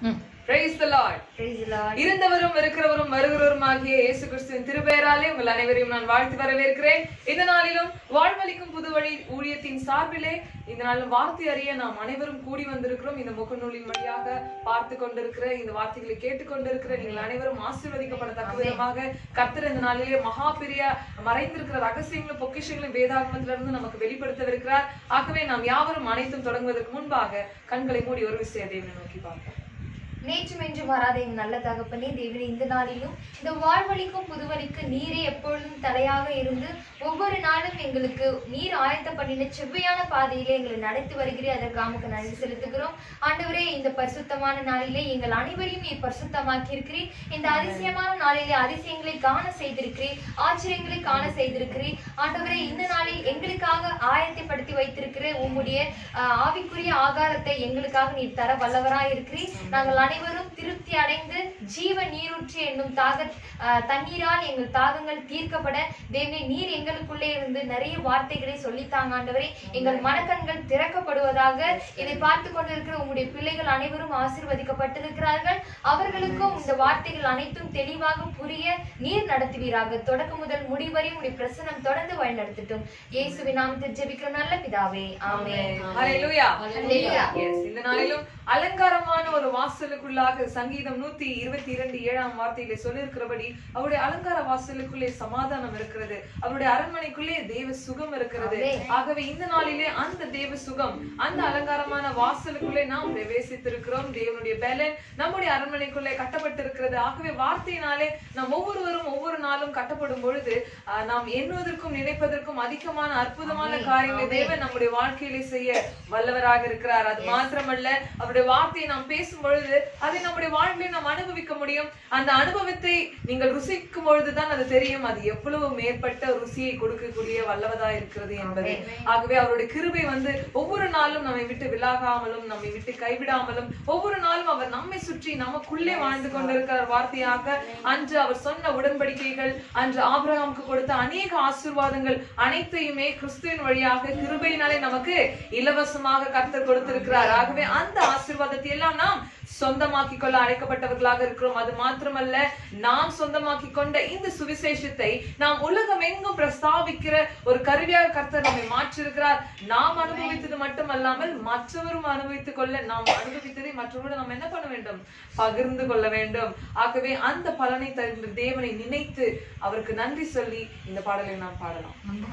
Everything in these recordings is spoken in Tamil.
Praise the Lord. Praise the Lord. இருந்தவரும் இருக்கிறவரும் வருகிறவரும் ஆகிய இயேசு கிறிஸ்துவின் திருப்பெயராலே உங்கள் அனைவரையும் நான் வாழ்த்து வரவேற்கிறேன் இந்த நாளிலும் வாழ்வளிக்கும் புதுவழி ஊழியத்தின் சார்பிலே இந்த நாளிலும் வார்த்தை அறிய நாம் அனைவரும் கூடி வந்திருக்கிறோம் இந்த முகநூலின் வழியாக பார்த்து கொண்டிருக்கிற இந்த வார்த்தைகளை கேட்டுக்கொண்டிருக்கிற நீங்கள் அனைவரும் ஆசீர்வதிக்கப்படத்தக்க விதமாக கர்த்தர் இந்த நாளிலே மகா பெரிய மறைந்திருக்கிற ரகசியங்களும் பொக்கிஷங்களும் வேதாகமத்திலிருந்து நமக்கு வெளிப்படுத்தவிருக்கிறார் ஆகவே நாம் யாவரும் அனைத்தும் தொடங்குவதற்கு முன்பாக கண்களை மூடி ஒரு விஷய தேவனை நோக்கி பார்ப்போம் நேற்றும் என்று வராத என் நல்ல தகப்பனே தேவனே இந்த நாளிலும் இந்த வாழ்வழிக்கும் புதுவழிக்கு நீரே எப்பொழுதும் தடையாக இருந்து ஒவ்வொரு நாளும் எங்களுக்கு நீர் ஆயத்தப்படின செவ்வையான பாதையிலே எங்களை நடத்தி வருகிறேன் அதற்காக உமக்கு நன்றி செலுத்துகிறோம் ஆண்டவரே இந்த பரிசுத்தமான நாளிலே எங்கள் அனைவரையும் நீர் பரிசுத்தமாக்கி இருக்கிறீர் இந்த அதிசயமான நாளிலே அதிசயங்களை காண செய்திருக்கிறீர் ஆச்சரியங்களை காண செய்திருக்கிறீர் ஆண்டவரே இந்த நாளில் எங்களுக்காக ஆயத்தப்படுத்தி வைத்திருக்கிற உம்முடைய ஆஹ், ஆவிக்குரிய ஆகாரத்தை எங்களுக்காக நீர் தர வல்லவராய் இருக்கிறீர் நாங்கள் அனைவரும் திருப்தி அடைந்து ஜீவ நீரூற்றி என்னும் தாக ஆஹ், தண்ணீரால் எங்கள் தாகங்கள் தீர்க்கப்பட தேவனே நீர் எங்களுக்குள்ளே இருந்து நிறைய வார்த்தைகளை சொல்லித்தாங்க ஆண்டவரே எங்கள் மனக்கண்கள் திறக்கப்படுவதாக இதை பார்த்து கொண்டிருக்கிற உங்களுடைய பிள்ளைகள் அனைவரும் ஆசீர்வதிக்கப்பட்டிருக்கிறார்கள் அவர்களுக்கும் இந்த வார்த்தைகள் அனைத்தும் தெளிவாக புரிய நீர் நடத்துவீராக தொடக்கம் முதல் முடிவரை உங்களுடைய பிரசனம் தொடர்ந்து வழிநடத்தட்டும் இயேசுவின் நாமத்தில் ஜெபிக்கிற நல்ல பிதாவே ஆமென் ஹalleluya Hallelujah. Yes, இந்த நாளிலும் அலங்காரமான ஒரு வாசலுக்குள்ளாக சங்கீதம் நூத்தி இருபத்தி இரண்டு ஏழாம் வார்த்தையிலே சொல்லியிருக்கிறபடி அவருடைய அலங்கார வாசலுக்குள்ளே சமாதானம் இருக்கிறது அவருடைய அரண்மனைக்குள்ளே தேவ சுகம் இருக்கிறது Amen. ஆகவே இந்த நாளிலே அந்த தேவ சுகம் அந்த அலங்காரமான வாசலுக்குள்ளே நாம் பிரவேசித்திருக்கிறோம் தேவனுடைய பலன் நம்முடைய அரண்மனைக்குள்ளே கட்டப்பட்டிருக்கிறது ஆகவே வார்த்தையினாலே நாம் ஒவ்வொருவரும் ஒவ்வொரு நாளும் கட்டப்படும் பொழுது ஆஹ், நாம் எண்ணுவதற்கும் நினைப்பதற்கும் அதிகமான அற்புதமான Amen. காரியங்களை Amen. தேவன் நம்முடைய வாழ்க்கையிலே செய்ய வல்லவராக இருக்கிறார் அது மாத்திரமல்ல அவருடைய வார்த்தையை நாம் பேசும் பொழுது அதை நம்முடைய வாழ்விலே நாம் அனுபவிக்க முடியும் அந்த அனுபவத்தை நீங்கள் ருசிக்கும் பொழுதுதான் அது தெரியும் அது எவ்வளவு மேற்பட்ட ருசியை கொடுக்கக்கூடிய வல்லவதா இருக்கிறது என்பதை ஆகவே அவருடைய கிருபை வந்து ஒவ்வொரு நாளும் நம்மை விட்டு விலகாமலும் நம்மை விட்டு கைவிடாமலும் ஒவ்வொரு நாளும் அவர் நம்மை சுற்றி நமக்குள்ளே வாழ்ந்து கொண்டிருக்கிற வார்த்தையாக அன்று அவர் சொன்ன உடன்படிக்கைகள் அன்று ஆபிரகாமுக்கு கொடுத்த அநேக ஆசீர்வாதங்கள் அனைத்தையுமே கிறிஸ்துவின் வழியாக கிருபையினாலே நமக்கு இலவசமாக கர்த்தர் கொடுத்திருக்கிறார் ஆகவே அந்த ஆசீர்வாதத்தை எல்லாம் நாம் சொந்தமாக்கி கொள்ள அழைக்கப்பட்டவர்களாக இருக்கிறோம் அது மாத்திரமல்ல நாம் சொந்தமாக்கி கொண்ட இந்த சுவிசேஷத்தை நாம் உலகம் எங்கும் பிரஸ்தாபிக்கிற ஒரு கருவியாக கர்த்தர் நம்மை மாற்றிருக்கிறார் நாம் அனுபவித்தது மட்டுமல்லாமல் மற்றவரும் அனுபவித்துக் கொள்ள நாம் அனுபவித்ததை மற்றவரோடு நாம் என்ன பண்ண வேண்டும் பகிர்ந்து கொள்ள வேண்டும் ஆகவே அந்த பலனை தருகின்ற தேவனை நினைத்து அவருக்கு நன்றி சொல்லி இந்த பாடலை நாம் பாடலாம்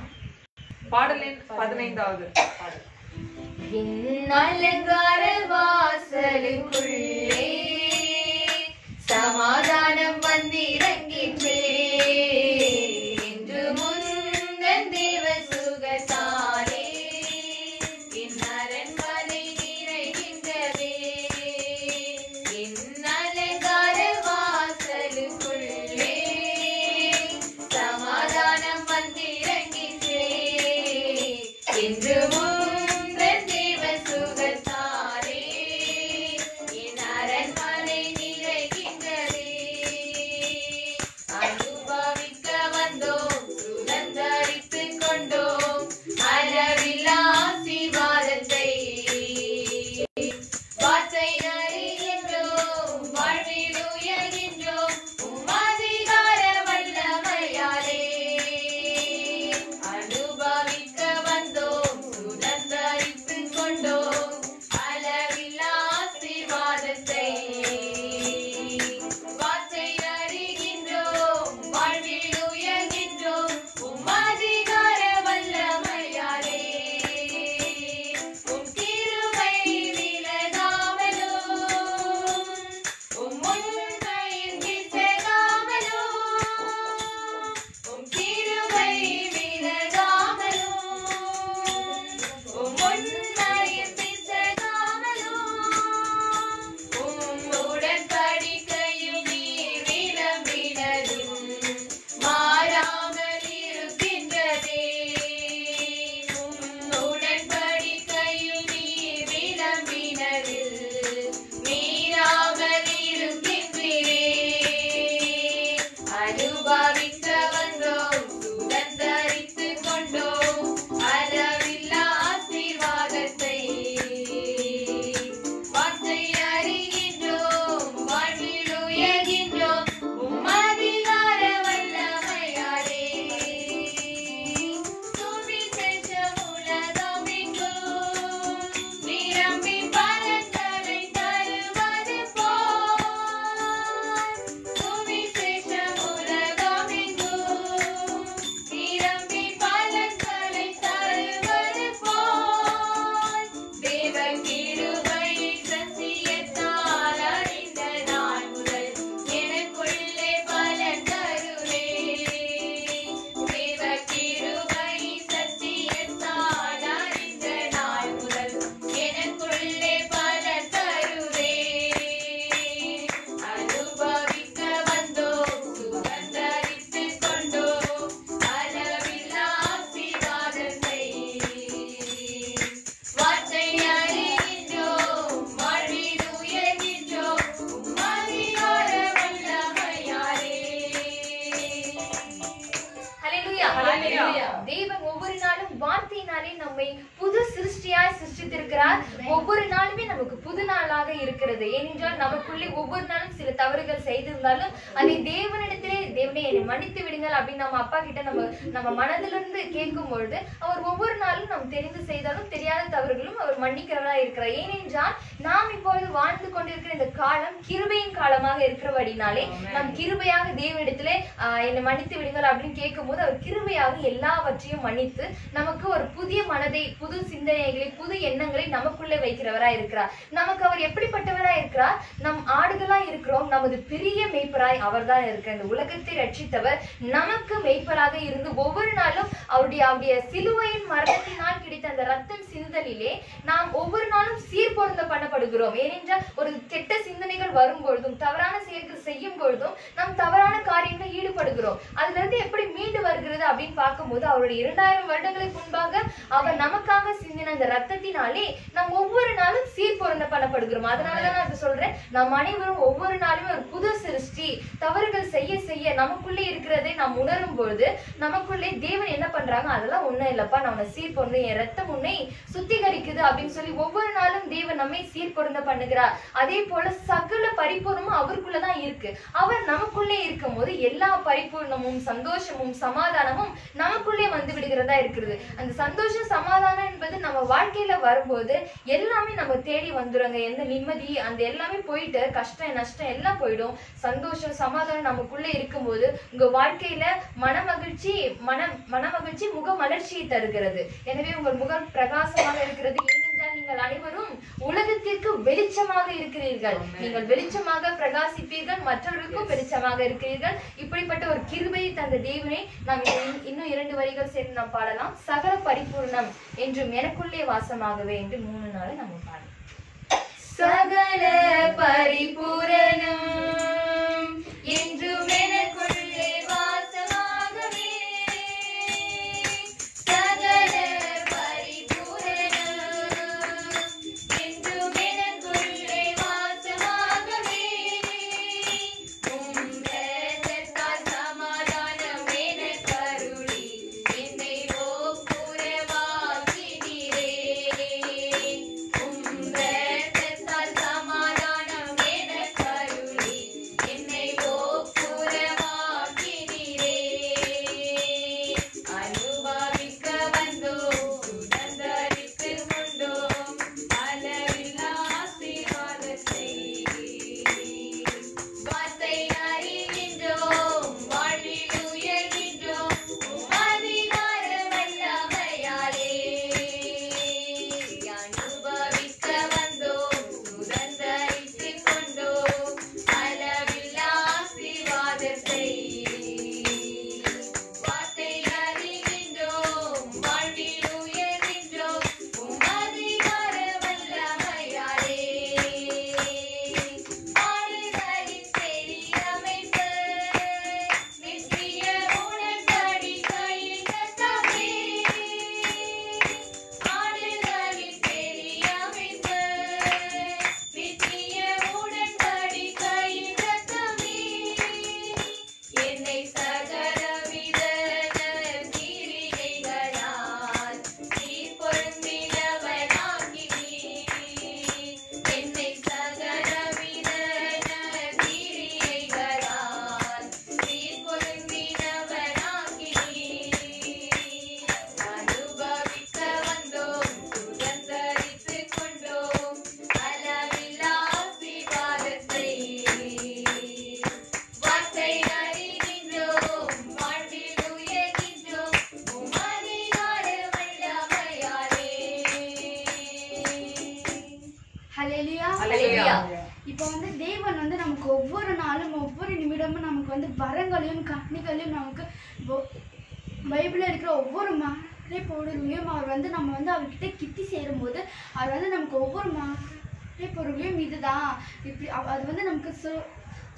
பாடலின் பதினைந்தாவது பாடல் என் அலங்கார வாசலுக்குள்ளே சமாதானம் வந்திறங்கிற்றே இன்று முந்தன் தேவ சுகத்தாலே என் அரண்மனை நிறைகின்றதே என் அலங்கார வாசலுக்குள்ளே சமாதானம் வந்திறங்கிற்றே என்று முந்தன் தேவ சுகத்தாரே என் அரண்மனை நிறைகின்றதே அனுபவிக்க வந்தோம் சுதந்தரித்துக் கொண்டோம் அளவில்லா ஆசீர்வாதத்தை வார்த்தை அறிகின்றோம் வாழ்வில் உயர்கின்றோம் உம் அதிகார வல்லமையாலே அனுபவிக்க வந்தோம் சுதந்தரித்துக் கொண்டோம் அளவில்லா ஆசீர்வாதத்தை வார்த்தை அறிகின்றோம் வாழ்வில் உயர்கின்றோம் உம் அதிகார வல்லமையாலே உம் கிருபை விலகாமலும் உம் உண்மையின் விசகாமலும் உம் கிருபை விலகாமலும் உம் உண்மையின் விசகாமலும் உம் இருக்கிறார் ஒவ்வொரு நாளுமே நமக்கு புது நாளாக இருக்கிறது ஏனென்றால் நமக்குள்ளே ஒவ்வொரு நாளும் சில தவறுகள் செய்திருந்தாலும் அதை தேவனிடத்திலே தேவனே என்னை மன்னித்து விடுங்கள் அப்படின்னு நம்ம அப்பா கிட்ட நம்ம நம்ம மனதிலிருந்து கேட்கும் பொழுது அவர் ஒவ்வொரு நாளும் நாம் தெரிந்து செய்தாலும் தெரியாத தவறுகளும் அவர் மன்னிக்கிறவரா இருக்கிறார் ஏனென்றால் நாம் இப்பொழுது வாழ்ந்து கொண்டிருக்கிற இந்த காலம் கிருபையின் காலமாக இருக்கிறபடினாலே நம் கிருபையாக தேவனிடத்திலே ஆஹ், என்னை மன்னித்து விடுங்கள் அப்படின்னு கேட்கும்போது அவர் கிருபையாக எல்லாவற்றையும் மன்னித்து நமக்கு ஒரு புதிய மனதை புது சிந்தனைகளை புது எண்ணங்களை நமக்குள்ளே வைக்கிறவரா இருக்கிறார் நமக்கு அவர் எப்படிப்பட்டவரா இருக்கிறார் நம் ஆடுகளா இருக்கிறோம் நமது பெரிய மெய்ப்பராய் அவர்தான் இருக்கிறார் இந்த உலகத்தை ரட்சித்தவர் நமக்கு மெய்ப்பராக இருந்து ஒவ்வொரு நாளும் அவருடைய அவருடைய சிலுவையின் மரணத்தினால் கிடைத்த அந்த ரத்தம் சிந்துதலிலே நாம் ஒவ்வொரு நாளும் சீர்பொருந்த பண்ணப்படுகிறோம் ஏனென்றால் ஒரு கெட்ட சிந்தனைகள் வரும் பொழுதும் தவறான செயல்கள் செய்யும் பொழுதும் நாம் தவறான காரியங்களில் ஈடுபடுகிறோம் அதுல இருந்து எப்படி மீண்டு வருகிறது அப்படின்னு பார்க்கும்போது அவருடைய இரண்டாயிரம் வருடங்களுக்கு முன்பாக அவர் நமக்காக சிந்தின அந்த ரத்தத்தினாலே நாம் ஒவ்வொரு நாளும் சீர்பொருந்த பண்ணப்படுகிறோம் அதனாலதான் நான் இப்ப சொல்றேன் நாம் அனைவரும் ஒவ்வொரு நாளுமே ஒரு புது சிருஷ்டி தவறுகள் செய்ய செய்ய நமக்குள்ளே இருக்கிறதை நாம் உணரும் பொழுது நமக்குள்ளே தேவன் என்ன பண்றாங்க அதெல்லாம் ஒண்ணும் இல்லப்பா நான் உன்னை சீர்பொருந்த என் ரத்தம் உன்னை சுத்திகரிக்குது அப்படின்னு சொல்லி ஒவ்வொரு நாளும் தேவன் நம்மை சீர்பொருந்த பண்ணுகிறார் அதே போல சகல பரிபூர்ணமும் அவருக்குள்ளதான் இருக்கு அவர் நமக்குள்ளே இருக்கும் போது எல்லா பரிபூர்ணமும் சந்தோஷமும் சமாதானமும் நமக்குள்ளே வந்து விடுகிறதா இருக்கிறது அந்த சந்தோஷம் சமாதானம் என்பது நம்ம வாழ்க்கையில வரும்போது எல்லாமே நம்ம தேடி வந்துருங்க எந்த நிம்மதி அந்த எல்லாமே போயிட்டு கஷ்டம் நஷ்டம் எல்லாம் போயிடும் சந்தோஷம் சமாதானம் நமக்குள்ளே இருக்கும்போது உங்க வாழ்க்கையில மன மகிழ்ச்சி மன மன மகிழ்ச்சி முக மலர்ச்சியை தருகிறது எனவே உங்கள் முகம் பிரகாசமாக இருக்கிறது ஏனென்றால் நீங்கள் அனைவரும் உலகத்திற்கு வெளிச்சமாக இருக்கிறீர்கள் நீங்கள் வெளிச்சமாக பிரகாசிப்பீர்கள் மற்றவர்களுக்கும் வெளிச்சமாக இருக்கிறீர்கள் இப்படிப்பட்ட ஒரு கிருபையை தந்த தேவனை நாம் இன்னும் இன்னும் இரண்டு வரிகள் சேர்ந்து நாம் பாடலாம் சகல பரிபூர்ணம் என்றும் எனக்குள்ளே வாசமாகவே என்று மூணு நாள் நம்ம பாடலாம் சகல பரிபூரணம் என்றும் எனக்குள்ளே வாசமாகவே சகல பரிபூரணம் என்றும் எனக்குள்ளே வாசமாகவே உம் இரத்தத்தால் சமாதானம் எனக் கருளி என்னை ஓப்புரவாக்கினீரே. உம் இரத்தத்தால் சமாதானம் எனக் கருளி என்னை ஓப்புரவாக்கினீரே. அனுபவிக்க வந்தோம் சுதந்தரித்துக் கொண்டோம் அளவில்லா ஆசீர்வாதத்தை வார்த்தை அறிகின்றோம் வாழ்வில் உயர்கின்றோம் உம் அதிகார வல்லமையாலே அனுபவிக்க வந்தோம் சுதந்தரித்துக் கொண்டோம் அளவில்லா ஆசீர்வாதத்தை வார்த்தை அறிகின்றோம் வாழ்வில் உயர்கின்றோம் உம் அதிகார வல்லமையாலே ஆடுகளின் பெரியமைப்பு நித்திய உடன்படிக்கையின் ரத்தமே. ஆடுகளின் பெரியமைப்பு நித்திய உடன்படிக்கையின் ரத்தமே. என்னை சகலவித கிரியைகளால் சீர்பொருந்தினவனாக்கினீர். என்னை சகலவித கிரியைகளால் சீர்பொருந்தினவனாக்கினீர். அனுபவிக்க வந்தோம் சுதந்தரித்துக் கொண்டோம் அளவில்லா ஆசீர்வாதத்தை வார்த்தை அறிகின்றோம் வாழ்வில் உயர்கின்றோம் உம் அதிகார வல்லமையாலே. ஹalleluya Hallelujah. இப்போ வந்து தேவன் வந்து நமக்கு ஒவ்வொரு நாளும் ஒவ்வொரு நிமிடமும் நமக்கு வந்து வரங்களையும் கண்ணிகளையும் நமக்கு ஒ- பைபிளில் இருக்கிற ஒவ்வொரு மழை பொருளையும் அவர் வந்து நம்ம வந்து அவர்கிட்ட கிட்டி சேரும்போது அவர் வந்து நமக்கு ஒவ்வொரு மழை பொருளையும் இதுதான் இப்படி அவ- அது வந்து நமக்கு சொ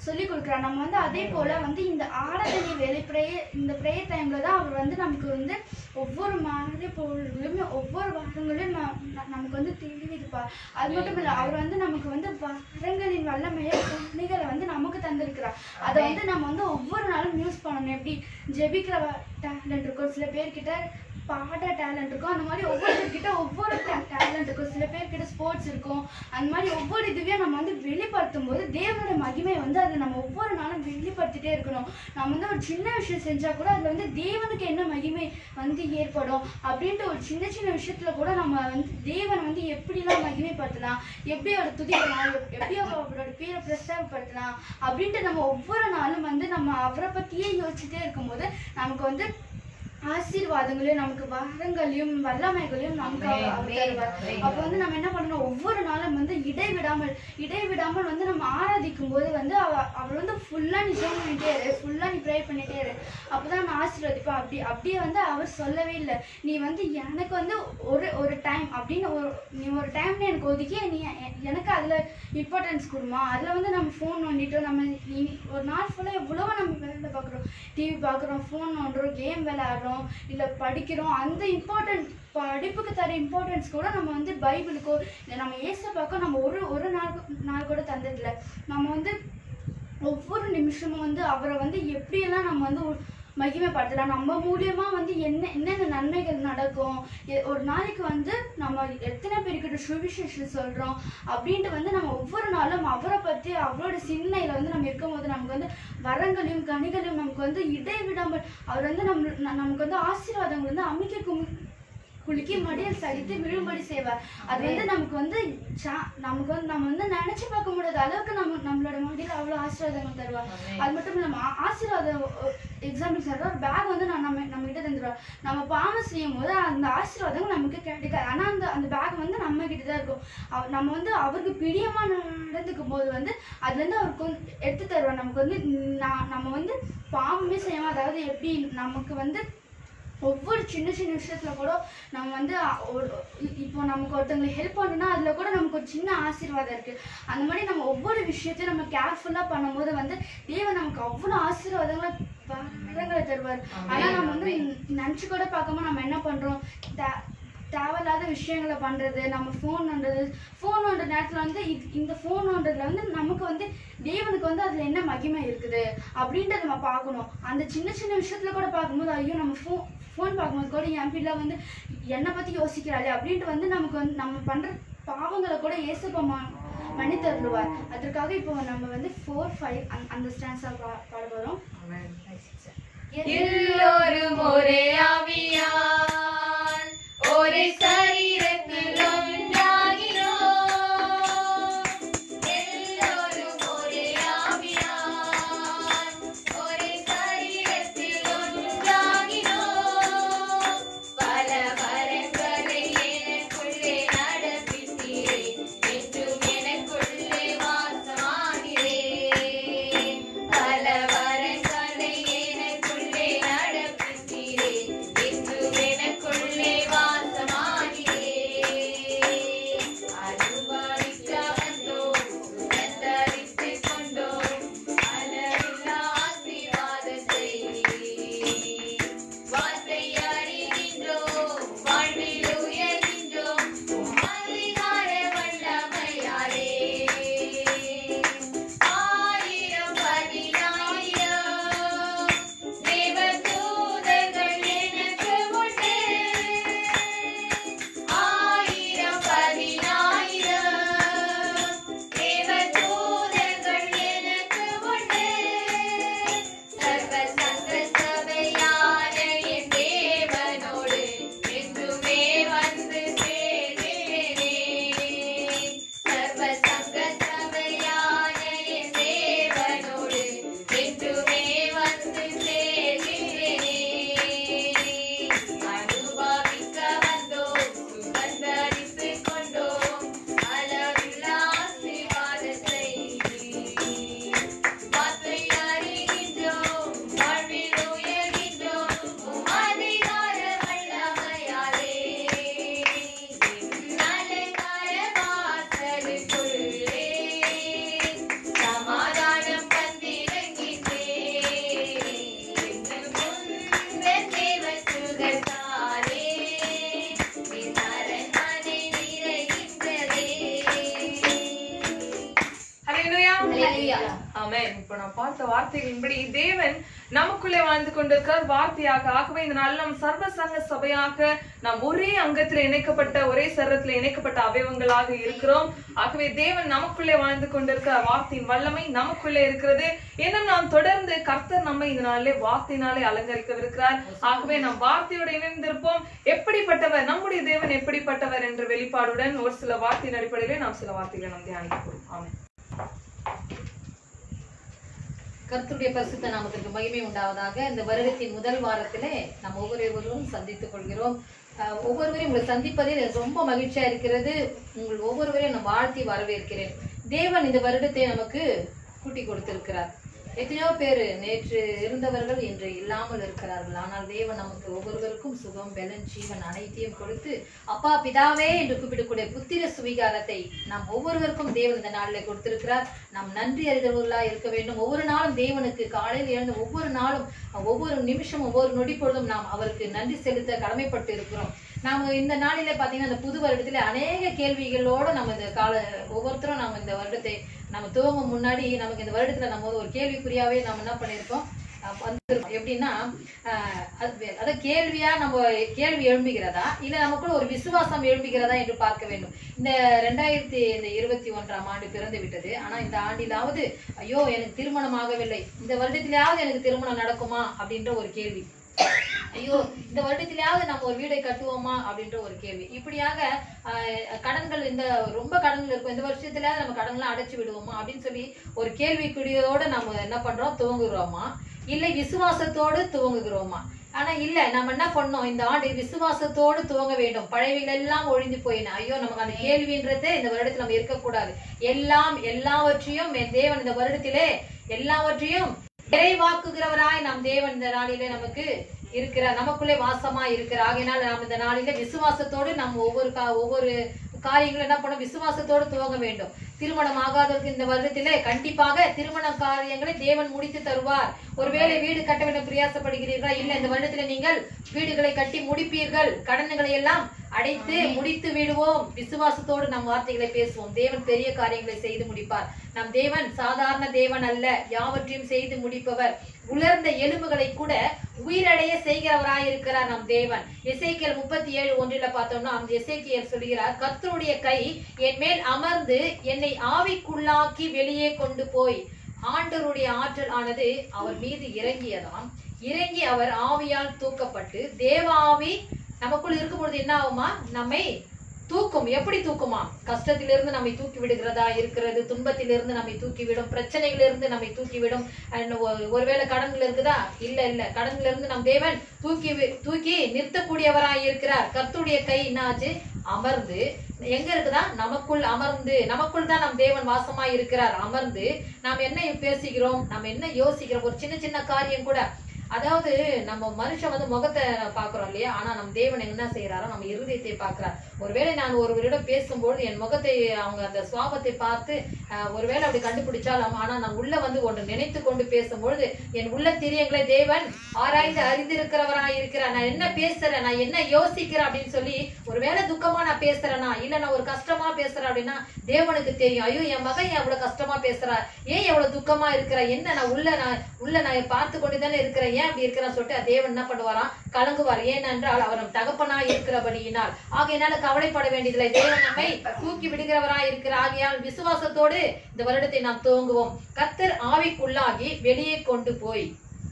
சொல்லி கொடுக்குறார் நம்ம வந்து அதே போல வந்து இந்த ஆராதனை வேலை ப்ரேயர் இந்த ப்ரேயர் டைம்ல தான் அவர் வந்து நமக்கு வந்து ஒவ்வொரு மாதிரி பொருள்களுமே ஒவ்வொரு வரங்களையும் ந- ந- நமக்கு வந்து தெரிவிப்பார் அது மட்டும் இல்லை அவர் வந்து நமக்கு வந்து வரங்களின் வல்லமையை துணிகளை வந்து நமக்கு தந்திருக்கிறார் அதை வந்து நம்ம வந்து ஒவ்வொரு நாளும் யூஸ் பண்ணணும் எப்படி ஜெபிக்கிற டேலண்ட் இருக்கும் சில பேர்கிட்ட பாட டேலண்ட் இருக்கும் அந்த மாதிரி ஒவ்வொருத்தர்கிட்ட ஒவ்வொரு டேலண்ட் இருக்கும் சில பேர்கிட்ட ஸ்போர்ட்ஸ் இருக்கும் அந்த மாதிரி ஒவ்வொரு இதுவையும் நம்ம வந்து வெளிப்படுத்தும் போது தேவனோட மகிமை வந்து அதை நம்ம ஒவ்வொரு நாளும் வெளிப்படுத்திட்டே இருக்கணும் நம்ம வந்து ஒரு சின்ன விஷயம் செஞ்சா கூட அதுல வந்து தேவனுக்கு என்ன மகிமை வந்து ஏற்படும் அப்படின்ட்டு ஒரு சின்ன சின்ன விஷயத்துல கூட நம்ம வந்து தேவனை வந்து எப்படிலாம் மகிமைப்படுத்தலாம் எப்படி அவரை துதிக்கலாம் எப்- எப்படி அவரோட பேரை பிரஸ்தாபப்படுத்தலாம் அப்படின்ட்டு நம்ம ஒவ்வொரு நாளும் வந்து நம்ம அவரை பத்தியே யோசிச்சுட்டே இருக்கும்போது நமக்கு வந்து ஆசீர்வாதங்களையும் நமக்கு வரங்களையும் வல்லமைகளையும் நமக்கு அவர் அவர் தருவார் அப்போ வந்து நம்ம என்ன பண்ணணும் ஒவ்வொரு நாளும் வந்து இடைவிடாமல் இடைவிடாமல் வந்து நம்ம ஆராதிக்கும் போது வந்து அவ அவர் வந்து ஃபுல்லா நீ ஜோம் பண்ணிட்டே இரு ஃபுல்லா நீ ப்ரே பண்ணிட்டே இரு அப்பதான் நான் ஆசீர்வதிப்பேன் அப்படி அப்படியே வந்து அவர் சொல்லவே இல்லை நீ வந்து எனக்கு வந்து ஒரு ஒரு டைம் அப்படின்னு ஒரு நீ ஒரு டைம்ல எனக்கு ஒதுக்கி நீ எ- எனக்கு அதுல இம்பார்ட்டன்ஸ் கொடுமா அதுல வந்து நம்ம ஃபோன் நோண்டிட்டோம் நம்ம நீ ஒரு நாள் ஃபுல்லா எவ்வளவோ நம்ம வேலை பார்க்குறோம் டிவி பார்க்குறோம் ஃபோன் நோண்டுறோம் கேம் விளையாடுறோம் இல்லை படிக்கிறோம் அந்த இம்பார்ட்டன்ட் படிப்புக்கு தர இம்பார்ட்டன்ஸ் கூட நம்ம வந்து பைபிளுக்கோ இல்லை நம்ம ஏசப்பாக்கோ நம்ம ஒரு ஒரு நாள் கூ- நாள் கூட தந்ததில்லை நம்ம வந்து ஒவ்வொரு நிமிஷமும் வந்து அவரை வந்து எப்படியெல்லாம் நம்ம வந்து ஒரு மகிமைப்படுத்தலாம் நம்ம மூலியமா வந்து என்ன என்னென்ன நன்மைகள் நடக்கும் எ- ஒரு நாளைக்கு வந்து நம்ம எத்தனை பேர்கிட்ட சுவிசேஷம் சொல்றோம் அப்படின்ட்டு வந்து நம்ம ஒவ்வொரு நாளும் அவரை பத்தி அவரோட சிந்தனையில வந்து நம்ம இருக்கும்போது நமக்கு வந்து வரங்களையும் கனிகளையும் நமக்கு வந்து இடைவிடாமல் அவர் வந்து நம்ம ந- நமக்கு வந்து ஆசீர்வாதங்கள் வந்து அமைக்க கும் குலுக்கி மடியில் சரித்து விழும்படி செய்வார் அது வந்து நமக்கு வந்து சா- நமக்கு வந்து நம்ம வந்து நினைச்சு பார்க்க முடியாத அளவுக்கு நம்ம நம்மளோட மடியில் அவ்வளவு ஆசீர்வாதங்கள் தருவார் அது மட்டும் இல்லாம ஆ- ஆசீர்வாதம் எக்ஸாம்பிள் சொல்ற ஒரு பேக் வந்து நான் நம்ம நம்ம கிட்ட தந்துடுவோம் நம்ம பாவம் செய்யும் போது அந்த ஆசீர்வாதம் நமக்கு கிடைக்காது ஆனா அந்த அந்த பேக் வந்து நம்ம கிட்ட தான் இருக்கும் அவ- நம்ம வந்து அவருக்கு பிரியமா நடந்துக்கும் போது வந்து அதுல இருந்து அவருக்கு வந்து எடுத்து தருவார் நமக்கு வந்து நான் நம்ம வந்து பாவமே செய்யாம அதாவது எப்படி நமக்கு வந்து ஒவ்வொரு சின்ன சின்ன விஷயத்துல கூட நம்ம வந்து அ- ஒரு இ- இப்போ நமக்கு ஒருத்தவங்களுக்கு ஹெல்ப் பண்ணணும்னா அதுல கூட நமக்கு ஒரு சின்ன ஆசீர்வாதம் இருக்கு அந்த மாதிரி நம்ம ஒவ்வொரு விஷயத்தையும் நம்ம கேர்ஃபுல்லா பண்ணும்போது வந்து தேவன் நமக்கு அவ்வளவு ஆசீர்வாதங்களை வரங்களை தருவார் ஆனா நம்ம வந்து நினைச்சு கூட பார்க்காம நம்ம என்ன பண்றோம் தே- தேவையில்லாத விஷயங்களை பண்றது நம்ம ஃபோன் பண்றது ஃபோன் பண்ற நேரத்துல வந்து இது- இந்த ஃபோன் பண்றதுல வந்து நமக்கு வந்து தேவனுக்கு வந்து அதுல என்ன மகிமை இருக்குது அப்படின்றத நம்ம பார்க்கணும் அந்த சின்ன சின்ன விஷயத்துல கூட பார்க்கும்போது ஐயோ நம்ம ஃபோன் ஃபோன் பார்க்கும்போது கூட என் பிள்ளை வந்து என்னை பத்தி யோசிக்கிறாளே அப்படின்ட்டு வந்து நமக்கு வந்து நம்ம பண்ற பாவங்களை கூட ஏசப்பா மன்னித்தருளுவார் அதற்காக இப்போ நம்ம வந்து ஃபோர் ஃபைவ் அந்த ஸ்டான்ஸா பாட போறோம் எல்லோரும் ஒரே ஆவியால் ஒரே சரீரத்தில் ஒன்றாகினோம் எல்லோரும் ஒரே ஆவியால் ஒரே சரீரத்தில் ஒன்றாகினோம் பல வரங்களை எனக்குள்ளே நடப்பித்தீரே என்றும் எனக்குள்ளே வாசமாகிறேன் பல வரங்களை எனக்குள்ளே நடப்பித்தீரே என்றும் எனக்குள்ளே வாசமாகிறேன் Hallelujah. ஆமென் இப்போ நான் பார்த்த வார்த்தைகளின்படி தேவன் நமக்குள்ளே வாழ்ந்து கொண்டிருக்கிறார் வார்த்தையாக ஆகவே இந்த நாளில் நாம் சர்வ சங்க சபையாக நாம் ஒரே அங்கத்தில் இணைக்கப்பட்ட ஒரே சரத்துல இணைக்கப்பட்ட அவயவங்களாக இருக்கிறோம் ஆகவே தேவன் நமக்குள்ளே வாழ்ந்து கொண்டிருக்கிறார் வார்த்தையின் வல்லமை நமக்குள்ளே இருக்கிறது இன்னும் நாம் தொடர்ந்து கர்த்தர் நம்மை இந்த நாளிலே வார்த்தையினாலே அலங்கரிக்கவிருக்கிறார் ஆகவே நாம் வார்த்தையோடு இணைந்திருப்போம் எப்படிப்பட்டவர் நம்முடைய தேவன் எப்படிப்பட்டவர் என்ற வெளிப்பாடுடன் ஒரு சில வார்த்தையின் அடிப்படையிலே நாம் சில வார்த்தைகளை நாம் தியானிக்க போறோம் ஆமென் கர்த்தருடைய பரிசுத்த நாமத்திற்கு மகிமை உண்டாவதாக இந்த வருடத்தின் முதல் வாரத்திலே நாம் ஒவ்வொருவரும் சந்தித்துக் கொள்கிறோம் அஹ், ஒவ்வொருவரையும் உங்களை சந்திப்பதில் எனக்கு ரொம்ப மகிழ்ச்சியா இருக்கிறது உங்கள் ஒவ்வொருவரையும் நான் வாழ்த்தி வரவேற்கிறேன் தேவன் இந்த வருடத்தை நமக்கு கூட்டி கொடுத்திருக்கிறார் எத்தனையோ பேர் நேற்று இருந்தவர்கள் இன்று இல்லாமல் இருக்கிறார்கள் ஆனால் தேவன் நமக்கு ஒவ்வொருவருக்கும் சுகம் பலன் ஜீவன் அனைத்தையும் கொடுத்து அப்பா பிதாவே என்று கூப்பிடக்கூடிய புத்திர சுவிகாரத்தை நாம் ஒவ்வொருவருக்கும் தேவன் இந்த நாளில் கொடுத்திருக்கிறார் நாம் நன்றி அறிதவர்களாக இருக்க வேண்டும் ஒவ்வொரு நாளும் தேவனுக்கு காலையில் எழுந்து ஒவ்வொரு நாளும் ஒவ்வொரு நிமிஷம் ஒவ்வொரு நொடி பொழுதும் நாம் அவருக்கு நன்றி செலுத்த கடமைப்பட்டு இருக்கிறோம் நாம இந்த நாளிலே பாத்தீங்கன்னா இந்த புது வருடத்துல அநேக கேள்விகளோட நம்ம இந்த கால ஒவ்வொருத்தரும் நம்ம இந்த வருடத்தை நம்ம துவங்கும் முன்னாடி நமக்கு இந்த வருடத்துல நம்ம ஒரு கேள்விக்குறியாவே நம்ம என்ன பண்ணியிருக்கோம் அஹ் வந்திருக்கோம் எப்படின்னா அஹ் அது வே- அதாவது கேள்வியா நம்ம கேள்வி எழும்புகிறதா இல்ல நமக்குள்ள ஒரு விசுவாசம் எழும்புகிறதா என்று பார்க்க வேண்டும் இந்த ரெண்டாயிரத்தி இந்த இருபத்தி ஒன்றாம் ஆண்டு பிறந்து விட்டது ஆனா இந்த ஆண்டிலாவது ஐயோ எனக்கு திருமணம் ஆகவில்லை இந்த வருடத்திலாவது எனக்கு திருமணம் நடக்குமா அப்படின்ற ஒரு கேள்வி ஐயோ இந்த வருடத்திலாவது நம்ம ஒரு வீடை கட்டுவோமா அப்படின்ற ஒரு கேள்வி இப்படியாக ஆஹ், கடன்கள் இந்த ரொம்ப கடன்கள் இருக்கும் இந்த வருஷத்துல நம்ம கடன்லாம் அடைச்சு விடுவோமா அப்படின்னு சொல்லி ஒரு கேள்விக்குறியோட நம்ம என்ன பண்றோம் துவங்குகிறோமா இல்லை விசுவாசத்தோடு துவங்குகிறோமா ஆனா இல்ல நம்ம என்ன பண்ணோம் இந்த ஆண்டு விசுவாசத்தோடு துவங்க வேண்டும் பழையவைகள் எல்லாம் ஒழிந்து போயின ஐயோ நமக்கு அந்த கேள்வின்றதே இந்த வருடத்துல நம்ம இருக்கக்கூடாது எல்லாம் எல்லாவற்றையும் என் தேவன் இந்த வருடத்திலே எல்லாவற்றையும் நிறைவாக்குகிறவராய் நம் தேவன் இந்த நாளிலே நமக்கு இருக்கிறார் நமக்குள்ளே வாசமா இருக்கிறார் ஆகையினால் நாம் இந்த நாளிலே விசுவாசத்தோடு நம்ம ஒவ்வொரு கா- ஒவ்வொரு காரியங்களும் என்ன பண்ண விசுவாசத்தோடு துவங்க வேண்டும் திருமணம் ஆகாதவருக்கு இந்த வருடத்திலே கண்டிப்பாக திருமண காரியங்களை தேவன் முடித்து தருவார் ஒருவேளை வீடு கட்ட வேண்டும் பிரயாசப்படுகிறீர்களா இல்ல இந்த வருடத்திலே நீங்கள் வீடுகளை கட்டி முடிப்பீர்கள் கடன்களை எல்லாம் அடைத்து முடித்து விடுவோம் விசுவாசத்தோடு நம் வார்த்தைகளை பேசுவோம் தேவன் பெரிய காரியங்களை செய்து முடிப்பார் நம் தேவன் சாதாரண தேவன் அல்ல யாவற்றையும் செய்து முடிப்பவர் உலர்ந்த எலும்புகளை கூட உயிரடைய செய்கிறவராய் இருக்கிறார் நம் தேவன் எசேக்கியல் முப்பத்தி ஏழு ஒன்றில பார்த்தோம்னா அந்த எசேக்கியல் சொல்கிறார் கர்த்தருடைய கை என் மேல் அமர்ந்து என்னை ஆவிக்குள்ளாக்கி வெளியே கொண்டு போய் ஆண்டவருடைய ஆற்றல் ஆனது அவர் மீது இறங்கியதாம் இறங்கி அவர் ஆவியால் தூக்கப்பட்டு தேவ ஆவி நமக்குள் இருக்கும் பொழுது என்ன ஆகுமா நம்மை தூக்கும் எப்படி தூக்குமா கஷ்டத்திலிருந்து நம்மை தூக்கி விடுகிறதா இருக்கிறது துன்பத்திலிருந்து நம்மை தூக்கிவிடும் பிரச்சனைகளிலிருந்து நம்மை தூக்கிவிடும் and ஒ- ஒருவேளை கடன்கள் இருக்குதா இல்ல இல்ல கடன்கள் இருந்து நம் தேவன் தூக்கி வி- தூக்கி நிறுத்தக்கூடியவராய் இருக்கிறார் கர்த்தருடைய கை என்னாச்சு அமர்ந்து எங்க இருக்குதா நமக்குள் அமர்ந்து நமக்குள் தான் நம் தேவன் வாசமாய் இருக்கிறார் அமர்ந்து நாம் என்ன பேசுகிறோம் நாம் என்ன யோசிக்கிறோம் ஒரு சின்ன சின்ன காரியம் கூட அதாவது நம்ம மனுஷன் வந்து முகத்தை பாக்குறோம் இல்லையா ஆனா நம்ம தேவன் என்ன செய்யறாரோ நம்ம இருதயத்தை பார்க்கிறார் ஒருவேளை நான் ஒருவரிடம் பேசும்போது என் முகத்தை அவங்க அந்த சுவாபத்தை பார்த்து அஹ், ஒருவேளை அப்படி கண்டுபிடிச்சாலும் ஆனா நான் உள்ள வந்து ஒன்று நினைத்து கொண்டு பேசும்பொழுது என் உள்ள திரியங்களை தேவன் ஆராய்ந்து அறிந்திருக்கிறவராய் இருக்கிறார் நான் என்ன பேசுறேன் நான் என்ன யோசிக்கிறேன் அப்படின்னு சொல்லி ஒருவேளை துக்கமா நான் பேசுறேனா இல்ல நான் ஒரு கஷ்டமா பேசுறேன் அப்படின்னா தேவனுக்கு தெரியும் ஐயோ என் மகன் ஏன் அவ்வளவு கஷ்டமா பேசுறா ஏன் எவ்வளவு துக்கமா இருக்கிறா என்ன நான் உள்ள நான் உள்ள நான் பார்த்து கொண்டு தானே இருக்கிறேன் ஏன் அப்படி இருக்கிறேன்னு சொல்லிட்டு தேவன் என்ன பண்ணுவாராம் கலங்குவார் ஏனென்றால் அவர் நம் தகப்பனா இருக்கிறபடியினால் ஆகையினால கவலைப்பட வேண்டியதில்லை தேவன் நம்மை தூக்கி விடுகிறவராய் இருக்கிற ஆகையால் விசுவாசத்தோடு இந்த வருடத்தை நாம் துவங்குவோம் கத்தர் ஆவிக்குள்ளாகி வெளியே கொண்டு போய்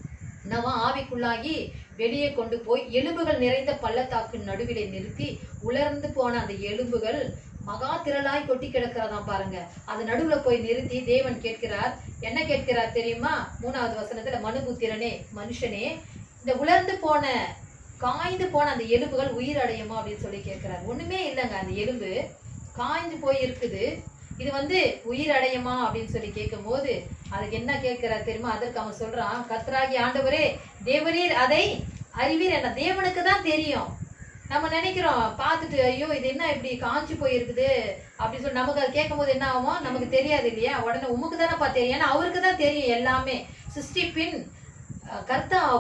நம்ம ஆவிக்குள்ளாகி வெளியே கொண்டு போய் எலும்புகள் நிறைந்த பள்ளத்தாக்கு நடுவிலே நிறுத்தி உலர்ந்து போன அந்த எலும்புகள் மகா திரளாய் கொட்டி கிடக்கிறதாம் பாருங்க அது நடுவுல போய் நிறுத்தி தேவன் கேட்கிறார் என்ன கேட்கிறார் தெரியுமா மூணாவது வசனத்துல மனுபுத்திரனே மனுஷனே இந்த உலர்ந்து போன காய்ந்து போன அந்த எலும்புகள் உயிர் அடையுமா அப்படின்னு சொல்லி கேட்கிறார் ஒண்ணுமே இல்லைங்க அந்த எலும்பு காய்ந்து போய் இருக்குது இது வந்து உயிர் அடையுமா அப்படின்னு சொல்லி கேட்கும்போது அதுக்கு என்ன கேட்கிறார் தெரியுமா அதற்கு அவன் சொல்றான் கர்த்தராகி ஆண்டவரே தேவரீர் அதை அறிவீர் என்ன தேவனுக்கு தான் தெரியும் நம்ம நினைக்கிறோம் பார்த்துட்டு ஐயோ இது என்ன இப்படி காஞ்சி போயிருக்குது அப்படின்னு சொல்லி நமக்கு அது கேட்கும் போது என்ன ஆகும் நமக்கு தெரியாது இல்லையா உடனே உமக்கு தானேப்பா தெரியும் ஏன்னா அவருக்கு தான் தெரியும் எல்லாமே சிருஷ்டிப்பின் அஹ், கர்த்தா அவர்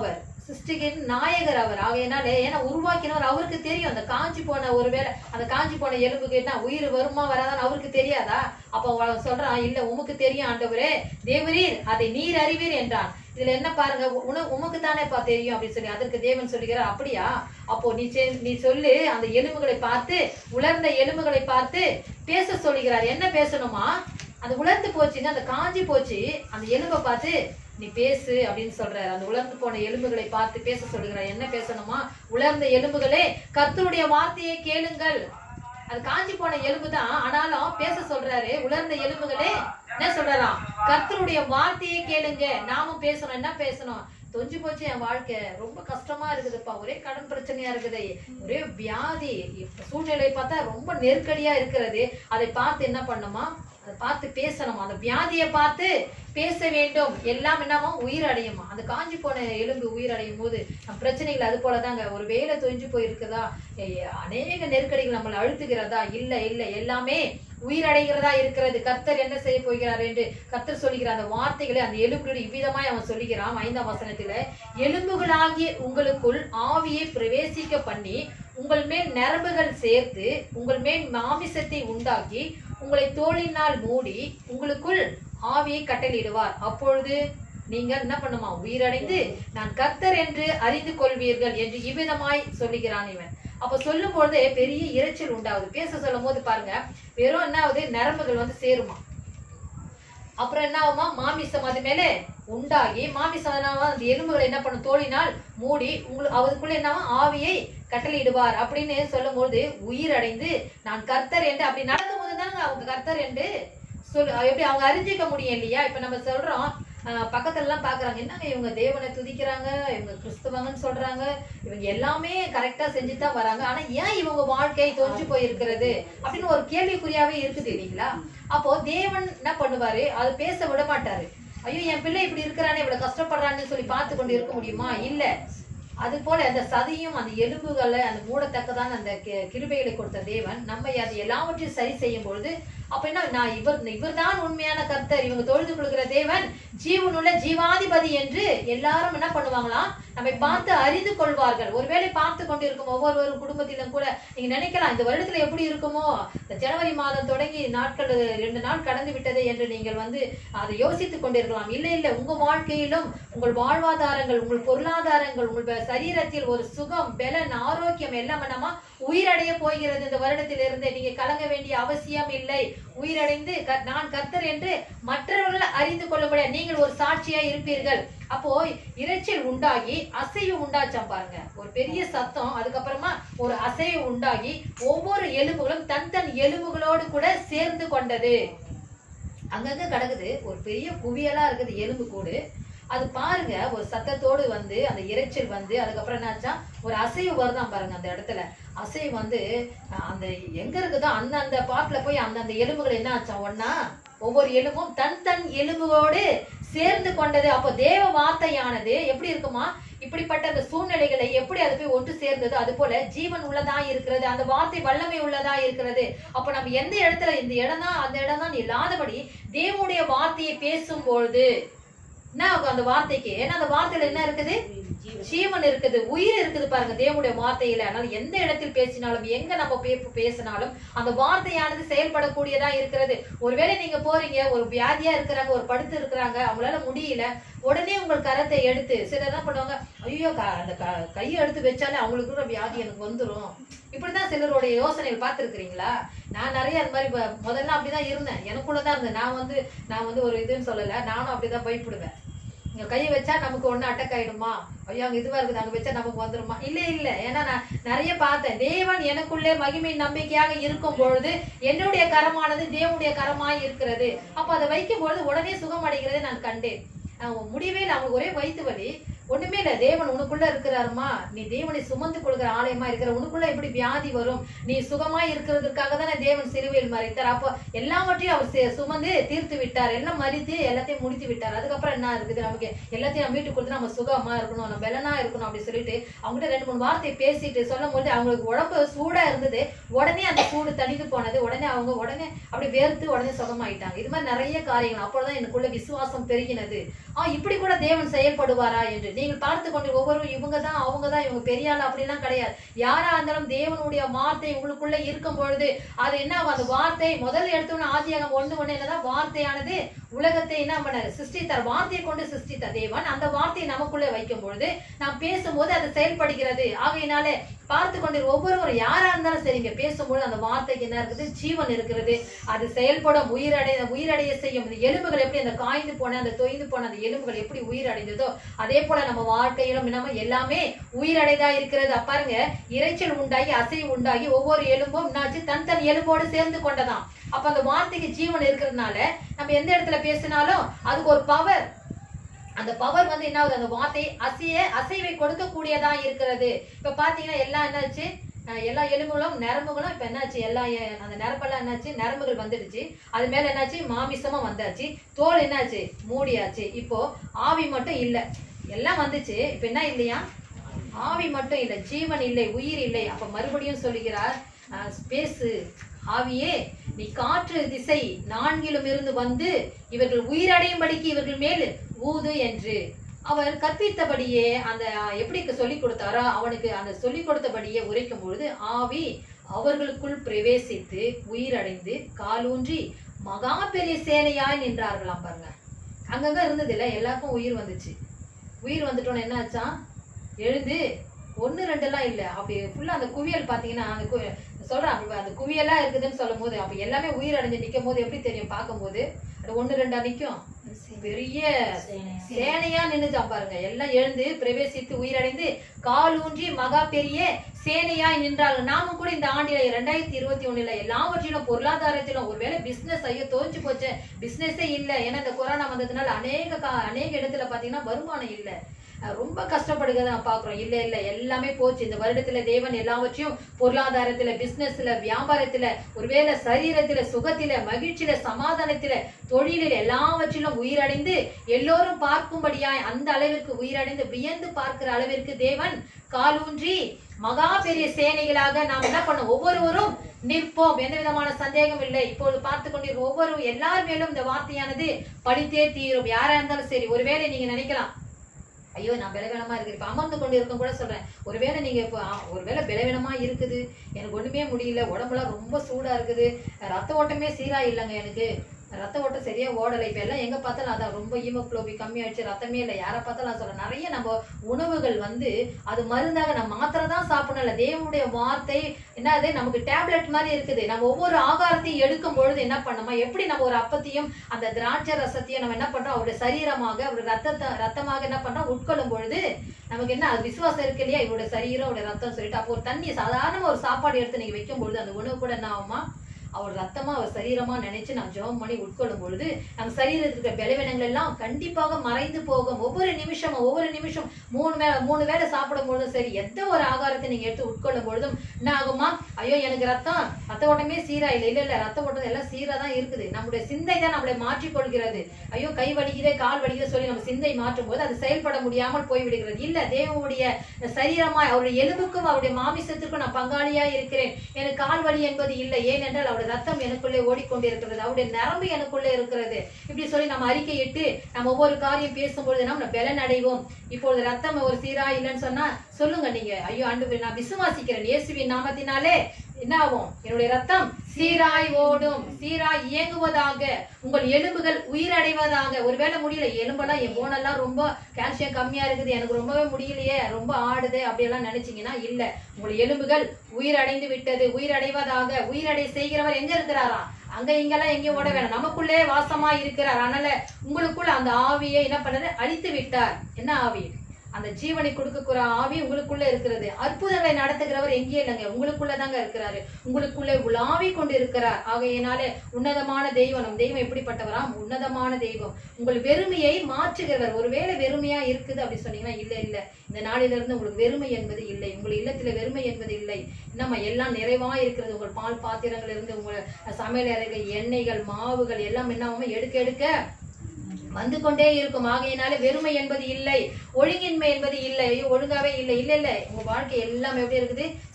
சிருஷ்டிகின் நாயகர் அவர் ஆகையினாலே ஏன்னா உருவாக்கினவர் அவருக்கு தெரியும் அந்த காஞ்சி போன ஒருவேளை அந்த காஞ்சி போன எலும்புக்கு என்ன உயிர் வருமா வராதான்னு அவருக்கு தெரியாதா அப்ப அவன் சொல்றான் இல்ல உமக்கு தெரியும் ஆண்டவரே தேவரீர் அதை நீர் அறிவீர் என்றான் இதுல என்ன பாருங்க உன உமக்கு தானேப்பா தெரியும் அப்படின்னு சொல்லி அதற்கு தேவன் சொல்லுகிறார் அப்படியா அப்போ நீ செ- நீ சொல்லு அந்த எலும்புகளை பார்த்து உலர்ந்த எலும்புகளை பார்த்து பேச சொல்லுகிறார் என்ன பேசணுமா அது உலர்ந்து போச்சுங்க அந்த காஞ்சி போச்சு அந்த எலும்பை பார்த்து நீ பேசு அப்படின்னு சொல்றாரு அந்த உலர்ந்து போன எலும்புகளை பார்த்து பேச சொல்லுகிறார் என்ன பேசணுமா உலர்ந்த எலும்புகளே கர்த்தருடைய வார்த்தையை கேளுங்கள் அது காஞ்சி போன எலும்பு தான் ஆனாலும் பேச சொல்றாரு உலர்ந்த எலும்புகளே என்ன சொல்றாராம் கர்த்தருடைய வார்த்தையை கேளுங்க நாமும் பேசணும் என்ன பேசணும் தொஞ்சு போச்சு என் வாழ்க்கை ரொம்ப கஷ்டமா இருக்குதுப்பா ஒரே கடன் பிரச்சனையா இருக்குது ஒரே வியாதி இப்ப சூழ்நிலை பார்த்தா ரொம்ப நெருக்கடியா இருக்கிறது அதை பார்த்து என்ன பண்ணுமா அதை பார்த்து பேசணுமா அந்த வியாதியை பார்த்து பேச வேண்டும் எல்லாம் என்னமா உயிர் அடையுமா அந்த காஞ்சி போன எலும்பு உயிர் அடையும் போது நம்ம பிரச்சனைகள் அது போலதாங்க ஒரு வேலை தொய்ஞ்சு போயிருக்குதா ஏய், அநேக நெருக்கடிகள் நம்மளை அழுத்துகிறதா இல்ல இல்ல எல்லாமே உயிரடைகிறதா இருக்கிறது கர்த்தர் என்ன செய்ய போகிறார் என்று கர்த்தர் சொல்லுகிற அந்த வார்த்தைகளை அந்த எலும்புகளோடு இவ்விதமாய் அவன் சொல்லுகிறான் ஐந்தாம் வசனத்துல எலும்புகளாகிய உங்களுக்குள் ஆவியை பிரவேசிக்க பண்ணி உங்கள் மேல் நரம்புகள் சேர்த்து உங்கள் மேல் மாமிசத்தை உண்டாக்கி உங்களை தோளினால் மூடி உங்களுக்குள் ஆவியை கட்டளையிடுவார் அப்பொழுது நீங்கள் என்ன பண்ணுமா உயிரடைந்து நான் கர்த்தர் என்று அறிந்து கொள்வீர்கள் என்று இவ்விதமாய் சொல்லுகிறான் இவன் அப்ப சொல்லும் பொழுதே பெரிய இரைச்சல் உண்டாகுது பேச சொல்லும் போது பாருங்க வெறும் என்ன ஆகுது நரம்புகள் வந்து சேருமா அப்புறம் என்ன ஆகுமா மாமிசம் அது மேலே உண்டாகி மாமிசம் என்னவா, அந்த எலும்புகளை என்ன பண்ணும் தோழினால் மூடி உங்களுக்கு அதுக்குள்ள என்னவா ஆவியை கட்டளையிடுவார் அப்படின்னு சொல்லும் பொழுது உயிர் அடைந்து நான் கர்த்தர் என்று அப்படி நடக்கும்போது தாங்க அவங்க கர்த்தர் என்று சொல்லு எப்படி அவங்க அறிஞ்சிக்க முடியும் இல்லையா இப்ப நம்ம சொல்றோம் ஆஹ் பக்கத்துல எல்லாம் பாக்குறாங்க என்னங்க இவங்க தேவனை துதிக்கிறாங்க இவங்க கிறிஸ்துவங்கன்னு சொல்றாங்க இவங்க எல்லாமே கரெக்டா செஞ்சுட்டு தான் வராங்க ஆனா ஏன் இவங்க வாழ்க்கை தொஞ்சு போயிருக்கிறது அப்படின்னு ஒரு கேள்விக்குறியாவே இருக்குது இல்லைங்களா அப்போ தேவன் என்ன பண்ணுவாரு அது பேச விட மாட்டாரு ஐயோ என் பிள்ளை இப்படி இருக்கிறானே இவ்வளவு கஷ்டப்படுறான்னு சொல்லி பார்த்து கொண்டு இருக்க முடியுமா இல்ல அது போல அந்த சதையும் அந்த எலும்புகளை அந்த மூடத்தக்கதான அந்த கி- கிருபைகளை கொடுத்த தேவன் நம்மை அது எல்லாவற்றையும் சரி செய்யும் பொழுது அப்ப என்ன நான் இவர் இவர்தான் உண்மையான கர்த்தர் இவங்க தொழுது கொள்கிற தேவன் ஜீவனுள்ள ஜீவாதிபதி என்று எல்லாரும் என்ன பண்ணுவாங்களாம் நம்மை பார்த்து அறிந்து கொள்வார்கள் ஒருவேளை பார்த்து கொண்டிருக்கும் ஒவ்வொரு குடும்பத்திலும் கூட நீங்க நினைக்கலாம் இந்த வருடத்துல எப்படி இருக்குமோ இந்த ஜனவரி மாதம் தொடங்கி நாட்கள் ரெண்டு நாள் கடந்து விட்டது என்று நீங்கள் வந்து அதை யோசித்துக் கொண்டிருக்கலாம் இல்லை இல்லை உங்க வாழ்க்கையிலும் உங்கள் வாழ்வாதாரங்கள் உங்கள் பொருளாதாரங்கள் உங்கள் ப- சரீரத்தில் ஒரு சுகம் பலன் ஆரோக்கியம் எல்லாம் என்னமா உயிரடைய போகிறது இந்த வருடத்திலிருந்து நீங்க கலங்க வேண்டிய அவசியம் இல்லை உயிரடைந்து க- நான் கர்த்தர் என்று மற்றவர்கள் அறிந்து கொள்ளும்படியா நீங்கள் ஒரு சாட்சியா இருப்பீர்கள் அப்போ இரைச்சல் உண்டாகி அசைவு உண்டாச்சாம் பாருங்க ஒரு பெரிய சத்தம் அதுக்கப்புறமா ஒரு அசைவு உண்டாகி ஒவ்வொரு எலும்புகளும் தன் தன் எலும்புகளோடு கூட சேர்ந்து கொண்டது அங்கங்க கிடக்குது ஒரு பெரிய குவியலா இருக்குது எலும்பு கூடு அது பாருங்க ஒரு சத்தத்தோடு வந்து அந்த இரைச்சல் வந்து அதுக்கப்புறம் என்னாச்சா ஒரு அசைவு வருதான் பாருங்க அந்த இடத்துல அசைவு வந்து அஹ், அந்த எங்க இருக்குதோ அந்த அந்த பாட்டுல போய் அந்த அந்த எலும்புகள் என்ன ஆச்சாம் ஒன்னா ஒவ்வொரு எலும்பும் தன் தன் எலும்புகளோடு சேர்ந்து கொண்டது அப்போ தேவ வார்த்தையானது எப்படி இருக்குமா இப்படிப்பட்ட அந்த சூழ்நிலைகளை எப்படி அது போய் ஒன்று சேர்ந்தது அது போல ஜீவன் உள்ளதா இருக்கிறது அந்த வார்த்தை வல்லமை உள்ளதா இருக்கிறது அப்ப நம்ம எந்த இடத்துல இந்த இடம் தான் அந்த இடம் தான் இல்லாதபடி தேவனுடைய வார்த்தையை பேசும்பொழுது என்ன ஆகும் அந்த வார்த்தைக்கு ஏன்னா அந்த வார்த்தையில என்ன இருக்குது ஜீவன் இருக்குது உயிர் இருக்குது பாருங்க தேவனுடைய வார்த்தையில அதனால எந்த இடத்தில் பேசினாலும் எங்க நம்ம பே- பேசினாலும் அந்த வார்த்தையானது செயல்படக்கூடியதா இருக்கிறது ஒருவேளை நீங்க போறீங்க ஒரு வியாதியா இருக்கிறாங்க ஒரு படுத்து இருக்கிறாங்க அவங்களால முடியல உடனே உங்கள் கரத்தை எடுத்து சிலர் என்ன பண்ணுவாங்க ஐயோ க- அந்த க- கையை எடுத்து வச்சாலே அவங்களுக்கு கூட வியாதி எனக்கு வந்துரும் இப்படிதான் சிலருடைய யோசனைகள் பார்த்திருக்கிறீங்களா நான் நிறைய அந்த மாதிரி ப- முதல்ல அப்படிதான் இருந்தேன் எனக்குள்ளதான் இருந்தேன் நான் வந்து நான் வந்து ஒரு இதுன்னு சொல்லல நானும் அப்படிதான் பயப்படுவேன் இங்க கையை வச்சா நமக்கு ஒண்ணு அட்டக் ஆயிடுமா ஐயோ அங்க இதுவா இருக்குது அங்க வச்சா நமக்கு வந்துருமா இல்ல இல்ல ஏன்னா நான் நிறைய பார்த்தேன் தேவன் எனக்குள்ளே மகிமை நம்பிக்கையாக இருக்கும் பொழுது என்னுடைய கரமானது தேவனுடைய கரமாய் இருக்கிறது அப்ப அதை வைக்கும் பொழுது உடனே சுகம் அடைகிறதை நான் கண்டேன் அஹ் முடியவே இல்லை அவங்களுக்கு ஒரே வயிற்று வலி ஒண்ணுமே இல்ல தேவன் உனக்குள்ள இருக்கிறாருமா நீ தேவனை சுமந்து கொள்கிற ஆலயமா இருக்கிற உனக்குள்ள எப்படி வியாதி வரும் நீ சுகமா இருக்கிறதுக்காக தானே தேவன் சிலுவையில் மறைத்தார் அப்போ எல்லாவற்றையும் அவர் சே- சுமந்து தீர்த்து விட்டார் எல்லாம் மறித்து எல்லாத்தையும் முடித்து விட்டார் அதுக்கப்புறம் என்ன இருக்குது நமக்கு எல்லாத்தையும் நம்ம வீட்டுக்கு கொடுத்து நம்ம சுகமா இருக்கணும் நம்ம பலனா இருக்கணும் அப்படி சொல்லிட்டு அவங்ககிட்ட ரெண்டு மூணு வார்த்தை பேசிட்டு சொல்லும் போது அவங்களுக்கு உடம்பு சூடா இருந்தது உடனே அந்த சூடு தணிந்து போனது உடனே அவங்க உடனே அப்படி வேர்த்து உடனே சுகமாயிட்டாங்க இது மாதிரி நிறைய காரியங்கள் அப்பொழுதுதான் எனக்குள்ள விசுவாசம் பெருகினது ஆ இப்படி கூட தேவன் செயல்படுவாரா என்று நீங்கள் பார்த்து கொண்டு ஒவ்வொருவரும் இவங்க தான் அவங்க தான் இவங்க பெரிய ஆள் அப்படிலாம் கிடையாது யாரா இருந்தாலும் தேவனுடைய வார்த்தை உங்களுக்குள்ள இருக்கும் பொழுது அது என்ன ஆகும்? அந்த வார்த்தை முதல்ல எடுத்தோன்னு ஆதியாகம் ஒண்ணு ஒண்ணு என்னதான் வார்த்தையானது உலகத்தை என்ன பண்ணாரு சிருஷ்டித்தார் வார்த்தையை கொண்டு சிருஷ்டித்த தேவன் அந்த வார்த்தையை நமக்குள்ளே வைக்கும் பொழுது நாம் பேசும்போது அது செயல்படுகிறது ஆகையினாலே பார்த்து கொண்டு ஒவ்வொருவரும் யாரா இருந்தாலும் சரிங்க பேசும்போது அந்த வார்த்தைக்கு என்ன இருக்குது ஜீவன் இருக்கிறது அது செயல்படும் உயிரடை உயிரடைய செய்யும் இந்த எலும்புகள் எப்படி அந்த காய்ந்து போன அந்த தொய்ந்து போன அந்த எலும்புகள் எப்படி உயிரடைந்ததோ அதே போல நம்ம வாழ்க்கையிலும் நம்ம எல்லாமே உயிரடைதா இருக்கிறது அப்ப பாருங்க இரைச்சல் உண்டாகி அசைவு உண்டாகி ஒவ்வொரு எலும்பும் என்னாச்சு தன் தன் எலும்போடு சேர்ந்து கொண்டதாம் அப்ப அந்த வார்த்தைக்கு ஜீவன் இருக்கிறதுனால நம்ம எந்த இடத்துல பேசினாலும் அதுக்கு ஒரு பவர் அந்த பவர் வந்து என்ன ஆகுது அந்த வார்த்தை அசைய அசைவை கொடுக்கக்கூடியதா இருக்கிறது இப்ப பாத்தீங்கன்னா எல்லாம் என்னாச்சு அஹ் எல்லா எலும்புகளும் நரம்புகளும் இப்ப என்னாச்சு எல்லா எ- அந்த நரம்பெல்லாம் என்னாச்சு நரம்புகள் வந்துடுச்சு அது மேல என்னாச்சு மாமிசமும் வந்தாச்சு தோல் என்னாச்சு மூடியாச்சு இப்போ ஆவி மட்டும் இல்ல எல்லாம் வந்துச்சு இப்ப என்ன இல்லையா ஆவி மட்டும் இல்ல ஜீவன் இல்லை உயிர் இல்லை அப்ப மறுபடியும் சொல்லுகிறார் ஸ்பேஸ் ஆவியே நீ காற்று திசை நான்கிலும் இருந்து வந்து இவர்கள் உயிரடையும்படிக்கு இவர்கள் மேல் ஊது என்று அவர் கற்பித்தபடியே அந்த எப்படி சொல்லி கொடுத்தாரோ அவனுக்கு அந்த சொல்லி கொடுத்தபடியே உரைக்கும் பொழுது ஆவி அவர்களுக்குள் பிரவேசித்து உயிரடைந்து காலூன்றி மகா பெரிய சேனையாய் நின்றார்களாம் பாருங்க அங்கங்க இருந்தது இல்ல எல்லாருக்கும் உயிர் வந்துச்சு உயிர் வந்துட்டோன்னு என்ன ஆச்சாம் எழுந்து ஒண்ணு ரெண்டு எல்லாம் இல்ல அப்படி ஃபுல்லா அந்த குவியல் பாத்தீங்கன்னா அந்த கு- சொல்றேன் அப்ப அந்த குவியலா இருக்குதுன்னு சொல்லும் போது அப்ப எல்லாமே உயிர் அடைஞ்சு நிக்கும் போது எப்படி தெரியும் பார்க்கும்போது அது ஒண்ணு ரெண்டா நிக்கும் பெரிய சேனையா நின்னுச்சாம் பாருங்க எல்லாம் எழுந்து பிரவேசித்து உயிரடைந்து கால் ஊன்றி மகா பெரிய சேனையாய் நின்றார்கள் நாமும் கூட இந்த ஆண்டில இரண்டாயிரத்தி இருபத்தி ஒண்ணுல எல்லாவற்றிலும் பொருளாதாரத்திலும் ஒருவேளை பிசினஸ் ஐயோ தோஞ்சு போச்சு பிசினஸே இல்ல ஏன்னா இந்த கொரோனா வந்ததுனால அநேக கா- அநேக இடத்துல பாத்தீங்கன்னா வருமானம் இல்ல அஹ் ரொம்ப கஷ்டப்படுகிறத நான் பாக்குறோம் இல்ல இல்ல எல்லாமே போச்சு இந்த வருடத்துல தேவன் எல்லாவற்றையும் பொருளாதாரத்துல பிசினஸ்ல வியாபாரத்துல ஒருவேளை சரீரத்துல சுகத்தில மகிழ்ச்சியில சமாதானத்தில தொழிலில் எல்லாவற்றிலும் உயிரடைந்து எல்லோரும் பார்க்கும்படியாய் அந்த அளவிற்கு உயிரடைந்து வியந்து பார்க்கிற அளவிற்கு தேவன் காலூன்றி மகா பெரிய சேனைகளாக நாம் என்ன பண்ணோம் ஒவ்வொருவரும் நிற்போம் எந்த விதமான சந்தேகம் இல்லை இப்போது பார்த்து கொண்டிருக்க ஒவ்வொரு எல்லார் மேலும் இந்த வார்த்தையானது படித்தே தீரும் யாரா இருந்தாலும் சரி ஒருவேளை நீங்க நினைக்கலாம் ஐயோ நான் பலவீனமா இருக்கு இப்ப அமர்ந்து கொண்டு இருக்கும் கூட சொல்றேன் ஒருவேளை நீங்க இப்போ ஆ, ஒருவேளை பலவீனமா இருக்குது எனக்கு ஒண்ணுமே முடியல உடம்புலாம் ரொம்ப சூடா இருக்குது ரத்த ஓட்டமே சீரா இல்லைங்க எனக்கு ரத்த ஓட்டம் சரியா ஓடலை இப்ப எல்லாம் எங்க பார்த்தாலும் அதான் ரொம்ப ஹீமோகுளோபி கம்மியாயிடுச்சு ரத்தமே இல்லை யாரை பார்த்தாலும் நான் சொல்றேன் நிறைய நம்ம உணவுகள் வந்து அது மருந்தாக நம்ம மாத்திரை தான் சாப்பிடணும் இல்ல தேவனுடைய வார்த்தை என்னது நமக்கு டேப்லெட் மாதிரி இருக்குது நம்ம ஒவ்வொரு ஆகாரத்தையும் எடுக்கும் பொழுது என்ன பண்ணோமா எப்படி நம்ம ஒரு அப்பத்தையும் அந்த திராட்சை ரசத்தையும் நம்ம என்ன பண்றோம் அவருடைய சரீரமாக அவருடைய ரத்தத்தை ரத்தமாக என்ன பண்றோம் உட்கொள்ளும் பொழுது நமக்கு என்ன அது விசுவாசம் இருக்கு இல்லையா இவருடைய சரீரம் அவருடைய ரத்தம் சொல்லிட்டு அப்போ ஒரு தண்ணி சாதாரண ஒரு சாப்பாடு எடுத்து நீங்க வைக்கும் பொழுது அந்த உணவு கூட என்ன ஆகுமா அவர் ரத்தமா அவர் சரீரமா நினைச்சு நான் ஜெபம் பண்ணி உட்கொள்ளும் பொழுது நம்ம சரீரத்தில் இருக்கிற பலவீனங்கள் எல்லாம் கண்டிப்பாக மறைந்து போகும் ஒவ்வொரு நிமிஷமும் ஒவ்வொரு நிமிஷம் மூணு வே மூணு வேளை சாப்பிடும் பொழுதும் சரி எந்த ஒரு ஆகாரத்தை நீங்க எடுத்து உட்கொள்ளும் பொழுதும் என்ன ஆகுமா ஐயோ எனக்கு ரத்தம் ரத்த ஓட்டமே சீரா இல்லை இல்ல இல்ல ரத்த ஓட்டம் எல்லாம் சீரா தான் இருக்குது நம்முடைய சிந்தை தான் நம்மளை மாற்றிக் கொள்கிறது ஐயோ கை வலிக்குதே கால் வலிக்குதே சொல்லி நம்ம சிந்தை மாற்றும் போது அது செயல்பட முடியாமல் போய்விடுகிறது இல்ல தேவனுடைய சரீரமாய் அவருடைய எலும்புக்கும் அவருடைய மாமிசத்திற்கும் நான் பங்காளியா இருக்கிறேன் எனக்கு கால் வலி என்பது இல்லை ஏனென்றால் அவருடைய ரத்தம் எனக்குள்ளே ஓடிக்கொண்டிருக்கிறது அவருடைய நரம்பு எனக்குள்ளே இருக்கிறது இப்படி சொல்லி நம்ம அறிக்கையிட்டு நம்ம ஒவ்வொரு காரியம் பேசும்பொழுது நம்ம பலன் அடைவோம் இப்பொழுது ரத்தம் ஒரு சீரா இல்லைன்னு சொன்னா சொல்லுங்க நீங்க ஐயோ ஆண்டு நான் விசுவாசிக்கிறேன் இயேசுவின் நாமத்தினாலே என்ன ஆகும் என்னுடைய ரத்தம் சீராய் ஓடும் சீராய் இயங்குவதாக உங்கள் எலும்புகள் உயிரடைவதாக ஒருவேளை முடியல எலும்பெல்லாம் என் போனெல்லாம் ரொம்ப கால்சியம் கம்மியா இருக்குது எனக்கு ரொம்பவே முடியலையே ரொம்ப ஆடுது அப்படியெல்லாம் நினைச்சீங்கன்னா இல்ல உங்கள் எலும்புகள் உயிரடைந்து விட்டது உயிரடைவதாக உயிரடை செய்கிறவர் எங்க இருக்கிறாரா அங்க இங்கெல்லாம் எங்கேயும் ஓட வேணாம் நமக்குள்ளே வாசமா இருக்கிறார் அதனால உங்களுக்குள்ள அந்த ஆவியை என்ன பண்ணது அழித்து விட்டார் என்ன ஆவி அந்த ஜீவனை கொடுக்கக்கூற ஆவி உங்களுக்குள்ள இருக்கிறது அற்புதங்களை நடத்துகிறவர் எங்கே இல்லைங்க உங்களுக்குள்ளதாங்க இருக்கிறாரு உங்களுக்குள்ளே உலாவி கொண்டு இருக்கிறார் ஆகையினாலே உன்னதமான தெய்வம் நம் தெய்வம் எப்படிப்பட்டவராம் உன்னதமான தெய்வம் உங்கள் வெறுமையை மாற்றுகிறவர் ஒருவேளை வெறுமையா இருக்குது அப்படி சொன்னீங்கன்னா இல்ல இல்ல இந்த நாளில இருந்து உங்களுக்கு வெறுமை என்பது இல்லை உங்கள் இல்லத்துல வெறுமை என்பது இல்லை நம்ம எல்லாம் நிறைவா இருக்கிறது உங்கள் பால் பாத்திரங்கள் இருந்து உங்கள் சமையல் அறைகள் எண்ணெய்கள் மாவுகள் எல்லாம் என்ன ஆகுமா எடுக்க எடுக்க வந்து கொண்டே இருக்கும் ஆகையினால வெறுமை என்பது இல்லை ஒழுங்கின்மை என்பது இல்லை ஐயோ, ஒழுங்காவே இல்லை இல்ல இல்ல உங்க வாழ்க்கை எல்லாம் எப்படி இருக்குது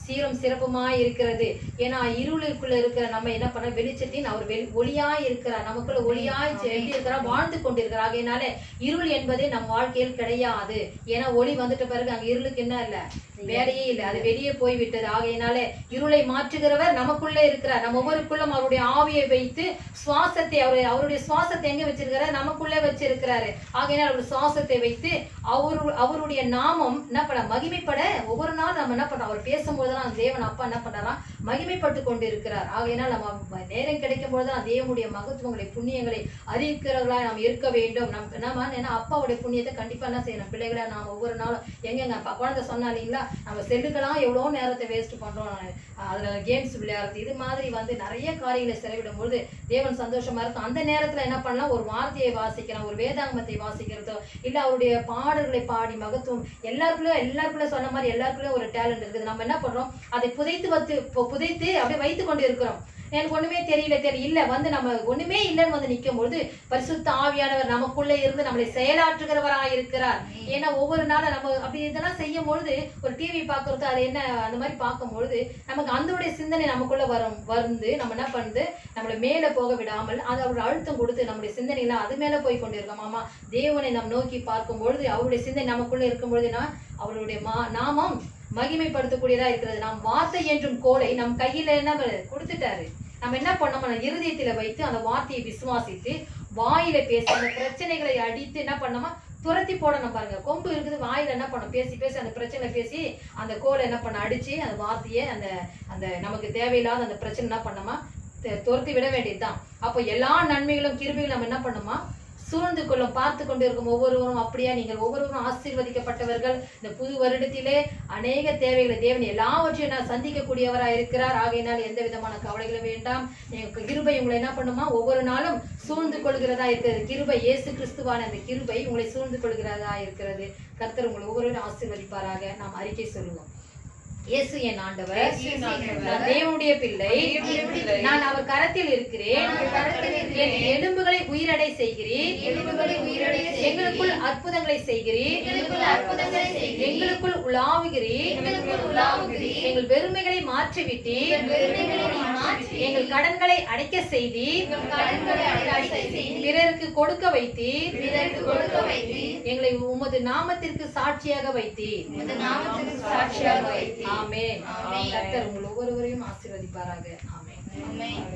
சீரம் சிறப்புமா இருக்கிறது ஏன்னா இருளுக்குள்ள இருக்கிற நம்ம என்ன பண்ண வெளிச்சத்தின் அவர் வெளி ஒளியாய் இருக்கிறார் நமக்குள்ள ஒளியாய் எப்படி இருக்கிறார் வாழ்ந்து கொண்டிருக்கிறார் ஆகையினால இருள் என்பதே நம் வாழ்க்கையில் கிடையாது ஏன்னா ஒளி வந்துட்ட பிறகு அங்க இருளுக்கு என்ன இல்ல வேலையே இல்லை அது வெளியே போய் விட்டது ஆகையினால இருளை மாற்றுகிறவர் நமக்குள்ளே இருக்கிறார் நம்ம ஒவ்வொருக்குள்ளும் அவருடைய ஆவியை வைத்து சுவாசத்தை அவர் அவருடைய சுவாசத்தை எங்க வச்சிருக்கிறார் நமக்குள்ளே வச்சிருக்கிறாரு ஆகையினால் அவருடைய சுவாசத்தை வைத்து அவரு அவருடைய நாமம் என்ன பண்ண மகிமைப்பட ஒவ்வொரு நாள் நம்ம என்ன பண்றோம் அவர் பேசும்போதெல்லாம் அந்த தேவன் அப்பா என்ன பண்ணாராம் மகிமைப்பட்டு கொண்டு இருக்கிறார் ஆகையினால் நம்ம நேரம் கிடைக்கும் பொழுதுதான் தேவனுடைய மகத்துவங்களை புண்ணியங்களை அறிவிக்கிறவர்களா நாம் இருக்க வேண்டும் நம் நம்ம ஏன்னா அப்பாவுடைய புண்ணியத்தை கண்டிப்பா என்ன செய்யணும் பிள்ளைகளை நாம் ஒவ்வொரு நாளும் எங்கெங்க அப்பா குழந்தை சொன்னா இல்லைங்களா நம்ம செல்லுக்கெல்லாம் எவ்வளோ நேரத்தை வேஸ்ட் பண்றோம் அதுல கேம்ஸ் விளையாடுறது இது மாதிரி வந்து நிறைய காரியங்களை செலவிடும் பொழுது தேவன் சந்தோஷமா இருக்கும் அந்த நேரத்துல என்ன பண்ணலாம் ஒரு வார்த்தையை வாசிக்கலாம் ஒரு வேதாங்கமத்தை வாசிக்கிறதோ இல்ல அவருடைய பாடல்களை பாடி மகத்துவம் எல்லாருக்குள்ளயும் எல்லாருக்குள்ள சொன்ன மாதிரி எல்லாருக்குள்ளயும் ஒரு டேலண்ட் இருக்குது நம்ம என்ன பண்றோம் அதை புதைத்து வைத்து பு- புதைத்து அப்படியே வைத்து கொண்டு இருக்கிறோம் எனக்கு ஒண்ணுமே தெரியல தெரியல இல்ல வந்து நம்ம ஒண்ணுமே இல்லைன்னு வந்து நிக்கும் பொழுது பரிசுத்த ஆவியானவர் நமக்குள்ள இருந்து நம்மளை செயலாற்றுகிறவராக இருக்கிறார் ஏன்னா ஒவ்வொரு நாளும் நம்ம அப்படி இதெல்லாம் செய்யும் பொழுது ஒரு டிவி பாக்குறது அது என்ன அந்த மாதிரி பார்க்கும் பொழுது நமக்கு அந்தோடைய சிந்தனை நமக்குள்ள வரும் வந்து நம்ம என்ன பண்ணுது நம்மளை மேல போக விடாமல் அது அவருடைய அழுத்தம் கொடுத்து நம்முடைய சிந்தனை எல்லாம் அது மேல போய் கொண்டிருக்கோம் ஆமா தேவனை நாம் நோக்கி பார்க்கும் பொழுது அவருடைய சிந்தனை நமக்குள்ள இருக்கும் பொழுதுனா அவருடைய மா நாமம் மகிமைப்படுத்தக்கூடியதா இருக்கிறது நாம் வார்த்தை என்றும் கோலை நம் கையில என்ன பண்ணு- கொடுத்துட்டாரு நம்ம என்ன பண்ணோம் நம்ம இருதயத்துல வைத்து அந்த வார்த்தையை விசுவாசித்து வாயில பேசி அந்த பிரச்சனைகளை அடித்து என்ன பண்ணோமா துரத்தி போடணும் பாருங்க கொம்பு இருக்குது வாயில என்ன பண்ணும் பேசி பேசி அந்த பிரச்சனை பேசி அந்த கோலை என்ன பண்ண அடிச்சு அந்த வார்த்தையை அந்த அந்த நமக்கு தேவையில்லாத அந்த பிரச்சனை என்ன பண்ணோமா த- துரத்தி விட வேண்டியதுதான் அப்போ எல்லா நன்மைகளும் கிருபைகளும் நம்ம என்ன பண்ணுமா சூழ்ந்து கொள்ளும் பார்த்து கொண்டிருக்கும் ஒவ்வொருவரும் அப்படியா நீங்கள் ஒவ்வொருவரும் ஆசீர்வதிக்கப்பட்டவர்கள் இந்த புது வருடத்திலே அநேக தேவைகளை தேவன் எல்லாவற்றையும் நான் சந்திக்கக்கூடியவரா இருக்கிறார் ஆகையினால் எந்த விதமான கவலைகளும் வேண்டாம் எனக்கு கிருபை உங்களை என்ன பண்ணுமா ஒவ்வொரு நாளும் சூழ்ந்து கொள்கிறதா இருக்கிறது கிருபை இயேசு கிறிஸ்துவான அந்த கிருபை உங்களை சூழ்ந்து கொள்கிறதா இருக்கிறது கர்த்தர் உங்களை ஒவ்வொருவரும் ஆசீர்வதிப்பாராக நாம் அறிக்கை சொல்லுவோம் இயேசு என் ஆண்டவர் இயேசு என் ஆண்டவர். நான் தேவனுடைய பிள்ளை தேவனுடைய பிள்ளை. நான் அவர் கரத்தில் இருக்கிறேன் நான் கரத்தில் இருக்கிறேன். என் எலும்புகளை உயிரடை செய்கிறேன் எலும்புகளை உயிரடை செய்கிறீர். எங்களுக்குள் அற்புதங்களை செய்கிறேன் எங்களுக்குள் அற்புதங்களை செய்கிறீர். எங்களுக்குள் உலாவுகிறேன் எங்களுக்குள் உலாவுகிறீர். எங்கள் வெறுமைகளை மாற்றிவிட்டீர் எங்கள் வெறுமைகளை நீ மாற்றி எங்கள் கடன்களை அடைக்க செய்தீர் எங்கள் கடன்களை அடைக்க செய்தீர். பிறருக்கு கொடுக்க வைத்தீர் பிறருக்கு கொடுக்க வைத்தீர். எங்களை உமது நாமத்திற்கு சாட்சியாக வைத்தீர் உமது நாமத்துக்கு சாட்சியாக வைத்தீர். ஆமென் ஆமென். கர்த்தர் உங்கள் ஒவ்வொருவரையும் ஆசீர்வதிப்பாராக ஆமென் ஆமென்.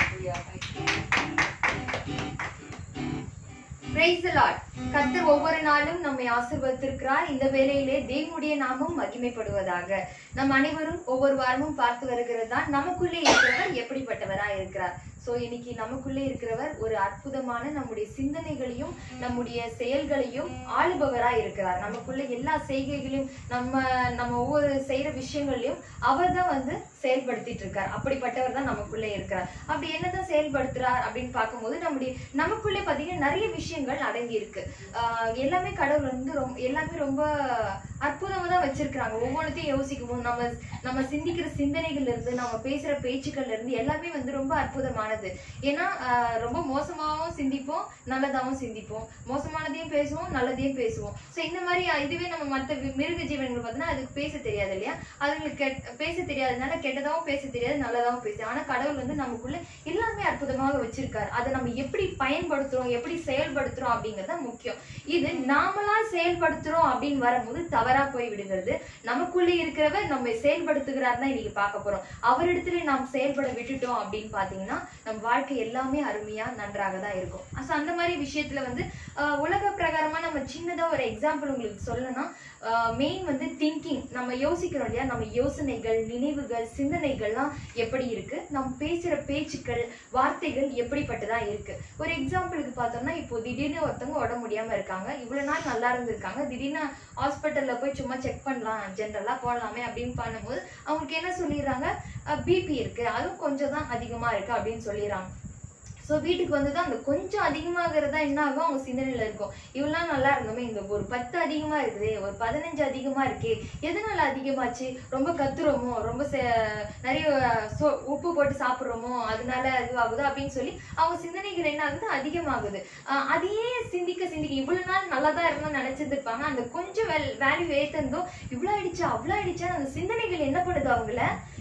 Praise the Lord. கர்த்தர் ஒவ்வொரு நாளும் நம்மை ஆசீர்வதித்திருக்கிறார் இந்த வேளையிலே தேவனுடைய நாமம் மகிமைப்படுவதாக நம் அனைவரும் ஒவ்வொரு வாரமும் பார்த்து வருகிறது தான் நமக்குள்ளே இருக்கிறவர் எப்படிப்பட்டவரா இருக்கிறார் சோ இன்னைக்கு நமக்குள்ளே இருக்கிறவர் ஒரு அற்புதமான நம்முடைய சிந்தனைகளையும் நம்முடைய செயல்களையும் ஆளுபவரா இருக்கிறார் நமக்குள்ள எல்லா செய்கைகளையும் நம்ம நம்ம ஒவ்வொரு செய்யற விஷயங்களையும் அவர் தான் வந்து செயல்படுத்திட்டு இருக்கார் அப்படிப்பட்டவர் தான் நமக்குள்ளே இருக்கிறார் அப்படி என்னதான் செயல்படுத்துறார் அப்படின்னு பார்க்கும்போது நம்முடைய நமக்குள்ளே பாத்தீங்கன்னா நிறைய விஷயங்கள் அடங்கி இருக்கு ஆஹ் எல்லாமே கடவுள் வந்து ரொம்ப எல்லாமே ரொம்ப அற்புதமா தான் வச்சிருக்கிறாங்க ஒவ்வொன்றத்தையும் யோசிக்கும் போது நம்ம நம்ம சிந்திக்கிற சிந்தனைகள்ல இருந்து நம்ம பேசுற பேச்சுக்கள்ல இருந்து எல்லாமே வந்து ரொம்ப அற்புதமானது ஏன்னா ஆஹ் ரொம்ப மோசமாவும் சிந்திப்போம் நல்லதாவும் சிந்திப்போம் மோசமானதையும் பேசுவோம் நல்லதையும் பேசுவோம் சோ இந்த மாதிரி அஹ், இதுவே நம்ம மற்ற வி- மிருக ஜீவன்கள் பார்த்தீங்கன்னா அதுக்கு பேச தெரியாது இல்லையா அதுங்களுக்கு கெட்- பேச தெரியாதனால கெட்டதாவும் பேச தெரியாது நல்லதாவும் பேசு ஆனா கடவுள் வந்து நமக்குள்ள எல்லாமே அற்புதமாக வச்சிருக்காரு அதை நம்ம எப்படி பயன்படுத்துறோம் எப்படி செயல்படுத்துறோம் அப்படிங்கறது தான் முக்கியம் இது நாமளா செயல்படுத்துறோம் அப்படின்னு வரும்போது தவறா போய் விடுகிறது நமக்குள்ளே இருக்கிறவர் நம்மை செயல்படுத்துகிறார் தான் இன்னைக்கு பார்க்க போறோம் அவரிடத்துல நாம் செயல்பட விட்டுட்டோம் அப்படின்னு பாத்தீங்கன்னா நம் வாழ்க்கை எல்லாமே அருமையா நன்றாக தான் இருக்கும் So, அந்த மாதிரி விஷயத்துல வந்து ஆஹ், உலக பிரகாரமா நம்ம சின்னதா ஒரு எக்ஸாம்பிள் உங்களுக்கு சொல்லணும்னா மெயின் வந்து திங்கிங் நம்ம யோசிக்கிறோம் இல்லையா நம்ம யோசனைகள் நினைவுகள் சிந்தனைகள்லாம் எப்படி இருக்கு நம்ம பேசுற பேச்சுக்கள் வார்த்தைகள் எப்படிப்பட்டதா இருக்கு ஒரு எக்ஸாம்பிளுக்கு பார்த்தோம்னா இப்போ திடீர்னு ஒருத்தவங்க உடம்பு முடியாம இருக்காங்க இவ்வளவு நாள் நல்லா இருந்திருக்காங்க திடீர்னு ஹாஸ்பிட்டல்ல போய் சும்மா செக் பண்ணலாம் ஜென்ரலா போடலாமே அப்படின்னு பண்ணும்போது அவங்களுக்கு என்ன சொல்லிடுறாங்க பிபி இருக்கு அதுவும் கொஞ்சம் தான் அதிகமா இருக்கு அப்படின்னு சொல்லிடுறாங்க ஸோ வீட்டுக்கு வந்து தான் அந்த கொஞ்சம் அதிகமாகிறதா என்ன ஆகும் அவங்க சிந்தனையில இருக்கும் இவ்வளோ நல்லா இருந்தோமே இந்த ஒரு பத்து அதிகமா இருக்குதே ஒரு பதினஞ்சு அதிகமா இருக்கே எதனால அதிகமாச்சு ரொம்ப கத்துறோமோ ரொம்ப செ- நிறைய சோ உப்பு போட்டு சாப்பிட்றோமோ அதனால இதுவாகுதோ அப்படின்னு சொல்லி அவங்க சிந்தனைகள் என்ன ஆகுது அதிகமாகுது ஆஹ் அதையே சிந்திக்க சிந்திக்க இவ்வளவு நாள் நல்லா தான் இருந்தோம் நினைச்சிருப்பாங்க அந்த கொஞ்சம் வேல்யூ ஏத்தந்தோ இவ்வளோ ஆயிடுச்சா அவ்வளோ ஆயிடுச்சா அந்த சிந்தனைகள் என்ன பண்ணுது அவங்கள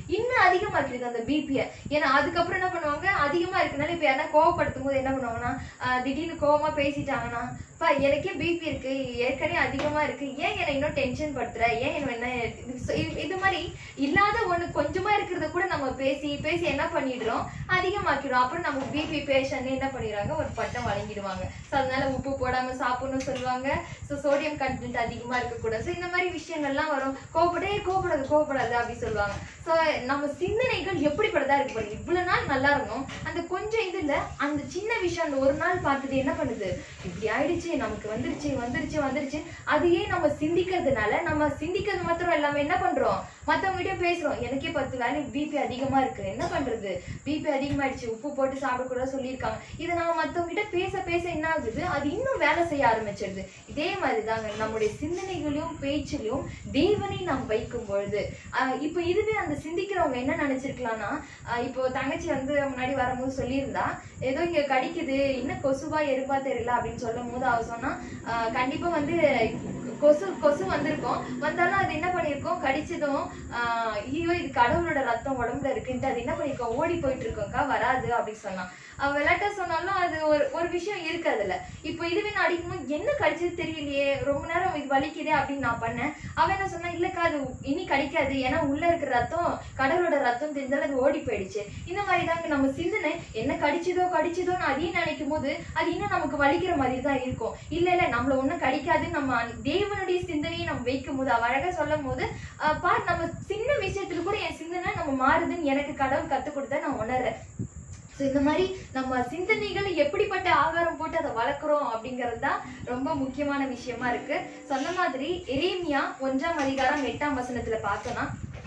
இன்னும் அதிகமாக்கிடுது அந்த பிபியை ஏன்னா அதுக்கப்புறம் என்ன பண்ணுவாங்க அதிகமா இருக்கனால இப்ப யாரா கோவப்படுத்தும் போது என்ன பண்ணுவாங்கன்னா ஆஹ் திடீர்னு கோவமா பேசிட்டாங்கன்னா பா எனக்கே பிபி இருக்கு ஏற்கனவே அதிகமா இருக்கு ஏன் என்னை இன்னும் டென்ஷன் படுத்துற ஏன் என்ன என்ன இது சொ- இது- இது மாதிரி இல்லாத ஒண்ணு கொஞ்சமா இருக்கிறத கூட நம்ம பேசி பேசி என்ன பண்ணிடுறோம் அதிகமாக்கிடுறோம் அப்புறம் நம்ம பிபி பேஷண்ட் என்ன பண்ணிடுறாங்க ஒரு பட்டம் வழங்கிடுவாங்க ஸோ அதனால உப்பு போடாம சாப்பிடணும்னு சொல்லுவாங்க ஸோ சோடியம் கண்டென்ட் அதிகமா இருக்கக்கூடாது ஸோ இந்த மாதிரி விஷயங்கள்லாம் வரும் கோவப்படே கோவப்படாது கோவப்படாது அப்படி சொல்லுவாங்க ஸோ நம்ம சிந்தனைகள் எப்படிப்பட்டதா இருக்கு பாருங்க இவ்வளவு நாள் நல்லா இருந்தோம் அந்த கொஞ்சம் இதுல அந்த சின்ன விஷயம் அந்த ஒரு நாள் பார்த்தது என்ன பண்ணுது இப்படி ஆயிடுச்சு நமக்கு வந்துருச்சு வந்துருச்சு வந்துருச்சு அதையே நம்ம சிந்திக்கிறதுனால நம்ம சிந்திக்கிறது மாத்திரம் இல்லாம என்ன பண்றோம் மத்தவங்ககிட்டயும் பேசுறோம் எனக்கே பத்து வேலை பிபி அதிகமா இருக்கு என்ன பண்றது பிபி அதிகமாயிடுச்சு உப்பு போட்டு சாப்பிடக்கூடாது சொல்லியிருக்காங்க இதை நம்ம மத்தவங்க கிட்ட பேச பேச என்ன ஆகுது அது இன்னும் வேலை செய்ய ஆரம்பிச்சிடுது இதே மாதிரி தாங்க நம்முடைய சிந்தனைகளையும் பேச்சிலையும் தேவனை நாம் வைக்கும் பொழுது ஆஹ் இப்போ இதுவே அந்த சிந்திக்கிறவங்க என்ன நினைச்சிருக்கலாம்னா ஆஹ் இப்போ தங்கச்சி வந்து முன்னாடி வரும்போது சொல்லியிருந்தா ஏதோ இங்க கடிக்குது இன்னும் கொசுவா எருப்பா தெரியல அப்படின்னு சொல்லும் போது அவ சொன்னா ஆஹ் கண்டிப்பா வந்து கொசு கொசு வந்திருக்கும் வந்தாலும் அது என்ன பண்ணிருக்கோம் கடிச்சதும் ஆஹ் ஐயோ இது கடவுளோட ரத்தம் உடம்புல இருக்குன்ட்டு அது என்ன பண்ணிருக்கோம் ஓடி போயிட்டு இருக்கோம்க்கா வராது அப்படின்னு சொன்னான் அவ விளையாட்ட சொன்னாலும் அது ஒரு ஒரு விஷயம் இருக்கு அதுல இப்போ இதுவே நான் அடிக்கும்போது என்ன கடிச்சது தெரியலையே ரொம்ப நேரம் இது வலிக்குதே அப்படின்னு நான் பண்ணேன் அவன் என்ன சொன்னா இல்லக்கா அது இனி கடிக்காது ஏன்னா உள்ள இருக்கிற ரத்தம் கடவுளோட ரத்தம் தெரிஞ்சாலும் அது ஓடி போயிடுச்சு இந்த மாதிரி தாங்க நம்ம சிந்தனை என்ன கடிச்சதோ கடிச்சதோன்னு அதையும் நினைக்கும் போது அது இன்னும் நமக்கு வலிக்கிற மாதிரி தான் இருக்கும் இல்ல இல்ல நம்மள ஒண்ணும் கடிக்காதுன்னு நம்ம அந்த தேவனுடைய சிந்தனையை நம்ம வைக்கும் போது அவ அழகா சொல்லும் போது ஆஹ் பார் நம்ம சின்ன விஷயத்துல கூட என் சிந்தனை நம்ம மாறுதுன்னு எனக்கு கடவுள் கத்து கொடுத்தா நான் உணர்றேன் ஸோ இந்த மாதிரி நம்ம சிந்தனைகளை எப்படிப்பட்ட ஆகாரம் போட்டு அதை வளர்க்குறோம் அப்படிங்கிறது தான் ரொம்ப முக்கியமான விஷயமா இருக்கு சொன்ன மாதிரி எரேமியா ஒன்றாம் அதிகாரம் எட்டாம் வசனத்துல பார்த்தோம்னா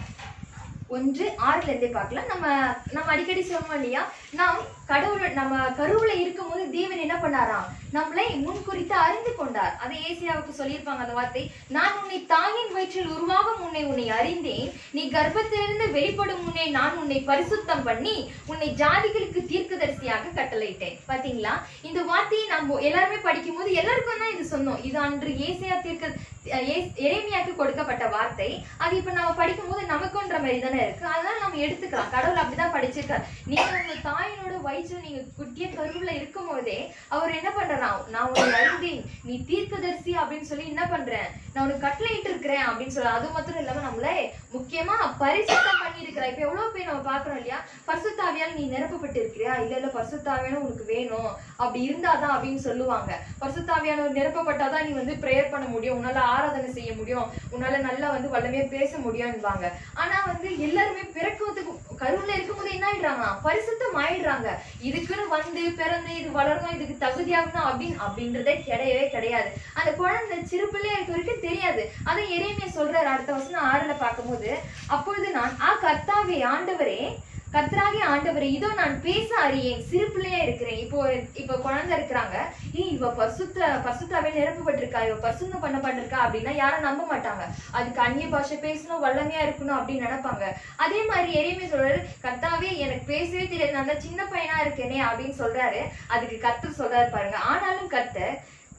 ஒன்று ஆறுல இருந்தே பார்க்கலாம் நம்ம நம்ம அடிக்கடி சொல்லுவோம் இல்லையா நாம் கடவுள் நம்ம கருவுல இருக்கும்போது தேவன் என்ன பண்ணாராம் நம்மளை முன்குறித்து அறிந்து கொண்டார் அதை ஏசியாவுக்கு சொல்லியிருப்பாங்க அந்த வார்த்தை நான் உன்னை தாயின் வயிற்றில் உருவாகும் முன்னே உன்னை அறிந்தேன் நீ கர்ப்பத்திலிருந்து வெளிப்படும் முன்னே நான் உன்னை பரிசுத்தம் பண்ணி உன்னை ஜாதிகளுக்கு தீர்க்கதரிசியாக கட்டளையிட்டேன் பாத்தீங்களா இந்த வார்த்தையை நம்ம எல்லாருமே படிக்கும் போது எல்லாருக்கும் தான் இது சொன்னோம் இது அன்று ஏசியா தீர்க்க ஏஸ்- எரேமியாக்கு கொடுக்கப்பட்ட வார்த்தை அது இப்ப நம்ம படிக்கும் போது நமக்குன்ற மாதிரி தானே இருக்கு அதனால நம்ம எடுத்துக்கலாம் கடவுள் அப்படிதான் படிச்சிருக்காரு நீங்க உங்க தாயினோட வயிற்றுல நீங்க குட்டிய கருவுல இருக்கும் போதே அவர் என்ன பண்றாராம் நான் உன்னை அறிந்தேன் நீ தீர்க்கதரிசி அப்படின்னு சொல்லி என்ன பண்றேன் நான் உனக்கு கட்டளையிட்டு இருக்கிறேன் அப்படின்னு சொல்ல அது மாத்திரம் இல்லாம நம்மளே முக்கியமா பரிசுத்தம் பண்ணி இருக்கிறேன் இப்ப எவ்வளவு பேர் நம்ம பாக்குறோம் இல்லையா பரிசுத்தாவியால் நீ நிரப்பப்பட்டு இருக்கிறியா இல்ல இல்ல பரிசுத்தாவியான உனக்கு வேணும் அப்படி இருந்தாதான் அப்படின்னு சொல்லுவாங்க பரிசுத்தாவியானவர் நிரப்பப்பட்டாதான் நீ வந்து ப்ரேயர் பண்ண முடியும் உன்னால ஆராதனை செய்ய முடியும் உன்னால நல்லா வந்து வல்லமையா பேச முடியும்வாங்க ஆனா வந்து எல்லாருமே பிறக்கிறதுக்கு கருவுல இருக்கும்போது என்ன ஆயிடுறாங்க பரிசுத்தம் ஆயிடுறாங்க இதுக்குன்னு வந்து பிறந்து இது வளரணும் இதுக்கு தகுதியாகணும் அப்படின்னு அப்படின்றதே கிடையவே கிடையாது அந்த குழந்தை சிறு பிள்ளையா இருக்க வரைக்கும் தெரியாது அதை எரேமியா சொல்றாரு அடுத்த வருஷம் ஆறுல பார்க்கும்போது அப்பொழுது நான் ஆ கர்த்தாவே ஆண்டவரே கர்த்தராகிய ஆண்டவரே இதோ நான் பேச அறியேன் சிறு பிள்ளையா இருக்கிறேன் இப்போ இப்போ குழந்தை இருக்கிறாங்க ஏய் இவ பசுத்த பசுத்தாவே நிரப்பப்பட்டிருக்கா இவ பசுத்தம் பண்ணப்பட்டிருக்கா அப்படின்னா யாரும் நம்ப மாட்டாங்க அதுக்கு அந்நிய பாஷை பேசணும் வல்லமையா இருக்கணும் அப்படின்னு நினைப்பாங்க அதே மாதிரி எரியுமே சொல்றாரு கர்த்தாவே எனக்கு பேசவே தெரியாது நான் தான் சின்ன பையனா இருக்கேனே அப்படின்னு சொல்றாரு அதுக்கு கர்த்தர் சொல்றாரு பாருங்க ஆனாலும் கர்த்தர்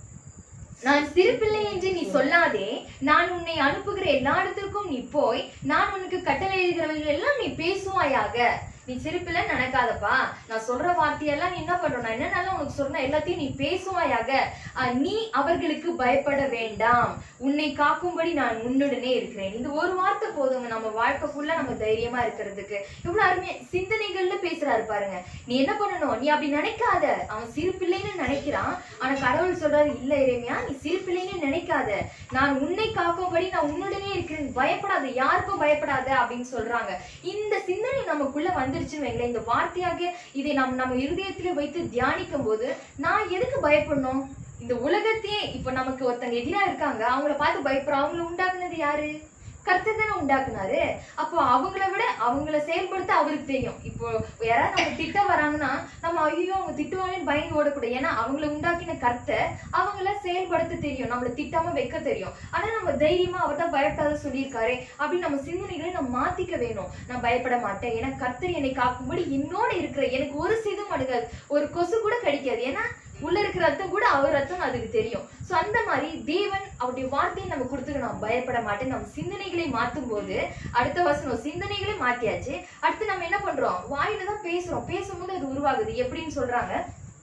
நான் சிறு பிள்ளை என்று நீ சொல்லாதே நான் உன்னை அனுப்புகிற எல்லா இடத்திற்கும் நீ போய் நான் உனக்கு கட்டளை எழுதுகிறவர்கள் எல்லாம் நீ பேசுவாயாக நீ சிறு பிள்ளை நினைக்காதப்பா நான் சொல்ற வார்த்தையெல்லாம் நீ என்ன பண்ற நான் என்னென்னலாம் உனக்கு சொல்றேன் எல்லாத்தையும் நீ பேசுவாயாக அஹ், நீ அவர்களுக்கு பயப்பட வேண்டாம் உன்னை காக்கும்படி நான் உன்னுடனே இருக்கிறேன் இந்த ஒரு வார்த்தை போதுங்க நம்ம வாழ்க்கை ஃபுல்லா நம்ம தைரியமா இருக்கிறதுக்கு இவ்வளவு அருமையா சிந்தனைகள்ல பேசுறாரு பாருங்க நீ என்ன பண்ணணும் நீ அப்படி நினைக்காத அவன் சிறு பிள்ளைன்னு நினைக்கிறான் ஆனா கடவுள் சொல்றாரு இல்ல இறைமையா நீ சிறு பிள்ளைன்னு நினைக்காத நான் உன்னை காக்கும்படி நான் உன்னுடனே இருக்கிறேன் பயப்படாத யாருக்கும் பயப்படாத அப்படின்னு சொல்றாங்க இந்த சிந்தனை நமக்குள்ள வந்துருச்சுன்னு வைங்களேன் இந்த வார்த்தையாக இதை நம்ம நம்ம இருதயத்திலே வைத்து தியானிக்கும் போது நான் எதுக்கு பயப்படணும் இந்த உலகத்தையே இப்ப நமக்கு ஒருத்தங்க எதிரா இருக்காங்க அவங்கள பார்த்து பயப்படுறோம் அவங்கள உண்டாக்குனது யாரு கர்த்தர் தானே உண்டாக்குனாரு அப்போ அவங்கள விட அவங்கள செயல்படுத்த அவருக்கு தெரியும் இப்போ யாராவது நம்ம திட்ட வராங்கன்னா நம்ம ஐயோ அவங்க திட்டுவாங்கன்னு பயந்து ஓடக்கூடாது ஏன்னா அவங்கள உண்டாக்கின கர்த்தர் அவங்கள செயல்படுத்த தெரியும் நம்மள திட்டாம வைக்க தெரியும் ஆனா நம்ம தைரியமா அவர் தான் பயப்படாத சொல்லியிருக்காரு அப்படின்னு நம்ம சிந்தனைகளை நம்ம மாத்திக்க வேணும் நான் பயப்பட மாட்டேன் ஏன்னா கர்த்தர் என்னை காக்கும்படி என்னோட இருக்கிற எனக்கு ஒரு சிதும் அணுகாது ஒரு கொசு கூட கடிக்காது ஏன்னா உள்ள இருக்கிற ரத்தம் கூட அவர் ரத்தம் அதுக்கு தெரியும் சோ அந்த மாதிரி தேவன் அவருடைய வார்த்தையை நம்ம கொடுத்துட்டு நான் பயப்பட மாட்டேன் நம்ம சிந்தனைகளை மாத்தும் போது அடுத்த வசனம் சிந்தனைகளை மாத்தியாச்சு அடுத்து நம்ம என்ன பண்றோம் வாயில தான் பேசுறோம் பேசும்போது அது உருவாகுது எப்படின்னு சொல்றாங்க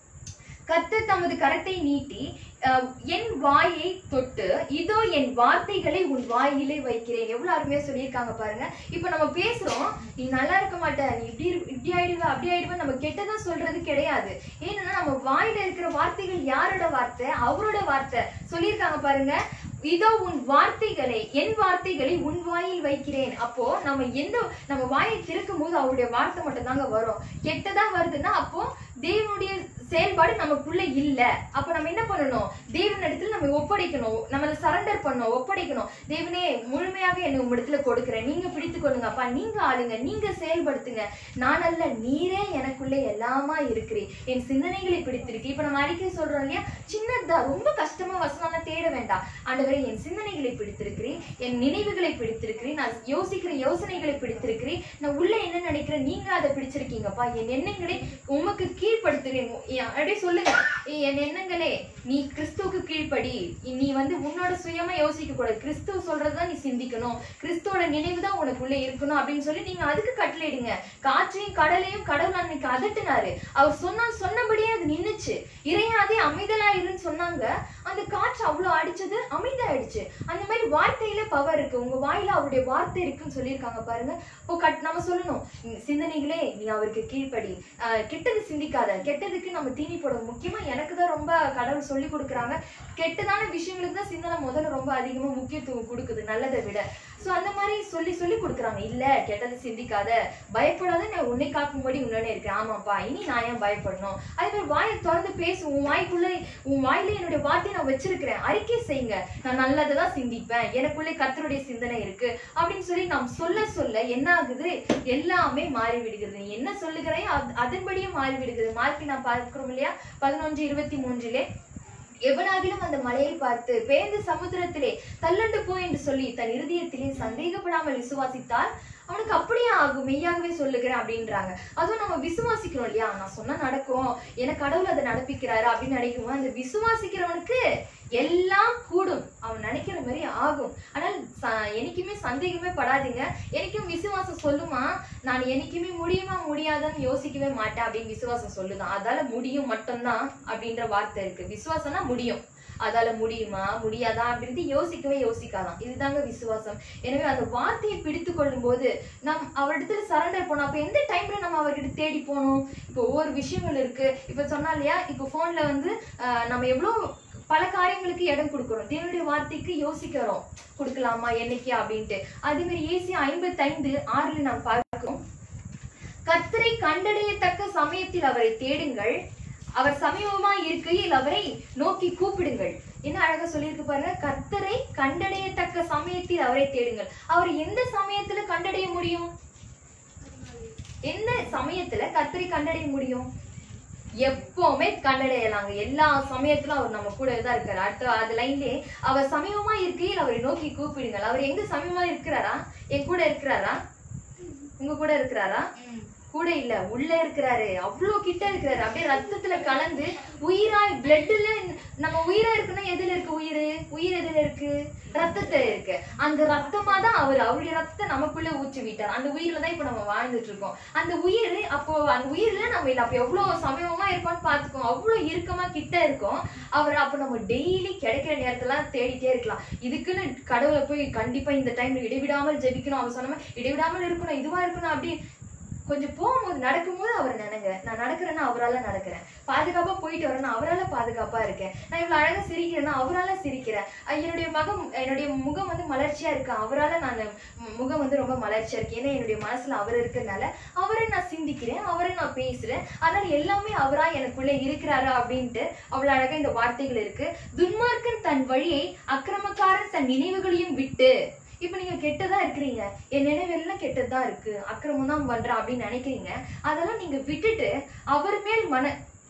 கர்த்தர் தமது கரத்தை நீட்டி அஹ், என் வாயை தொட்டு இதோ என் வார்த்தைகளை உன் வாயிலே வைக்கிறேன் எவ்வளவு அருமையா சொல்லியிருக்காங்க பாருங்க இப்ப நம்ம பேசுறோம் நீ நல்லா இருக்க மாட்ட நீ இப்படி இரு- இப்படி ஆயிடுவ அப்படி ஆயிடுவ நம்ம கெட்டதா சொல்றது கிடையாது ஏன்னா நம்ம வாயில இருக்கிற வார்த்தைகள் யாரோட வார்த்தை அவரோட வார்த்தை சொல்லியிருக்காங்க பாருங்க இதோ உன் வார்த்தைகளை என் வார்த்தைகளை உன் வாயில் வைக்கிறேன் அப்போ நம்ம எந்த நம்ம வாயை திறக்கும் போது அவருடைய வார்த்தை மட்டும் தாங்க வரும் கெட்டதா வருதுன்னா அப்போ தேவனுடைய செயல்பாடு நமக்குள்ள இல்ல அப்ப நம்ம என்ன பண்ணணும் தேவன் இடத்துல நம்ம ஒப்படைக்கணும் நம்ம சரண்டர் பண்ணணும் ஒப்படைக்கணும் தேவனே முழுமையாக என்ன உங்களிடத்துல கொடுக்கிறேன் நீங்க பிடித்து கொள்ளுங்க அப்பா நீங்க ஆளுங்க நீங்க செயல்படுத்துங்க நான் அல்ல நீரே எனக்குள்ள எல்லாமா இருக்கிறேன் என் சிந்தனைகளை பிடித்திருக்கு இப்ப நம்ம அறிக்கை சொல்றோம் இல்லையா சின்னதா ரொம்ப கஷ்டமா வசனம்லாம் தேட வேண்டாம் ஆண்டவரே என் சிந்தனைகளை பிடித்திருக்கிறேன் என் நினைவுகளை பிடித்திருக்கிறேன் நான் யோசிக்கிற யோசனைகளை பிடித்திருக்கிறேன் நான் உள்ள என்ன நினைக்கிறேன் நீங்க அதை பிடிச்சிருக்கீங்கப்பா என் எண்ணங்களை உமக்கு கீழ்ப்படுத்துகிறேன் என் அப்படியே சொல்லுங்க ஏய், என் எண்ணங்களே நீ கிறிஸ்துவுக்கு கீழ்ப்படி நீ வந்து உன்னோட சுயமா யோசிக்க கூடாது கிறிஸ்துவ சொல்றதுதான் நீ சிந்திக்கணும் கிறிஸ்துவோட நினைவு தான் உனக்குள்ள இருக்கணும் அப்படின்னு சொல்லி நீங்க அதுக்கு கட்டளையிடுங்க காற்றையும் கடலையும் கடவுள் அன்னைக்கு அதட்டினாரு அவர் சொன்னால் சொன்னபடியே அது நின்னுச்சு இறையாதே அமைதலா இருன்னு சொன்னாங்க அந்த காற்று அவ்வளவு அடிச்சது அமைதியாயிடுச்சு அந்த மாதிரி வார்த்தையில பவர் இருக்கு உங்க வாயில அவருடைய வார்த்தை இருக்குன்னு சொல்லியிருக்காங்க பாருங்க இப்போ கட் நம்ம சொல்லணும் "உம், சிந்தனைகளே நீ அவருக்கு கீழ்ப்படி ஆஹ் கெட்டது சிந்திக்காத கெட்டதுக்கு நம்ம தீனி போடணும் முக்கியமா எனக்கு தான் ரொம்ப கடவுள் சொல்லி கொடுக்குறாங்க கெட்டதான விஷயங்களுக்கு தான் சிந்தனை முதல்ல ரொம்ப அதிகமா முக்கியத்துவம் கொடுக்குது நல்லதை விட சோ அந்த மாதிரி சொல்லி சொல்லி கொடுக்குறாங்க இல்ல கெட்டது சிந்திக்காத பயப்படாத நான் உன்னை காக்கும்படி உன்னே இருக்கேன் ஆமாப்பா இனி நான் ஏன் பயப்படணும் அதே மாதிரி வாயை திறந்து பேசு உன் வாய்க்குள்ள உன் வாயில என்னுடைய வார்த்தையை நான் வச்சிருக்கிறேன் அறிக்கை செய்யுங்க நான் நல்லதை தான் சிந்திப்பேன் எனக்குள்ளே கர்த்தருடைய சிந்தனை இருக்கு அப்படின்னு சொல்லி நாம் சொல்ல சொல்ல என்ன ஆகுது எல்லாமே மாறி விடுகிறது நீ என்ன சொல்லுகிறாயோ அது- அதன்படியே மாறி விடுகிறது மார்க்கு நான் பார்க்கிறோம் இல்லையா பதினொன்று இருபத்தி மூன்றிலே எவனாகிலும் அந்த மலையை பார்த்து பேர்ந்து சமுத்திரத்திலே தள்ளண்டு போ என்று சொல்லி தன் இருதயத்திலே சந்தேகப்படாமல் விசுவாசித்தால் அவனுக்கு அப்படியே ஆகும் மெய்யாகவே சொல்லுகிறேன் அப்படின்றாங்க அதுவும் நம்ம விசுவாசிக்கிறோம் இல்லையா நான் சொன்னா நடக்கும் எனக்கு கடவுள் அதை நடப்பிக்கிறாரு அப்படின்னு நினைக்கும் அந்த விசுவாசிக்கிறவனுக்கு எல்லாம் கூடும் அவன் நினைக்கிற மாதிரி ஆகும் ஆனால் ச- என்னைக்குமே சந்தேகமே படாதீங்க எனக்கும் விசுவாசம் சொல்லுமா நான் என்னைக்குமே முடியுமா முடியாதான்னு யோசிக்கவே மாட்டேன் அப்படின்னு விசுவாசம் சொல்லுதான் அதால முடியும் மட்டும்தான் அப்படின்ற வார்த்தை இருக்கு விசுவாசம்னா முடியும் அதால முடியுமா முடியாதா அப்படின்ட்டு யோசிக்கவே யோசிக்காதான் இதுதாங்க விசுவாசம் எனவே அந்த வார்த்தையை பிடித்து கொள்ளும் போது நம் அவரிடத்துல சரண்டர் போனோம் அப்ப எந்த டைம்ல நம்ம அவர்கிட்ட தேடி போகணும் இப்போ ஒவ்வொரு விஷயங்கள் இருக்கு இப்ப சொன்னா இல்லையா இப்போ போன்ல வந்து ஆஹ், நம்ம எவ்வளவு பல காரியங்களுக்கு இடம் கொடுக்கிறோம் தேவனுடைய வார்த்தைக்கு யோசிக்கிறோம் கொடுக்கலாமா என்னைக்கு அப்படின்ட்டு அதே மாதிரி ஏசி ஐம்பத்தைந்து ஆறுல நாம் பார்க்கிறோம் கர்த்தரை கண்டடையத்தக்க சமயத்தில் அவரை தேடுங்கள் அவர் சமீபமா இருக்கையில் அவரை நோக்கி கூப்பிடுங்கள் என்ன அழகா சொல்லியிருக்கு பாருங்க கர்த்தரை கண்டடையத்தக்க சமயத்தில் அவரை தேடுங்கள் அவர் எந்த சமயத்துல கண்டடைய முடியும் எந்த சமயத்துல கர்த்தரை கண்டடைய முடியும் எப்பவுமே கண்டடையலாங்க எல்லா சமயத்திலும் அவர் நம்ம கூட தான் இருக்காரு அடுத்த அது லைன்லே அவர் சமீபமா இருக்கையில் அவரை நோக்கி கூப்பிடுங்கள் அவர் எங்க சமீபமா இருக்கிறாரா என் கூட இருக்கிறாரா உங்க கூட இருக்கிறாரா கூட இல்ல உள்ள இருக்கிறாரு அவ்வளவு கிட்ட இருக்கிறாரு அப்படியே ரத்தத்துல கலந்து உயிரா பிளட்ல நம்ம உயிரா இருக்குன்னா எதுல இருக்கு உயிர் உயிர் எதுல இருக்கு ரத்தத்துல இருக்கு அந்த ரத்தமா தான் அவர் அவருடைய ரத்தத்தை நமக்குள்ள ஊற்றி விட்டார் அந்த உயிர்ல தான் இப்ப நம்ம வாழ்ந்துட்டு இருக்கோம் அந்த உயிர் அப்போ அந்த உயிர்ல நம்ம இல்ல அப்ப எவ்வளவு சமயமா இருக்கோம்னு பாத்துக்கோ அவ்வளவு இறுக்கமா கிட்ட இருக்கோம் அவர் அப்ப நம்ம டெய்லி கிடைக்கிற நேரத்துல தேடிட்டே இருக்கலாம் இதுக்குன்னு கடவுளை போய் கண்டிப்பா இந்த டைம்ல இடைவிடாமல் ஜெபிக்கணும் அவர் சொன்ன மாதிரி இடைவிடாமல் இருக்கணும் இதுவா இருக்கணும் அப்படி கொஞ்சம் போகும்போது நடக்கும்போது அவர் நினைங்க நான் நடக்கிறேன்னா அவரால நடக்கிறேன் பாதுகாப்பா போயிட்டு வரேன்னா அவரால பாதுகாப்பா இருக்கேன் நான் இவ்வளவு அழகா சிரிக்கிறேன்னா அவரால சிரிக்கிறேன் அஹ் என்னுடைய மகம் என்னுடைய முகம் வந்து மலர்ச்சியா இருக்கு அவரால நான் மு- முகம் வந்து ரொம்ப மலர்ச்சியா இருக்கு ஏன்னா என்னுடைய மனசுல அவர் இருக்கிறதுனால அவரை நான் சிந்திக்கிறேன் அவரை நான் பேசுறேன் அதனால எல்லாமே அவரா எனக்குள்ள இருக்கிறாரு அப்படின்ட்டு அவ்வளவு அழகா இந்த வார்த்தைகள் இருக்கு துன்மார்க்கன் தன் வழியை அக்கிரமக்காரன் தன் நினைவுகளையும் விட்டு இப்ப நீங்க கெட்டதா இருக்கிறீங்க என் நினைவெல்லாம் கெட்டதா இருக்கு அக்கிரமம் தான் பண்றேன் அப்படின்னு நினைக்கிறீங்க அதெல்லாம் நீங்க விட்டுட்டு அவர் மேல் மன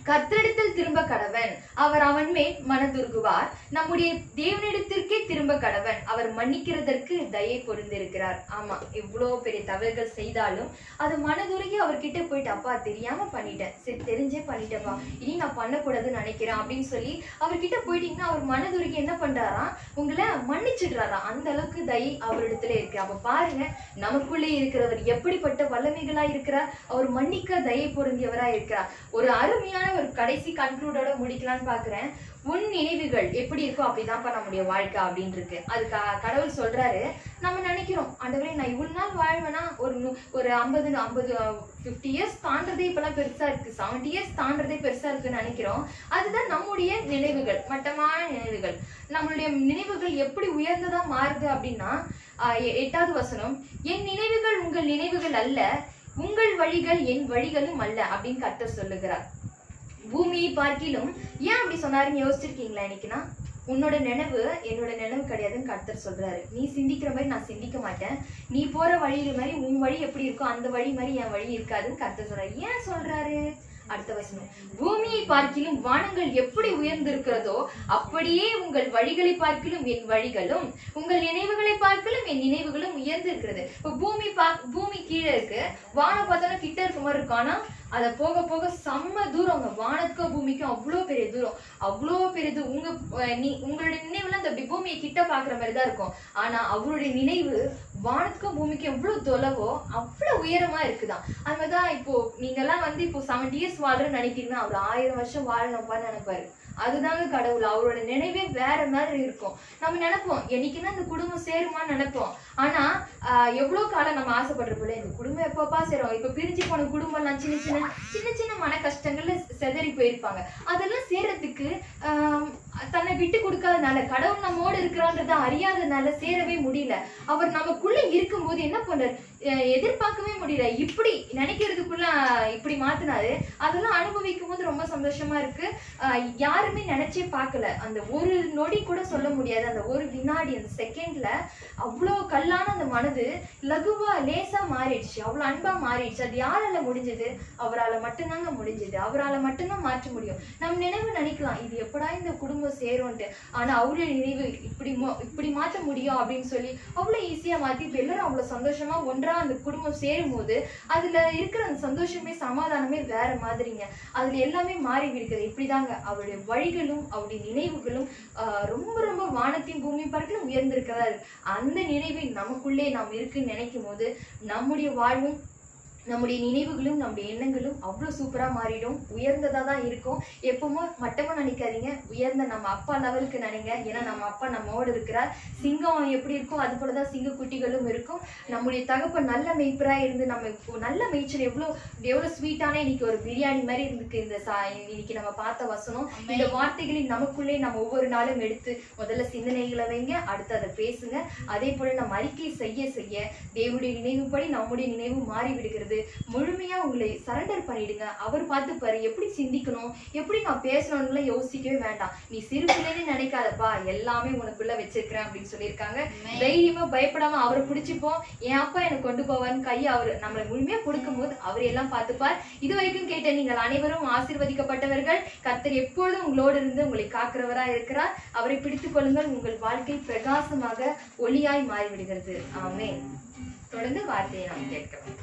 கர்த்தரிடத்தில் திரும்ப கடவன் அவர் அவன் மேல் மனதுருகுவார் நம்முடைய தேவனிடத்திற்கே திரும்ப கடவன் அவர் மன்னிக்கிறதற்கு தயை பொருந்திருக்கிறார் ஆமா இவ்வளவு பெரிய தவறுகள் செய்தாலும் அது மனதுருகி அவர்கிட்ட போயிட்டு அப்பா தெரியாம பண்ணிட்டேன் சரி தெரிஞ்சே பண்ணிட்டேப்பா இனி நான் பண்ணக்கூடாதுன்னு நினைக்கிறேன் அப்படின்னு சொல்லி அவர்கிட்ட போயிட்டீங்கன்னா அவர் மனதுருகி என்ன பண்றாராம் உங்களை மன்னிச்சிடுறாராம் அந்த அளவுக்கு தயை அவரிடத்துல இருக்கு அப்ப பாருங்க நமக்குள்ளே இருக்கிறவர் எப்படிப்பட்ட வல்லமைகளா இருக்கிறார் அவர் மன்னிக்க தயை பொருந்தியவரா இருக்கிறார் ஒரு அருமையான ஒரு கடைசி கன்க்ளூடோட முடிக்கலாம்னு பாக்குறேன் உன் நினைவுகள் எப்படி இருக்கோ அப்படிதான்ப்பா நம்முடைய வாழ்க்கை அப்படின்னு இருக்கு அது க- கடவுள் சொல்றாரு நம்ம நினைக்கிறோம் ஆண்டவரே நான் இவ்வளவு நாள் வாழ்வேனா ஒரு நூ- ஒரு ஐம்பது ஐம்பது ஃபிஃப்டி இயர்ஸ் தாண்டதே இப்பெல்லாம் பெருசா இருக்கு செவன்டி இயர்ஸ் தாண்டதே பெருசா இருக்குன்னு நினைக்கிறோம் அதுதான் நம்முடைய நினைவுகள் மட்டமான நினைவுகள் நம்மளுடைய நினைவுகள் எப்படி உயர்ந்ததா மாறுது அப்படின்னா ஆஹ் எ- எட்டாவது வசனம் என் நினைவுகள் உங்கள் நினைவுகள் அல்ல உங்கள் வழிகள் என் வழிகளும் அல்ல அப்படின்னு கர்த்தர் சொல்லுகிறார் பூமியை பார்க்கிலும் ஏன் அப்படி சொன்னாருன்னு யோசிச்சிருக்கீங்களா இன்னைக்குனா உன்னோட நினைவு என்னோட நினைவு கிடையாதுன்னு கர்த்தர் சொல்றாரு நீ சிந்திக்கிற மாதிரி நான் சிந்திக்க மாட்டேன் நீ போற வழியில மாதிரி உன் வழி எப்படி இருக்கோ அந்த வழி மாதிரி என் வழி இருக்காதுன்னு கர்த்தர் சொல்றாரு ஏன் சொல்றாரு அடுத்த வசனம் பூமியை பார்க்கிலும் வானங்கள் எப்படி உயர்ந்திருக்கிறதோ அப்படியே உங்கள் வழிகளை பார்க்கிலும் என் வழிகளும் உங்கள் நினைவுகளை பார்க்கிலும் என் நினைவுகளும் உயர்ந்திருக்கிறது இப்போ பூமி பா பூமி கீழே இருக்கு வானம் பார்த்தோன்னா கிட்ட இருக்க மாதிரி இருக்கும் ஆனா அதை போக போக செம்ம தூரங்க வானத்துக்கும் பூமிக்கும் அவ்வளோ பெரிய தூரம் அவ்வளோ பெரிய தூரம் உங்க அஹ், நீ உங்களுடைய நினைவுல அந்த அப்படி பூமியை கிட்ட பாக்குற மாதிரி தான் இருக்கும் ஆனா அவருடைய நினைவு வானத்துக்கும் பூமிக்கும் எவ்வளவு தொலைவோ அவ்வளவு உயரமா இருக்குதாம் அது மாதிரிதான் இப்போ நீங்க எல்லாம் வந்து இப்போ செவன்டி இயர்ஸ் வாழ்றேன்னு நினைக்கிறீங்கன்னா அவர் ஆயிரம் வருஷம் வாழணும்ப்பான்னு நினைப்பாரு அதுதாங்க கடவுள் அவரோட நினைவே வேற மாதிரி இருக்கும் நம்ம நினைப்போம் என்னைக்குன்னா இந்த குடும்பம் சேருமான்னு நினைப்போம் ஆனா ஆஹ், எவ்வளவு காலம் நம்ம ஆசைப்படுறப்போல இந்த குடும்பம் எப்பப்பா சேரும் இப்ப பிரிஞ்சு போன குடும்பம்லாம் சின்ன சின்ன சின்ன சின்ன மன கஷ்டங்கள்ல செதறி போயிருப்பாங்க அதெல்லாம் சேர்றதுக்கு ஆஹ், தன்னை விட்டு கொடுக்காதனால கடவுள் நம்மோடு இருக்கிறான்றத அறியாதனால சேரவே முடியல அவர் நமக்குள்ள இருக்கும்போது என்ன பண்றாரு அஹ், எதிர்பார்க்கவே முடியல இப்படி நினைக்கிறதுக்குள்ள இப்படி மாத்தினாரு அதெல்லாம் அனுபவிக்கும் போது ரொம்ப சந்தோஷமா இருக்கு ஆஹ், யாருமே நினைச்சே பார்க்கல அந்த ஒரு நொடி கூட சொல்ல முடியாது அந்த ஒரு வினாடி அந்த செகண்ட்ல அவ்வளோ கல்லான அந்த மனது லகுவா லேசா மாறிடுச்சு அவ்வளோ அன்பா மாறிடுச்சு அது யாரால முடிஞ்சது அவரால மட்டும்தாங்க முடிஞ்சது அவரால மட்டும்தான் மாற்ற முடியும் நம்ம நினைவு நினைக்கலாம் இது எப்படா இந்த குடும்பம் சேரும்ன்ட்டு ஆனா அவருடைய நினைவு இப்படி மோ- இப்படி மாற்ற முடியும் அப்படின்னு சொல்லி அவ்வளோ ஈஸியா மாத்தி இப்ப எல்லாரும் அவ்வளவு சந்தோஷமா ஒன்றா அந்த குடும்பம் சேரும் போது அதுல இருக்கிற அந்த சந்தோஷமே சமாதானமே வேற மாதிரிங்க அதுல எல்லாமே மாறி இருக்குது இப்படிதாங்க அவருடைய வழிகளும் அவருடைய நினைவுகளும் ஆஹ், ரொம்ப ரொம்ப வானத்தையும் பூமி பார்க்கலும் உயர்ந்திருக்கிறாரு அந்த நினைவை நமக்குள்ளே நாம் இருக்குன்னு நினைக்கும் போது நம்முடைய வாழ்வும் நம்முடைய நினைவுகளும் நம்முடைய எண்ணங்களும் அவ்வளோ சூப்பரா மாறிடும் உயர்ந்ததா தான் இருக்கும் எப்பவுமே மட்டமா நினைக்காதீங்க உயர்ந்த நம்ம அப்பா லெவலுக்கு நினைங்க ஏன்னா நம்ம அப்பா நம்மோடு இருக்கிறார் சிங்கம் எப்படி இருக்கோ அது போலதான் சிங்க குட்டிகளும் இருக்கும் நம்முடைய தகப்பன் நல்ல மெய்ப்பரா இருந்து நம்ம இப்போ நல்ல மேய்ச்சல் எவ்வளோ எவ்வளவு ஸ்வீட்டான இன்னைக்கு ஒரு பிரியாணி மாதிரி இருந்துக்கு இந்த சா இன்னைக்கு நம்ம பார்த்த வசனம் இந்த வார்த்தைகளை நமக்குள்ளே நம்ம ஒவ்வொரு நாளும் எடுத்து முதல்ல சிந்தனைகளை வைங்க அடுத்து அதை பேசுங்க அதே போல நம்ம அறிக்கை செய்ய செய்ய தேவனுடைய நினைவுப்படி நம்முடைய நினைவு மாறி விடுகிறது முழுமையா உங்களை சரண்டர் பண்ணிடுங்க அவர் பார்த்துப்பாரு எப்படி சிந்திக்கணும் எப்படி நான் பேசணும்னு யோசிக்கவே வேண்டாம் நீ சிறு பிள்ளைன்னு நினைக்காதப்பா எல்லாமே உனக்குள்ள வச்சிருக்கிறேன் அப்படின்னு சொல்லியிருக்காங்க தைரியமா பயப்படாம அவரை பிடிச்சிப்போம் என் அப்பா எனக்கு கொண்டு போவார்னு கையை அவர் நம்மளை முழுமையா கொடுக்கும்போது அவர் எல்லாம் பார்த்துப்பார் இது வரைக்கும் கேட்ட நீங்கள் அனைவரும் ஆசீர்வதிக்கப்பட்டவர்கள் கர்த்தர் எப்பொழுதும் உங்களோடு இருந்து உங்களை காக்கிறவரா இருக்கிறார் அவரை பிடித்துக் கொள்ளுங்கள் உங்கள் வாழ்க்கை பிரகாசமாக ஒளியாய் மாறிவிடுகிறது ஆமென் தொடர்ந்து வார்த்தையை நாம் கேட்கிறோம்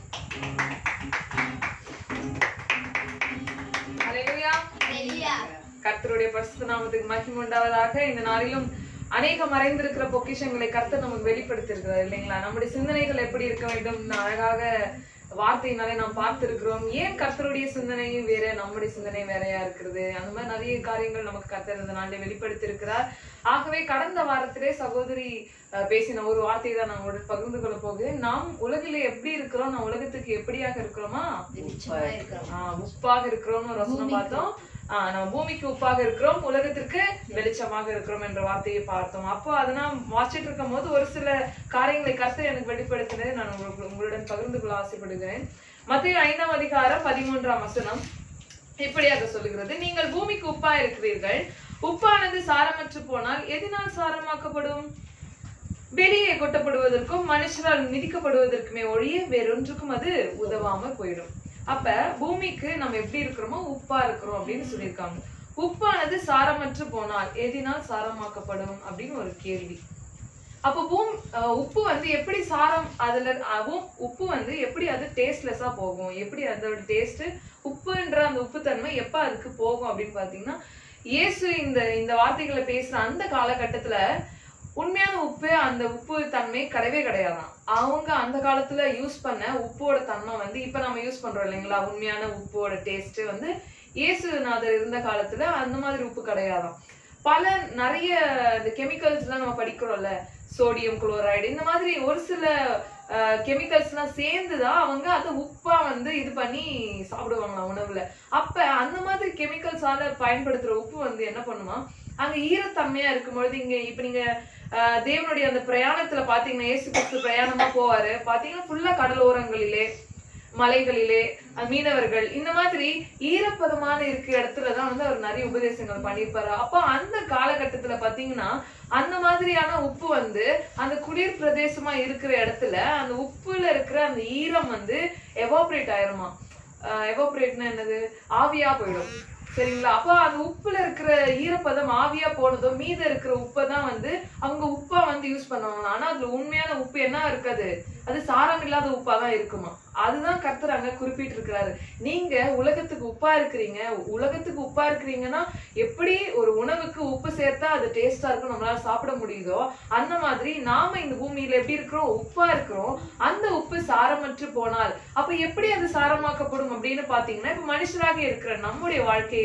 ஹalleluya கர்த்தருடைய பரிசுத்த நாமத்துக்கு மகிமை உண்டாவதாக இந்த நாளிலும் அநேக மறைந்திருக்கிற பொக்கிஷங்களை கர்த்தர் நமக்கு வெளிப்படுத்திருக்கிறார் இல்லைங்களா நம்முடைய சிந்தனைகள் எப்படி இருக்க வேண்டும் அழகாக வார்த்தையினாலே நாம் பார்த்திருக்கிறோம் ஏன் கர்த்தருடைய சிந்தனையும் வேற நம்முடைய சிந்தனை வேறையா இருக்கிறது அந்த மாதிரி நிறைய காரியங்கள் நமக்கு கர்த்தர் இந்த நாளில் வெளிப்படுத்தி இருக்கிறார் ஆகவே கடந்த வாரத்திலே சகோதரி அஹ், பேசின ஒரு வார்த்தையை தான் நான் உங்களோட பகிர்ந்து கொள்ள போகிறேன் நாம் உலகிலே எப்படி இருக்கிறோம் நாம் உலகத்துக்கு எப்படியாக இருக்கிறோமா ஆஹ், உப்பாக இருக்கிறோம்னு ஒரு வசனம் பார்த்தோம் ஆஹ் நம்ம பூமிக்கு உப்பாக இருக்கிறோம் உலகத்திற்கு வெளிச்சமாக இருக்கிறோம் என்ற வார்த்தையை பார்த்தோம் அப்போ அதை நான் வாசிட்டு இருக்கும் போது ஒரு சில காரியங்களை கர்த்தர் எனக்கு வெளிப்படுத்தினதை நான் உங்களுக்கு உங்களுடன் பகிர்ந்து கொள்ள ஆசைப்படுகிறேன் மத்திய ஐந்தாம் அதிகாரம் பதிமூன்றாம் வசனம் இப்படியாக சொல்லுகிறது நீங்கள் பூமிக்கு உப்பா இருக்கிறீர்கள் உப்பானது சாரமற்று போனால் எதனால் சாரமாக்கப்படும் வெளியே கொட்டப்படுவதற்கும் மனுஷரால் மிதிக்கப்படுவதற்குமே ஒழிய வேறொன்றுக்கும் அது உதவாம போயிடும் அப்ப பூமிக்கு நம்ம எப்படி இருக்கிறோமோ உப்பா இருக்கிறோம் அப்படின்னு சொல்லியிருக்காங்க உப்பானது சாரமற்று போனால் எதினால் சாரமாக்கப்படும் அப்படின்னு ஒரு கேள்வி அப்போ பூம் அஹ் உப்பு வந்து எப்படி சாரம் அதுல அவும் உப்பு வந்து எப்படி அது டேஸ்ட்லெஸ்ஸா போகும் எப்படி அதோட டேஸ்ட் உப்புன்ற அந்த உப்புத்தன்மை எப்ப அதுக்கு போகும் அப்படின்னு பாத்தீங்கன்னா இயேசு இந்த இந்த வார்த்தைகளை பேசுற அந்த காலகட்டத்துல உண்மையான உப்பு அந்த உப்பு தன்மை கிடையவே கிடையாதாம் அவங்க அந்த காலத்துல யூஸ் பண்ண உப்போட தன்மை வந்து இப்ப நம்ம யூஸ் பண்றோம் இல்லைங்களா உண்மையான உப்போட டேஸ்ட் வந்து இயேசுநாதர் இருந்த காலத்துல அந்த மாதிரி உப்பு கிடையாதாம் பல நிறைய இந்த கெமிக்கல்ஸ் எல்லாம் நம்ம படிக்கிறோம்ல சோடியம் குளோரைடு இந்த மாதிரி ஒரு சில கெமிக்கல்ஸ் எல்லாம் சேர்ந்துதான் அவங்க அதை உப்பா வந்து இது பண்ணி சாப்பிடுவாங்களாம் உணவுல அப்ப அந்த மாதிரி கெமிக்கல்ஸால பயன்படுத்துற உப்பு வந்து என்ன பண்ணுமா அங்க ஈரத்தன்மையா இருக்கும் பொழுது இங்க இப்ப நீங்க ஆஹ் தேவனுடைய அந்த பிரயாணத்துல பாத்தீங்கன்னா இயேசு கிறிஸ்து பிரயாணமா போவாரு பாத்தீங்கன்னா ஃபுல்லா கடலோரங்களிலே மலைகளிலே அஹ் மீனவர்கள் இந்த மாதிரி ஈரப்பதமான இருக்க இடத்துலதான் வந்து அவர் நிறைய உபதேசங்கள் பண்ணியிருப்பாரு அப்போ அந்த காலகட்டத்துல பாத்தீங்கன்னா அந்த மாதிரியான உப்பு வந்து அந்த குளிர் பிரதேசமா இருக்கிற இடத்துல அந்த உப்புல இருக்கிற அந்த ஈரம் வந்து எவாபரேட் ஆயிருமா எவாபரேட்னா என்னது ஆவியா போயிடும் சரிங்களா அப்ப அந்த உப்புல இருக்கிற ஈரப்பதம் ஆவியா போனதும் மீத இருக்கிற உப்பை தான் வந்து அவங்க உப்பா வந்து யூஸ் பண்ணுவாங்க ஆனா அதுல உண்மையான உப்பு என்ன இருக்காது அது சாரம் இல்லாத உப்பா தான் இருக்குமா அதுதான் கர்த்தர் அங்க குறிப்பிட்டு இருக்கிறாரு நீங்க உலகத்துக்கு உப்பா இருக்கிறீங்க உலகத்துக்கு உப்பா இருக்கிறீங்கன்னா எப்படி ஒரு உணவுக்கு உப்பு சேர்த்தா அது டேஸ்டா இருக்கும் நம்மளால சாப்பிட முடியுதோ அந்த மாதிரி நாம இந்த பூமியில எப்படி இருக்கிறோம் உப்பா இருக்கிறோம் அந்த உப்பு சாரமற்று போனால் அப்ப எப்படி அது சாரமாக்கப்படும் அப்படின்னு பாத்தீங்கன்னா இப்ப மனுஷராக இருக்கிற நம்முடைய வாழ்க்கையில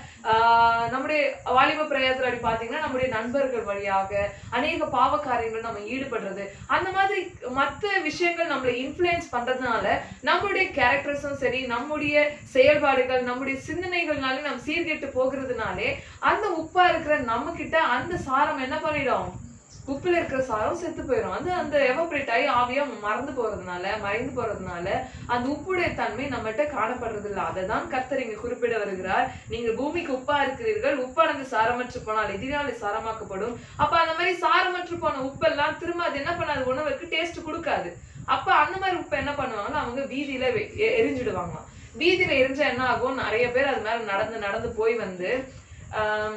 ஆஹ் நம்முடைய வாலிப பிரயாத்துல அப்படி பாத்தீங்கன்னா நம்முடைய நண்பர்கள் வழியாக அநேக பாவ காரியங்கள் நம்ம ஈடுபடுறது அந்த மாதிரி மத்த விஷயங்கள் நம்மளை இன்ஃப்ளூயன்ஸ் பண்றதுனால நம்மளுடைய கேரக்டர்ஸும் சரி நம்முடைய செயல்பாடுகள் நம்முடைய சிந்தனைகள்னாலே நம்ம சீர்கெட்டு போகிறதுனாலே அந்த உப்பா இருக்கிற நம்ம கிட்ட அந்த சாரம் என்ன பண்ணிடும் உப்புல இருக்கிற சாரம் செத்து போயிடும் அது அந்த எவப்ரேட் ஆகி ஆவியா மறந்து போறதுனால மறைந்து போறதுனால அந்த உப்புடைய தன்மை நம்மகிட்ட காணப்படுறது இல்ல அதை தான் கர்த்தர் இங்க குறிப்பிட வருகிறார் நீங்க பூமிக்கு உப்பா இருக்கிறீர்கள் உப்பானது சாரமற்று போனால் எதிரால சாரமாக்கப்படும் அப்ப அந்த மாதிரி சாரமற்று போன உப்பெல்லாம் திரும்ப அது என்ன பண்ணாது உணவுக்கு டேஸ்ட் கொடுக்காது அப்ப அந்த மாதிரி உப்பை என்ன பண்ணுவாங்கன்னா அவங்க வீதியில வெ- எ- எரிஞ்சிடுவாங்களாம் வீதியில எரிஞ்சா என்ன ஆகும் நிறைய பேர் அது மேல நடந்து நடந்து போய் வந்து ஆம்,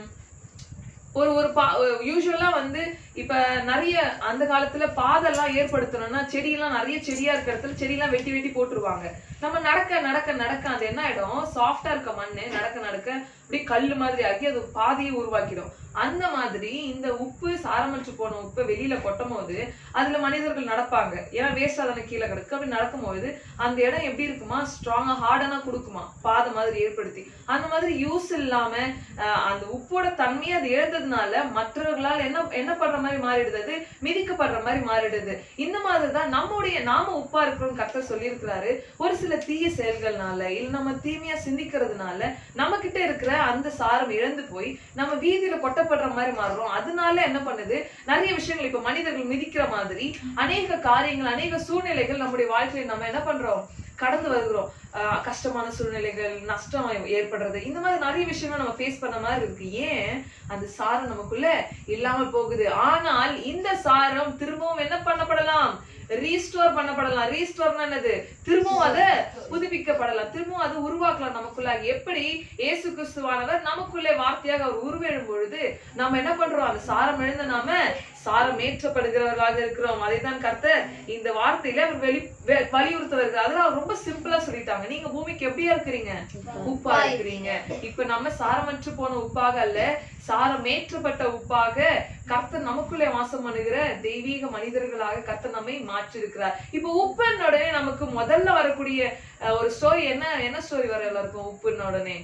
ஒரு ஒரு பா யூஸ்வலா வந்து இப்ப நிறைய அந்த காலத்துல பாதெல்லாம் ஏற்படுத்தணும்னா செடியெல்லாம் நிறைய செடியா இருக்கிற இடத்துல செடியெல்லாம் வெட்டி வெட்டி போட்டுருவாங்க நம்ம நடக்க நடக்க நடக்க அது என்ன ஆயிடும் சாஃப்டா இருக்க மண்ணு நடக்க நடக்க அப்படியே கல்லு மாதிரி ஆக்கி அது பாதியை உருவாக்கிடும் அந்த மாதிரி இந்த உப்பு சாரமற்று போன உப்பை வெளியில கொட்டும் போது அதுல மனிதர்கள் நடப்பாங்க ஏன்னா வேஸ்டா தானே கீழே கிடக்கு அப்படி நடக்கும்போது அந்த இடம் எப்படி இருக்குமா ஸ்ட்ராங்கா ஹார்டனா கொடுக்குமா பாதை மாதிரி ஏற்படுத்தி அந்த மாதிரி யூஸ் இல்லாம ஆஹ், அந்த உப்போட தன்மையை அது இழந்ததுனால மற்றவர்களால் என்ன என்ன பண்ற மாதிரி மாறிடுது அது மிதிக்கப்படுற மாதிரி மாறிடுது இந்த மாதிரி தான் நம்முடைய நாம உப்பா இருக்கிறோம் கர்த்தர் சொல்லியிருக்கிறாரு ஒரு சில தீய செயல்கள்னால இல்ல நம்ம தீமையா சிந்திக்கிறதுனால நம்ம கிட்ட இருக்கிற அந்த சாரம் இழந்து போய் நம்ம வீதியில கொட்டப்படுற மாதிரி மாறுறோம் அதனால என்ன பண்ணுது நிறைய விஷயங்கள் இப்ப மனிதர்கள் மிதிக்கிற மாதிரி அநேக காரியங்கள் அநேக சூழ்நிலைகள் நம்முடைய வாழ்க்கையில நம்ம என்ன பண்றோம் கடந்து வருகிறோம் ஆஹ் கஷ்டமான சூழ்நிலைகள் நஷ்டம் ஏற்படுறது இந்த மாதிரி நிறைய விஷயங்கள் நம்ம ஃபேஸ் பண்ண மாதிரி இருக்கு ஏன் அந்த சாரம் நமக்குள்ள இல்லாம போகுது ஆனால் இந்த சாரம் திரும்பவும் என்ன பண்ணப்படலாம் ரீஸ்டோர் பண்ணப்படலாம் ரீஸ்டோர்னா என்னது திரும்பவும் அதை புதுப்பிக்கப்படலாம் திரும்பவும் அது உருவாக்கலாம் நமக்குள்ள எப்படி இயேசு கிறிஸ்துவானவர் நமக்குள்ளே வார்த்தையாக அவர் உருவெழும் பொழுது நம்ம என்ன பண்றோம் அந்த சாரம் எழுந்த நாம சாரம் ஏற்றப்படுகிறவர்களாக இருக்கிறோம் அதைத்தான் கர்த்தர் இந்த வார்த்தையில அவர் வெளி வெ- வலியுறுத்த வருகிறார் அதெல்லாம் அவர் ரொம்ப சிம்பிளா சொல்லிட்டாங்க நீங்க பூமிக்கு எப்படியா இருக்கிறீங்க உப்பா இருக்கிறீங்க இப்ப நம்ம சாரமற்று போன உப்பாக அல்ல சாரமேற்றப்பட்ட உப்பாக கர்த்தர் நமக்குள்ளே வாசம் பண்ணுகிற தெய்வீக மனிதர்களாக கர்த்தர் நம்மை மாற்றிருக்கிறார் இப்ப உப்புன்ன உடனே நமக்கு முதல்ல வரக்கூடிய அஹ், ஒரு ஸ்டோரி என்ன என்ன ஸ்டோரி வர எல்லாருக்கும் உப்புன்ன உடனே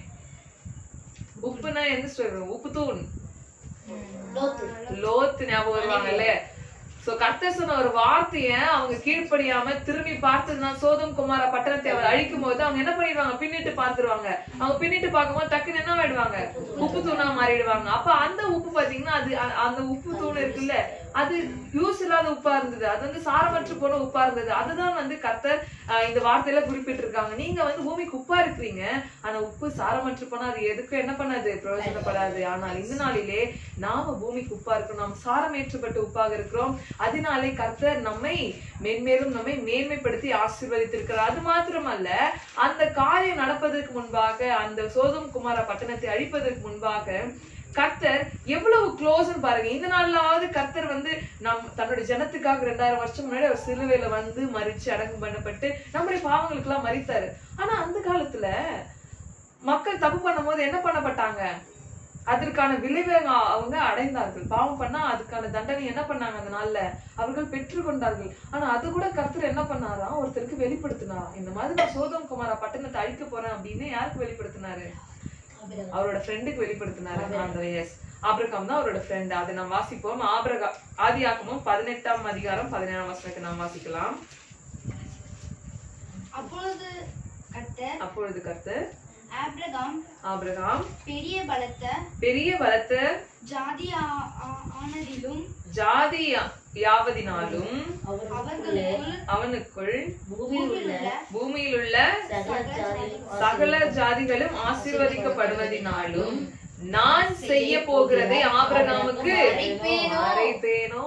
உப்புனா எந்த ஸ்டோரி வரும் உப்பு தூண் லோத்து ஞாபகம் வருவாங்கல்ல சோ கர்த்தர் சொன்ன ஒரு வார்த்தைய அவங்க கீழ்ப்படியாம திரும்பி பார்த்ததுன்னா சோதம் குமார பட்டணத்தை அவர் அழிக்கும் போது அவங்க என்ன பண்ணிடுவாங்க பின்னிட்டு பார்த்துருவாங்க அவங்க பின்னிட்டு பார்க்கும்போது டக்குன்னு என்ன ஆயிடுவாங்க உப்பு தூணா மாறிடுவாங்க அப்ப அந்த உப்பு பாத்தீங்கன்னா அது அ- அந்த உப்பு தூண் இருக்குல்ல அது யூஸ் இல்லாத உப்பா இருந்தது அது வந்து சாரமற்று போன உப்பா இருந்தது அதுதான் வந்து கர்த்தர் அஹ், இந்த வார்த்தையில குறிப்பிட்டு இருக்காங்க நீங்க வந்து பூமிக்கு உப்பா இருக்கிறீங்க ஆனா உப்பு சாரமற்று போனா அது எதுக்கும் என்ன பண்ணாது பிரயோஜனப்படாது ஆனால் இந்த நாளிலே நாம பூமிக்கு உப்பா இருக்கிறோம் நாம் சாரம் ஏற்றப்பட்ட உப்பாக இருக்கிறோம் அதனாலே கர்த்தர் நம்மை மென்மேலும் நம்மை மேன்மைப்படுத்தி ஆசீர்வதித்திருக்கிறார் அது மாத்திரமல்ல அந்த காரியம் நடப்பதற்கு முன்பாக அந்த சோதம் குமார பட்டணத்தை அழிப்பதற்கு முன்பாக கர்த்தர் எவ்வளவு க்ளோஸ்னு பாருங்க இந்த நாள்லாவது கர்த்தர் வந்து நம் தன்னுடைய ஜனத்துக்காக ரெண்டாயிரம் வருஷம் முன்னாடி அவர் சிலுவையில வந்து மறிச்சு அடங்கு பண்ணப்பட்டு நம்முடைய பாவங்களுக்கு எல்லாம் மறித்தாரு ஆனா அந்த காலத்துல மக்கள் தப்பு பண்ணும்போது என்ன பண்ணப்பட்டாங்க அதற்கான விளைவை அவங்க- அவங்க அடைந்தார்கள் பாவம் பண்ணா அதுக்கான தண்டனை என்ன பண்ணாங்க அந்த நாள்ல அவர்கள் பெற்றுக்கொண்டார்கள் ஆனா அது கூட கர்த்தர் என்ன பண்ணாராம் ஒருத்தருக்கு வெளிப்படுத்தினாராம் இந்த மாதிரி நான் சோதம் குமார பட்டணத்தை அழிக்க போறேன் அப்படின்னு யாருக்கு வெளிப்படுத்தினாரு அவரோட ஃப்ரெண்டுக்கு வெளிப்படுத்தினாரு அந்த எஸ் ஆபிரகாம் தான் அவரோட ஃப்ரெண்ட் அதை நாம் வாசிப்போம் ஆபிரகா ஆதியாகமும் பதினெட்டாம் அதிகாரம் பதினேழாம் வசனத்தை நாம் வாசிக்கலாம் அப்பொழுது கர்த்தர் அப்பொழுது கர்த்தர் ஆபிரகாம் ஆபிரகாம் பெரிய பலத்த பெரிய பலத்த ஜாதி ஆ- ஆ- ஆனதிலும் ஜாதி யா- யாவதினாலும் அவர்களுக்குள் அவனுக்குள் பூமியில் உள்ள பூமியில் உள்ள சகல சகல ஜாதிகளும் ஆசீர்வதிக்கப்படுவதினாலும் நான் செய்ய போகிறதை ஆபிரகாமுக்கு மறைப்பேனோ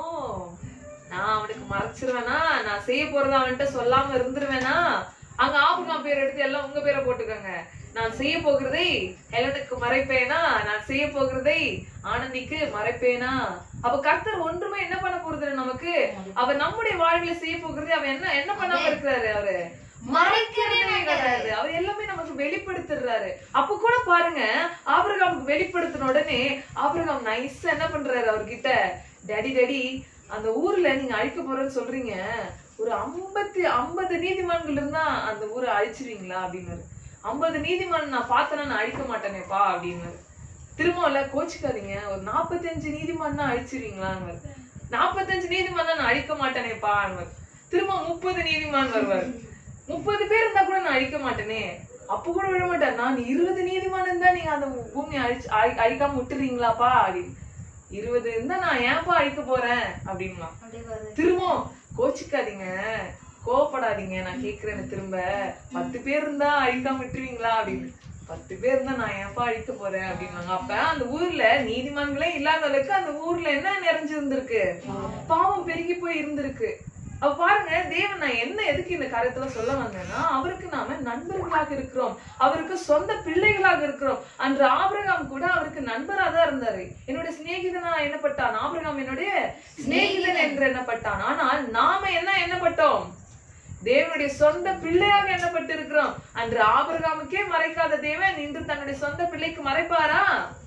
நான் அவனுக்கு மறைச்சிருவேனா நான் செய்ய போறத அவன்கிட்ட சொல்லாம இருந்துருவேனா அங்க ஆபிரகாம் பேர் எடுத்து எல்லாம் உங்க பேரை போட்டுக்கோங்க நான் செய்ய போகிறதை ஹெலனுக்கு மறைப்பேனா நான் செய்ய போகிறதை ஆனந்திக்கு மறைப்பேனா அப்ப கர்த்தர் ஒன்றுமே என்ன பண்ண போறது இல்ல நமக்கு அவர் நம்முடைய வாழ்வில செய்ய போகிறதை அவர் என்ன என்ன பண்ணாம இருக்கிறாரு அவரு மறைக்கிறதே கிடையாது அவர் எல்லாமே நமக்கு வெளிப்படுத்துறாரு அப்ப கூட பாருங்க ஆபிரகாமுக்கு வெளிப்படுத்தின உடனே ஆபிரகாம் நைஸா என்ன பண்றாரு அவர்கிட்ட டேடி டேடி அந்த ஊர்ல நீங்க அழிக்க போறேன்னு சொல்றீங்க ஒரு ஐம்பத்தி ஐம்பது நீதிமான்கள் இருந்தா அந்த ஊரை அழிச்சிருவீங்களா அப்படின்னாரு ஐம்பது நீதிமான் நான் பார்த்தேன்னா நான் அழிக்க மாட்டேனேப்பா அப்படின்னாரு திரும்பல கோச்சிக்காதீங்க ஒரு நாற்பத்தஞ்சு நீதிமான் தான் அழிச்சிருவீங்களான்னு நாற்பத்தஞ்சு நீதிமான் நான் அழிக்க மாட்டேனேப்பா திரும்ப முப்பது நீதிமான் வருவார் முப்பது பேர் இருந்தா கூட நான் அழிக்க மாட்டேனே அப்ப கூட விட மாட்டேன் நான் இருபது நீதிமான் இருந்தா நீங்க அந்த பூமியை அழிச்சு அழி- அழிக்காம விட்டுறீங்களாப்பா அப்படின்னு இருபது இருந்தா நான் ஏன்ப்பா அழிக்க போறேன் அப்படின்னா திரும்ப கோச்சிக்காதீங்க கோவப்படாதீங்க நான் கேக்குறேன் திரும்ப பத்து பேர் இருந்தா அழிக்காம விட்டுருவீங்களா அப்படின்னு பத்து பேர் இருந்தா நான் ஏன்ப்பா அழிக்க போறேன் அப்படின்னாங்க அப்ப அந்த ஊர்ல நீதிமான்களே இல்லாத அளவுக்கு அந்த ஊர்ல என்ன நிறைஞ்சு இருந்திருக்கு பாவம் பெருகி போய் இருந்திருக்கு அப்ப பாருங்க தேவன் நான் என்ன எதுக்கு இந்த காரியத்துல சொல்ல வந்தேன்னா அவருக்கு நாம நண்பர்களாக இருக்கிறோம் அவருக்கு சொந்த பிள்ளைகளாக இருக்கிறோம் அன்று ஆபிரகாம் கூட அவருக்கு நண்பரா தான் இருந்தாரு என்னுடைய சிநேகிதனா என்னப்பட்டான் ஆபிரகாம் என்னுடைய சிநேகிதன் என்று எண்ணப்பட்டான் ஆனால் நாம என்ன எண்ணப்பட்டோம் தேவனுடைய சொந்த பிள்ளையாக எண்ணப்பட்டு இருக்கிறோம் அன்று ஆபிரகாமுக்கே மறைக்காத தேவன் இன்று தன்னுடைய சொந்த பிள்ளைக்கு மறைப்பாரா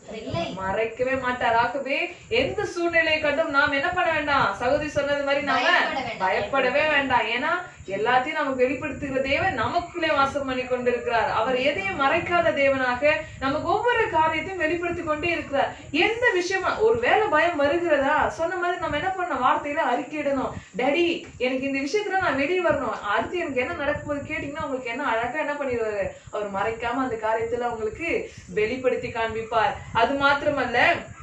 மறைக்கவே மாட்டார் ஆகவே எந்த சூழ்நிலையை கண்டும் நாம் என்ன பண்ண வேண்டாம் சகோதரி சொன்னது மாதிரி நாம பயப்பட வேண்டாம். பயப்படவே வேண்டாம் ஏன்னா எல்லாத்தையும் நமக்கு வெளிப்படுத்துகிற தேவன் நமக்குள்ளே வாசம் பண்ணி கொண்டிருக்கிறார் அவர் எதையும் மறைக்காத தேவனாக நமக்கு ஒவ்வொரு காரியத்தையும் வெளிப்படுத்தி கொண்டே இருக்கிறார் எந்த விஷயமா ஒருவேளை பயம் வருகிறதா சொன்ன மாதிரி நம்ம என்ன பண்ண வார்த்தையில அறிக்கையிடணும் டேடி எனக்கு இந்த விஷயத்துல நான் வெளியே வரணும் அடுத்து எனக்கு என்ன நடக்க போகுது கேட்டீங்கன்னா உங்களுக்கு என்ன அழகா என்ன பண்ணிடுவாரு அவர் மறைக்காம அந்த காரியத்துல உங்களுக்கு வெளிப்படுத்தி காண்பிப்பார் அது மாத்திரமல்ல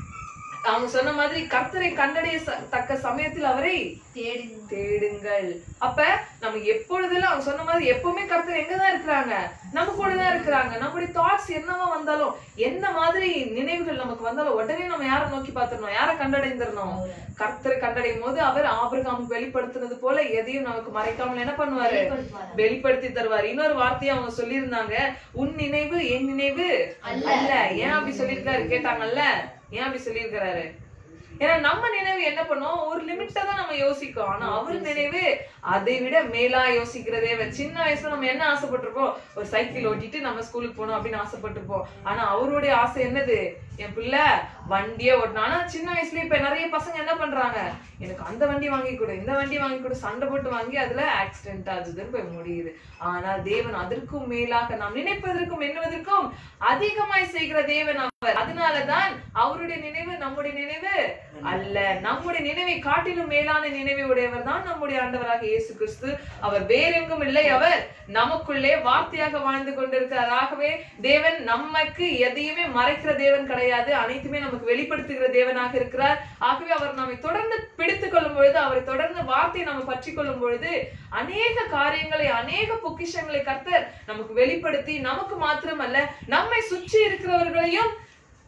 அவங்க சொன்ன மாதிரி கர்த்தரை கண்டடைய ச- தக்க சமயத்தில் அவரை தேடுங்க தேடுங்கள் அப்ப நம்ம எப்பொழுதெல்லாம் அவங்க சொன்ன மாதிரி எப்பவுமே கர்த்தர் எங்கதான் இருக்கிறாங்க நம்ம கூட தான் இருக்கிறாங்க நம்முடைய தாட்ஸ் என்னவா வந்தாலும் என்ன மாதிரி நினைவுகள் நமக்கு வந்தாலும் உடனே நம்ம யாரை நோக்கி பார்த்திடணும் யாரை கண்டடைந்திரணும் கர்த்தரை கண்டடையும் போது அவர் ஆபிரகாமுக்கு வெளிப்படுத்தினது போல எதையும் நமக்கு மறைக்காமல் என்ன பண்ணுவாரு வெளிப்படுத்தி தருவார் இன்னொரு வார்த்தையை அவங்க சொல்லியிருந்தாங்க உன் நினைவு என் நினைவு அல்ல ஏன் அப்படி சொல்லியிருக்காரு கேட்டாங்கல்ல ஏன் அப்படி சொல்லியிருக்கிறாரு ஏன்னா நம்ம நினைவு என்ன பண்ணோம் ஒரு லிமிட்டா தான் நம்ம யோசிக்கும் ஆனா அவர் நினைவு அதை விட மேலா யோசிக்கிறதே வே- சின்ன வயசுல நம்ம என்ன ஆசைப்பட்டிருப்போம் ஒரு சைக்கிள் ஓட்டிட்டு நம்ம ஸ்கூலுக்கு போகணும் அப்படின்னு ஆசைப்பட்டிருப்போம் ஆனா அவருடைய ஆசை என்னது என் பிள்ளை வண்டியே ஓட்டணும் ஆனா சின்ன வயசுல இப்ப நிறைய பசங்க என்ன பண்றாங்க எனக்கு அந்த வண்டி வாங்கி கொடு இந்த வண்டி வாங்கி கொடு சண்டை போட்டு வாங்கி அதுல ஆக்சிடென்ட் ஆகுதுன்னு போய் முடியுது ஆனா தேவன் அதற்கும் மேலாக நாம் நினைப்பதற்கும் எண்ணுவதற்கும் அதிகமாய் செய்கிற தேவன் அவர் அதனாலதான் அவருடைய நினைவு நம்முடைய நினைவு அல்ல நம்முடைய நினைவை காட்டிலும் மேலான நினைவை உடையவர் தான் நம்முடைய ஆண்டவராக இயேசு கிறிஸ்து அவர் வேறெங்கும் இல்லை அவர் நமக்குள்ளே வார்த்தையாக வாழ்ந்து கொண்டிருக்கிறார் ஆகவே தேவன் நமக்கு எதையுமே மறைக்கிற தேவன் கிடையாது அனைத்துமே நமக்கு வெளிப்படுத்துகிற தேவனாக இருக்கிறார் ஆகவே அவர் நம்மை தொடர்ந்து பிடித்துக் கொள்ளும் பொழுது அவரை தொடர்ந்து வார்த்தையை நம்ம பற்றி கொள்ளும் பொழுது அநேக காரியங்களை அநேக பொக்கிஷங்களை கர்த்தர் நமக்கு வெளிப்படுத்தி நமக்கு மாத்திரமல்ல நம்மை சுற்றி இருக்கிறவர்களையும்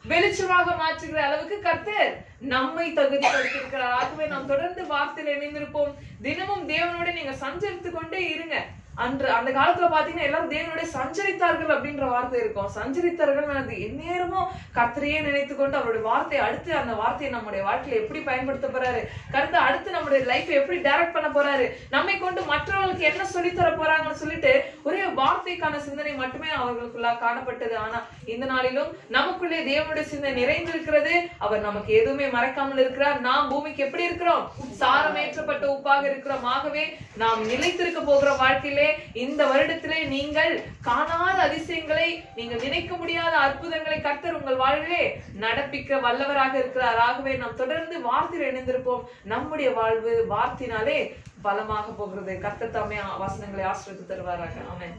வெளிச்சமாக மாற்றுகிற அளவுக்கு கர்த்தர் நம்மை தகுதிப்படுத்திருக்கிறார் ஆகவே நாம் தொடர்ந்து வார்த்தையில இணைந்திருப்போம் தினமும் தேவனோட நீங்க சஞ்சரித்து கொண்டே இருங்க அன்று அந்த காலத்துல பாத்தீங்கன்னா எல்லாரும் தேவனோட சஞ்சரித்தார்கள் அப்படின்ற வார்த்தை இருக்கும் சஞ்சரித்தார்கள் அது எந்நேரமும் கர்த்தரையே நினைத்து கொண்டு அவருடைய வார்த்தை அடுத்து அந்த வார்த்தையை நம்முடைய வாழ்க்கையில எப்படி பயன்படுத்த போறாரு கருத்து அடுத்து நம்முடைய லைஃப் எப்படி டைரக்ட் பண்ண போறாரு நம்மை கொண்டு மற்றவர்களுக்கு என்ன சொல்லித் தர போறாங்கன்னு சொல்லிட்டு ஒரே வார்த்தைக்கான சிந்தனை மட்டுமே அவர்களுக்குள்ள காணப்பட்டது ஆனா இந்த நாளிலும் நமக்குள்ளே தேவனுடைய சிந்தனை நிறைந்திருக்கிறது அவர் நமக்கு எதுவுமே மறக்காமல் இருக்கிறார் நாம் பூமிக்கு எப்படி இருக்கிறோம் சாரமேற்றப்பட்ட உப்பாக இருக்கிறோம் ஆகவே நாம் நிலைத்திருக்க போகிற வாழ்க்கையிலே இந்த வருடத்திலே நீங்கள் காணாத அதிசயங்களை நீங்கள் நினைக்க முடியாத அற்புதங்களை கர்த்தர் உங்கள் வாழ்விலே நடப்பிக்க வல்லவராக இருக்கிறார் ஆகவே நாம் தொடர்ந்து வார்த்தையில் இணைந்திருப்போம் நம்முடைய வாழ்வு வார்த்தையினாலே பலமாக போகிறது கர்த்தர் தாமே வசனங்களை ஆசிரியத்து தருவாராக ஆமென்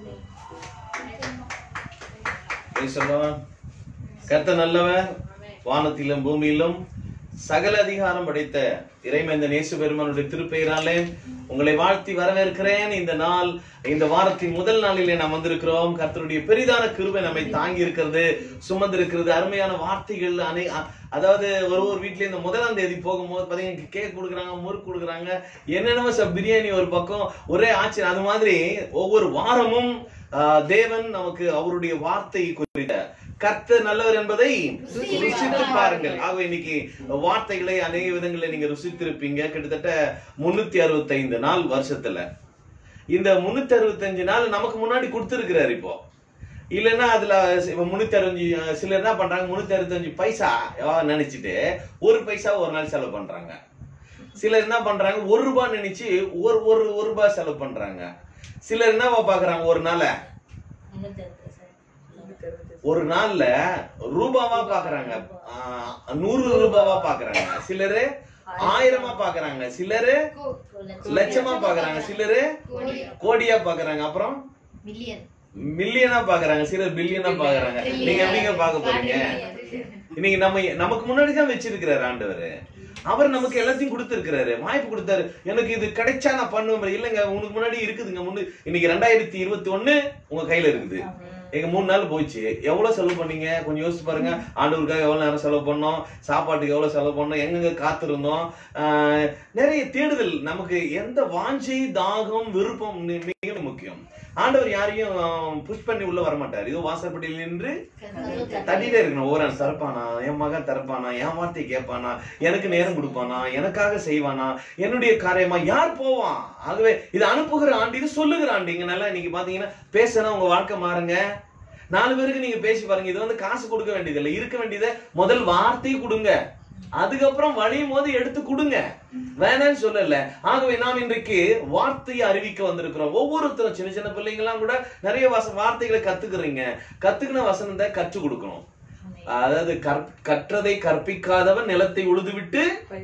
Praise the Lord. கர்த்தர் நல்லவர் வானத்திலும் பூமியிலும் சகல அதிகாரம் படைத்த இறைமைந்த நேசு பெருமானுடைய திருப்பெயராலே உங்களை வாழ்த்தி வரவேற்கிறேன் இந்த நாள் இந்த வாரத்தின் முதல் நாளிலே நாம் வந்திருக்கிறோம் கர்த்தருடைய பெரிதான கிருபை நம்மை தாங்கி இருக்கிறது சுமந்திருக்கிறது அருமையான வார்த்தைகள் அனை அ- அதாவது ஒரு ஒரு வீட்ல இந்த முதலாம் தேதி போகும்போது பாத்தீங்கன்னா கேக் கொடுக்குறாங்க முறுக்கு கொடுக்குறாங்க என்னென்னமோ சார் பிரியாணி ஒரு பக்கம் ஒரே ஆச்சரியம் அது மாதிரி ஒவ்வொரு வாரமும் ஆஹ், தேவன் நமக்கு அவருடைய வார்த்தை குறித்த கர்த்தர் நல்லவர் என்பதை ருசித்து பாருங்கள் ஆகவே இன்னைக்கு வார்த்தைகளை அநேக விதங்களில் நீங்க ருசித்திருப்பீங்க கிட்டத்தட்ட முன்னூத்தி அறுபத்தைந்து நாள் வருஷத்துல இந்த முன்னூத்தி அறுபத்தஞ்சு நாள் நமக்கு முன்னாடி கொடுத்திருக்கிறாரு இப்போ இல்லைன்னா அதுல இப்ப முன்னூத்தி அறுபஞ்சு சிலர் என்ன பண்றாங்க முன்னூத்தி அறுபத்தஞ்சு பைசா ஆ, நினைச்சிட்டு ஒரு பைசா ஒரு நாள் செலவு பண்றாங்க சிலர் என்ன பண்றாங்க ஒரு ரூபாய் நினைச்சு ஒரு ஒரு ஒரு ரூபாய் செலவு பண்றாங்க சிலர் என்னவா பாக்குறாங்க ஒரு நாளை ஒரு நாள்ல ரூபாவா பாக்குறாங்க ஆஹ், நூறு ரூபாவா பாக்குறாங்க சிலரு ஆயிரமா பாக்குறாங்க சிலரு லட்சமா பாக்குறாங்க சிலரு கோடியா பாக்குறாங்க அப்புறம் மில்லியன் மில்லியனா பாக்குறாங்க சிலர் பில்லியனா பாக்குறாங்க நீங்க எப்படிங்க பார்க்க போறீங்க இன்னைக்கு நம்ம நமக்கு முன்னாடி தான் வச்சிருக்கிறாரு ஆண்டவர் அவர் நமக்கு எல்லாத்தையும் கொடுத்திருக்கிறாரு வாய்ப்பு கொடுத்தாரு எனக்கு இது கிடைச்சா நான் பண்ணுவேன் இல்லைங்க உங்களுக்கு முன்னாடி இருக்குதுங்க முன்னு இன்னைக்கு ரெண்டாயிரத்தி இருபத்தி ஒண்ணு உங்க கையில இருக்குது எங்க மூணு நாள் போச்சு எவ்வளவு செலவு பண்ணீங்க கொஞ்சம் யோசிச்சு பாருங்க ஆண்டவருக்காக எவ்வளவு நேரம் செலவு பண்ணோம் சாப்பாட்டுக்கு எவ்வளவு செலவு பண்ணோம் எங்கெங்க காத்திருந்தோம் ஆஹ் நிறைய தேடுதல் நமக்கு எந்த வாஞ்சை தாகம் விருப்பம் மி- மிக முக்கியம் ஆண்டவர் யாரையும் புஷ் பண்ணி உள்ள வரமாட்டார் இதோ வாசப்படியில் நின்று தட்டிட்டே இருக்கணும் ஓரன் திறப்பானா என் மகன் திறப்பானா என் வார்த்தை கேட்பானா எனக்கு நேரம் கொடுப்பானா எனக்காக செய்வானா என்னுடைய காரியமா யார் போவான் ஆகவே இது அனுப்புகிற ஆண்டு இது சொல்லுகிற ஆண்டு இங்க நல்லா இன்னைக்கு பாத்தீங்கன்னா பேசினா உங்க வாழ்க்கை மாறுங்க நாலு பேருக்கு நீங்க பேசி பாருங்க இது வந்து காசு கொடுக்க வேண்டியது இல்லை இருக்க வேண்டியதை முதல் வார்த்தை கொடுங்க அதுக்கப்புறம் வழியும் போது எடுத்து கொடுங்க வேணாம்னு சொல்லல ஆகவே நாம் இன்றைக்கு வார்த்தையை அறிவிக்க வந்திருக்கிறோம் ஒவ்வொருத்தரும் சின்ன சின்ன பிள்ளைங்கலாம் கூட நிறைய வச வார்த்தைகளை கத்துக்கிறீங்க கத்துக்கின வசனத்தை கற்றுக் கொடுக்கணும் அதாவது கற்- கற்றதை கற்பிக்காதவன் நிலத்தை உழுது விட்டு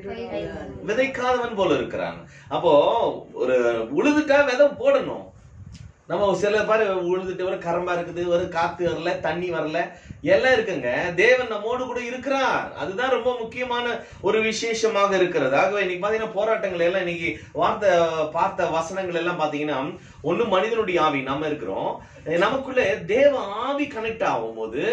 விதைக்காதவன் போல இருக்கிறான் அப்போ ஒரு உழுதுட்டா விதை போடணும் நம்ம சில பாரு உழுதுட்டு வர கரம்பா இருக்குது ஒரு காத்து வரல தண்ணி வரல எல்லாம் இருக்குங்க தேவன் நம்மோடு கூட இருக்கிறார் அதுதான் ரொம்ப முக்கியமான ஒரு விசேஷமாக இருக்கிறது ஆகவே இன்னைக்கு பாத்தீங்கன்னா போராட்டங்கள் எல்லாம் இன்னைக்கு வார்த்தை பார்த்த வசனங்கள் எல்லாம் பாத்தீங்கன்னா ஒண்ணு மனிதனுடைய ஆவி நம்ம இருக்கிறோம் நமக்குள்ள தேவ ஆவி கனெக்ட் ஆகும் போது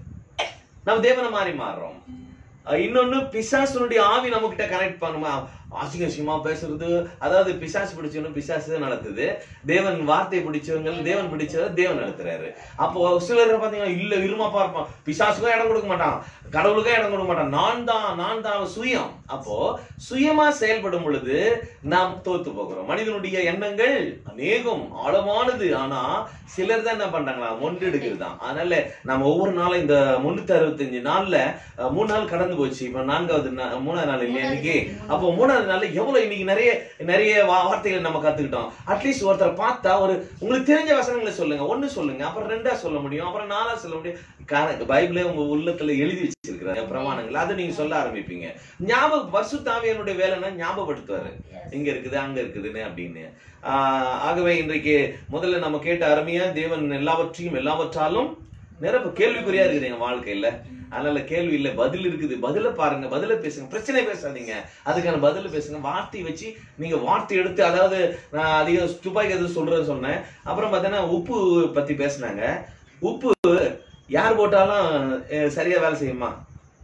நம்ம தேவனை மாறி மாறுறோம் அஹ் இன்னொன்னு பிசாசனுடைய ஆவி நம்ம கிட்ட கனெக்ட் பண்ணுமா அசிங்க அசிங்கமா பேசுறது அதாவது பிசாசு பிடிச்சவங்க பிசாசு நடத்துது தேவன் வார்த்தை பிடிச்சவங்க தேவன் பிடிச்சவங்க தேவன் நடத்துறாரு அப்போ சிலர் பாத்தீங்கன்னா இல்ல விரும்பப்பா இருப்பான் பிசாசுக்கும் இடம் கொடுக்க மாட்டான் கடவுளுக்கும் இடம் கொடுக்க மாட்டான் நான் தான் நான் தான் அவன் சுயம் அப்போ சுயமா செயல்படும் பொழுது நாம் தோத்து போகிறோம் மனிதனுடைய எண்ணங்கள் அநேகம் ஆழமானது ஆனா சிலர் தான் என்ன பண்றாங்களா ஒன்று எடுக்கிறது தான் அதனால நம்ம ஒவ்வொரு நாளும் இந்த முன்னூத்தி அறுபத்தஞ்சு நாள்ல அஹ், மூணு நாள் கடந்து போச்சு இப்ப நான்காவது நா- மூணாவது நாள் இல்லையா இன்னைக்கு அப்போ மூணாவது நாள்ல எவ்வளவு இன்னைக்கு நிறைய நிறைய வா- வார்த்தைகளை நம்ம கத்துக்கிட்டோம் அட்லீஸ்ட் ஒருத்தரை பார்த்தா ஒரு உங்களுக்கு தெரிஞ்ச வசனங்களை சொல்லுங்க ஒண்ணு சொல்லுங்க அப்புறம் ரெண்டா சொல்ல முடியும் அப்புறம் நாலா சொல்ல முடியும் கார- பைபிளே உங்க உள்ளத்துல எழுதி வச்சிருக்கிறாங்க பிரமாணங்கள் அதை நீங்க சொல்ல ஆரம்பிப்பீங்க ஞாபகம் பசு தாவியனுடைய வேலைன்னா ஞாபகப்படுத்துவாரு இங்க இருக்குது அங்க இருக்குதுன்னு அப்படின்னு ஆஹ் ஆகவே இன்றைக்கு முதல்ல நம்ம கேட்ட அருமையா தேவன் எல்லாவற்றையும் எல்லாவற்றாலும் நிரப்ப கேள்விக்குறியா இருக்குது எங்க வாழ்க்கையில அதனால கேள்வி இல்ல பதில் இருக்குது பதில பாருங்க பதில பேசுங்க பிரச்சனை பேசாதீங்க அதுக்கான பதில பேசுங்க வார்த்தை வச்சு நீங்க வார்த்தை எடுத்து அதாவது நான் அதிகம் துப்பாக்கி எது சொல்றேன்னு சொன்னேன் அப்புறம் பார்த்தீங்கன்னா உப்பு பத்தி பேசுனாங்க உப்பு யார் போட்டாலும் அஹ், சரியா வேலை செய்யுமா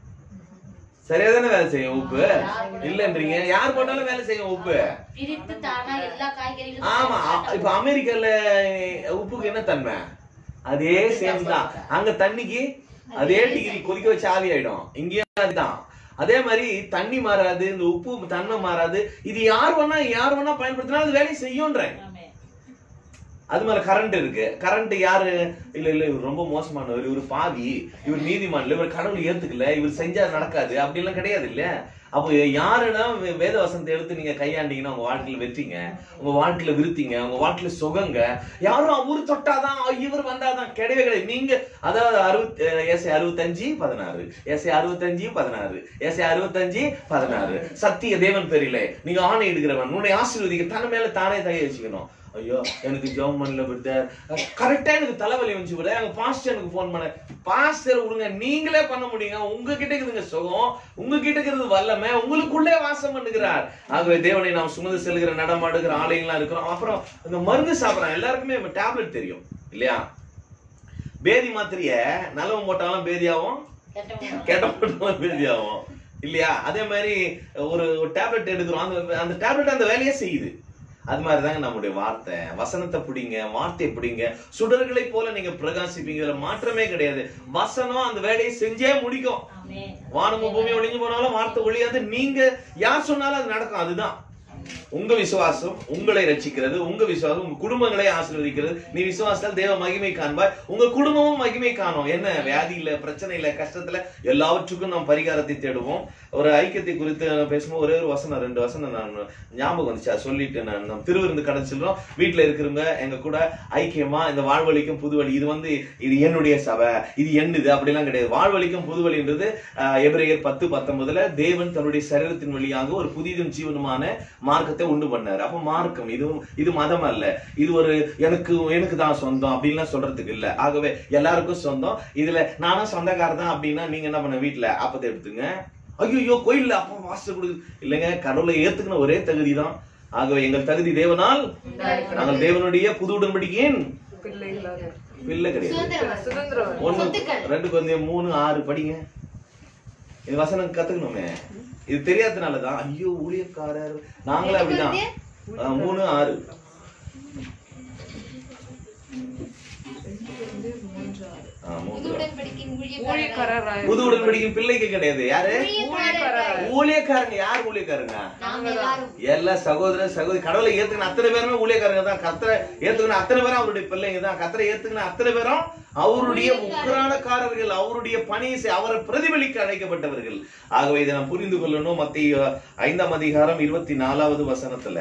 சரியா தானே வேலை செய்யும் உப்பு இல்லன்றீங்க யார் போட்டாலும் வேலை செய்யும் உப்பு பிரித்து தானா எல்லா காய்கறிகளும் ஆமா அ- இப்ப அமெரிக்கால உப்புக்கு என்ன தன்மை அதே சேம் தான் அங்க தண்ணிக்கு அதே டிகிரி கொதிக்க வச்சு ஆவி ஆயிடும் இங்கேயும் அதுதான் அதே மாதிரி தண்ணி மாறாது இந்த உப்பு தன்மை மாறாது இது யார் வேணா யார் வேணா பயன்படுத்தினா அது வேலையை செய்யும்ன்றேன் ஆமே. அது மேல கரண்ட் இருக்கு கரண்ட் யாரு இல்ல இல்ல இவர் ரொம்ப மோசமானவர் இவர் பாவி இவர் நீதிமான் இல்ல இவர் கடவுள் ஏத்துக்கல இவர் செஞ்சா நடக்காது அப்படி எல்லாம் கிடையாது இல்ல அப்போ யாருன்னா வே- வேத வசனத்தை எடுத்து நீங்க கையாண்டீங்கன்னா உங்க வாழ்க்கையில வெற்றிங்க உங்க வாழ்க்கையில விருத்திங்க உங்க வாழ்க்கையில சுகங்க யாரும் அவரு தொட்டாதான் இவர் வந்தாதான் கிடையவே கிடையாது நீங்க அதாவது அறுபத்தி எஸ்ஐ அறுபத்தஞ்சு பதினாறு எஸ்ஐ அறுபத்தஞ்சு பதினாறு எஸ்ஐ அறுபத்தஞ்சு பதினாறு சத்திய தேவன் பேரிலே நீங்க ஆணை எடுக்கிறவன் உன்னை ஆசீர்வதிக்க தன் மேல தானே தைய வச்சுக்கணும் ஐயோ எனக்கு ஜெபம் பண்ணல பிரதர் கரெக்டா எனக்கு தலைவலி வந்துச்சு பிரதர் எங்க பாஸ்டர் எனக்கு ஃபோன் பண்ண பாஸ்டர் விடுங்க நீங்களே பண்ண முடியுங்க உங்ககிட்ட இருக்குதுங்க சுகம் உங்ககிட்ட இருக்கிறது வல்லமை உங்களுக்குள்ளே வாசம் பண்ணுகிறார் ஆகவே தேவனை நாம் சுமந்து செல்கிற நடமாடுகிற ஆலயங்களா இருக்கிறோம் அப்புறம் இந்த மருந்து சாப்பிடுறோம் எல்லாருக்குமே டேப்லெட் தெரியும் இல்லையா பேதி மாத்திரைய நல்லவன் போட்டாலும் பேதியாவும் கெட்டவங்க. கெட்ட போட்டாலும் பேதியாகும் இல்லையா அதே மாதிரி ஒரு டேப்லெட் எடுக்கிறோம் அந்த அந்த டேப்லெட் அந்த வேலையை செய்யுது அது மாதிரி தாங்க நம்முடைய வார்த்தை வசனத்தை பிடிங்க வார்த்தையை பிடிங்க சுடர்களை போல நீங்க பிரகாசிப்பீங்க இதுல மாற்றமே கிடையாது வசனம் அந்த வேலையை செஞ்சே முடிக்கும் ஆமே. வானமும் பூமி ஒளிஞ்சு போனாலும் வார்த்தை ஒளியாது நீங்க யார் சொன்னாலும் அது நடக்கும் அதுதான் உங்க விசுவாசம் உங்களை ரட்சிக்கிறது உங்க விசுவாசம் உங்க குடும்பங்களை ஆசீர்வதிக்கிறது நீ விசுவாசத்தால் தேவ மகிமை காண்பாய் உங்க குடும்பமும் மகிமை காணும் என்ன வியாதி இல்ல பிரச்சனை இல்ல கஷ்டத்துல எல்லாவற்றுக்கும் நாம் பரிகாரத்தை தேடுவோம் ஒரு ஐக்கியத்தை குறித்து பேசும்போது ஒரே ஒரு வசனம் ரெண்டு வசனம் நான் ஞாபகம் வந்துச்சு அதை சொல்லிட்டு நான் நம்ம திருவிருந்து கடை செல்றோம் வீட்டுல இருக்கிறவங்க எங்க கூட ஐக்கியமா இந்த வாழ்வழிக்கும் புதுவழி இது வந்து இது என்னுடைய சபை இது என்னது அப்படிலாம் கிடையாது வாழ்வழிக்கும் புதுவழின்றது ஆஹ், எபிரேயர் பத்து பத்தொன்பதுல தேவன் தன்னுடைய சரீரத்தின் வழியாக ஒரு புதிதும் ஜீவனுமான மார்க்கத்தை உண்டு பண்ணாரு அப்ப மார்க்கம் இதுவும் இது மதம் அல்ல இது ஒரு எனக்கு எனக்கு தான் சொந்தம் அப்படின்லாம் சொல்றதுக்கு இல்ல ஆகவே எல்லாருக்கும் சொந்தம் இதுல நானும் சொந்தக்காரர் தான் அப்படின்னா நீங்க என்ன பண்ண வீட்டுல அப்பத்தை எடுத்துங்க ஐயோ கோயில்ல அப்பா வாசல் கொடுக்கு இல்லைங்க கடவுளை ஏத்துக்கின ஒரே தகுதி தான் ஆகவே எங்கள் தகுதி தேவனால் நாங்கள் தேவனுடைய புது உடன்படிக்கையின் பிள்ளைகளாக பிள்ளை கிடையாது சுதந்திரம் சுதந்திரம் ஒண்ணு சொத்துக்கள். ரெண்டு கொஞ்சம் மூணு ஆறு படிங்க இது வசனம் கத்துக்கணுமே இது தெரியாதனாலதான் ஐயோ ஊழியக்காரர் நாங்களே அப்படிதான் ஆ, மூணு ஆறு ஆ, மூன்று புது ஆறு. உடன்படிக்கையின் ஊழியக்காரராய் ஊழியக்காரராய் புது உடன்படிக்கையின் பிள்ளைக்கு கிடையாது யாரு ஊழியக்காரராய் ஊழியக்காரங்க யார் ஊழியக்காரங்க நாம் எல்லாரும் எல்லா சகோதர சகோதரி கடவுளை ஏத்துக்கின அத்தனை பேருமே ஊழியக்காரங்க தான் கத்தரை ஏத்துக்கின அத்தனை பேரும் அவருடைய பிள்ளைங்க தான் கத்தரை ஏத்துக்கின அத்தனை பேரும் அவருடைய உக்ரானக்காரர்கள் அவருடைய பணியை செய்- அவரை பிரதிபலிக்க அழைக்கப்பட்டவர்கள் ஆகவே இதை நாம் புரிந்து கொள்ளணும் மத்திய ஐந்தாம் அதிகாரம் இருபத்தி நாலாவது வசனத்துல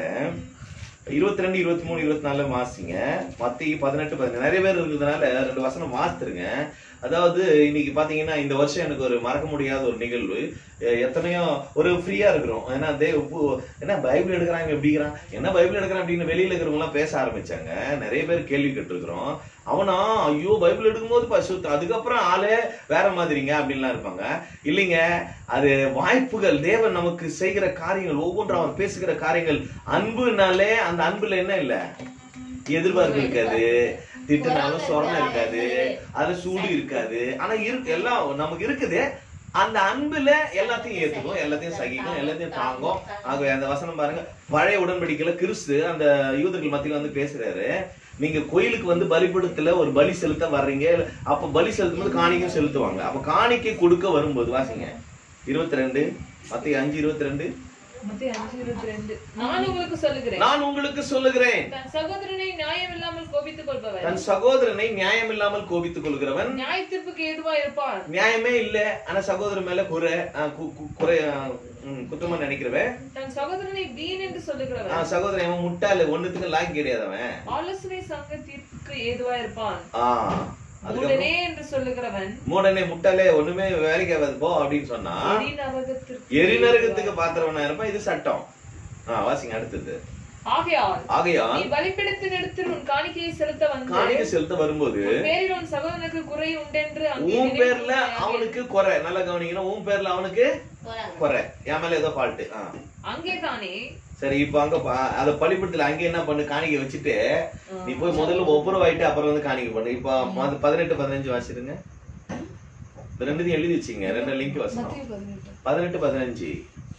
இருபத்தி ரெண்டு இருபத்தி மூணு இருபத்தி நாலுல வாசிங்க மத்திய பதினெட்டு பதினெட்டு நிறைய பேர் இருக்கிறதுனால ரெண்டு வசனம் வாசித்துருங்க அதாவது இன்னைக்கு பாத்தீங்கன்னா இந்த வருஷம் எனக்கு ஒரு மறக்க முடியாத ஒரு நிகழ்வு எ- எத்தனையோ ஒரு ஃப்ரீயா இருக்கிறோம் ஏன்னா தே உப்பு- என்ன பைபிள் எடுக்கிறாங்க எப்படிங்கிறான் என்ன பைபிள் எடுக்கிறான் அப்படின்னு வெளியில இருக்கிறவங்க எல்லாம் பேச ஆரம்பிச்சாங்க நிறைய பேர் கேள்வி கேட்டிருக்கிறோம் அவனா ஐயோ பைபிள் எடுக்கும்போது பசுத்து அதுக்கப்புறம் ஆளே வேற மாதிரிங்க அப்படின்லாம் இருப்பாங்க இல்லைங்க அது வாய்ப்புகள் தேவன் நமக்கு செய்கிற காரியங்கள் ஒவ்வொன்றும் அவர் பேசுகிற காரியங்கள் அன்புனாலே அந்த அன்புல என்ன இல்ல எதிர்பார்ப்பு இருக்காது திட்டுனாலும் சொரணம் இருக்காது அதுல சூடு இருக்காது ஆனா இருக்கு எல்லாம் நமக்கு இருக்குது அந்த அன்புல எல்லாத்தையும் ஏத்துக்கும் எல்லாத்தையும் சகிக்கும் எல்லாத்தையும் தாங்கும் ஆகவே அந்த வசனம் பாருங்க பழைய உடன்படிக்கையில கிறிஸ்து அந்த யூதர்கள் மத்தியில வந்து பேசுறாரு நீங்க கோயிலுக்கு வந்து பலிபீடத்துல ஒரு பலி செலுத்த வர்றீங்க அப்ப பலி செலுத்தும் போது காணிக்கையும் செலுத்துவாங்க அப்ப காணிக்கை கொடுக்க வரும்போது வாசிங்க இருபத்தி ரெண்டு மத்திய அஞ்சு இருபத்தி ரெண்டு மத்திய அஞ்சு இருபத்தி ரெண்டு நான் உங்களுக்கு சொல்லுகிறேன் நான் உங்களுக்கு சொல்லுகிறேன் தன் சகோதரனை நியாயம் இல்லாமல் கோபித்துக் கொள்பவன் தன் சகோதரனை நியாயம் இல்லாமல் கோபித்துக் கொள்கிறவன் நியாய தீர்ப்புக்கு ஏதுவா இருப்பான் நியாயமே இல்ல ஆனா சகோதரன் மேல குறை ஆ, கு- கு- குறை ஆ, ம், குத்தமா நினைக்கிறவன் தன் சகோதரனை வீண் என்று ஆ, சொல்லுகிறவன் சகோதரன் அவன் முட்டாளு ஒண்ணுத்துக்கு லாய்க்கு கிடையாதவன் ஆலோசனை சங்க தீர்ப்புக்கு ஏதுவா இருப்பான் ஆ அதுக்கப்புறம் மூடனே என்று சொல்லுகிறவன் மூடனே முட்டாளே ஒண்ணுமே வேலைக்கு ஆகாது போ அப்படின்னு சொன்னா எரி நரகத்திற்கு எரிநரகத்துக்கு பாத்திரவனா இருப்பான் இது சட்டம் ஆ வாசிங்க அடுத்தது ஆகையால் நீ ஆகையால் பலிப்பிடத்தின் இடத்தில் உன் காணிக்கையை செலுத்த வந்து காணிக்கை செலுத்த வரும்போது உன் பேரில் உன் சகோதரனுக்கு குறை உண்டென்று அங்கே உன் பேர்ல நினைத்து அவனுக்கு குறை நல்லா கவனிக்கணும் உன் பேர்ல அவனுக்கு போறாங்க. குறை என் மேல ஏதோ ஃபால்ட் அங்கேதானே சரி இப்ப அங்க பா- அத பள்ளிப்படத்துல அங்க என்ன பண்ணு காணிக்கை வச்சுட்டு நீ போய் முதல்ல ஒப்புரவு ஆயிட்டு அப்புறம் வந்து காணிக்கை பண்ணு இப்ப மொத- பதினெட்டு பதினஞ்சு வாசிடுங்க இந்த ரெண்டுத்தையும் எழுதி வச்சுங்க ரெண்டு லிங்க் வசனம் பதினெட்டு பதினஞ்சு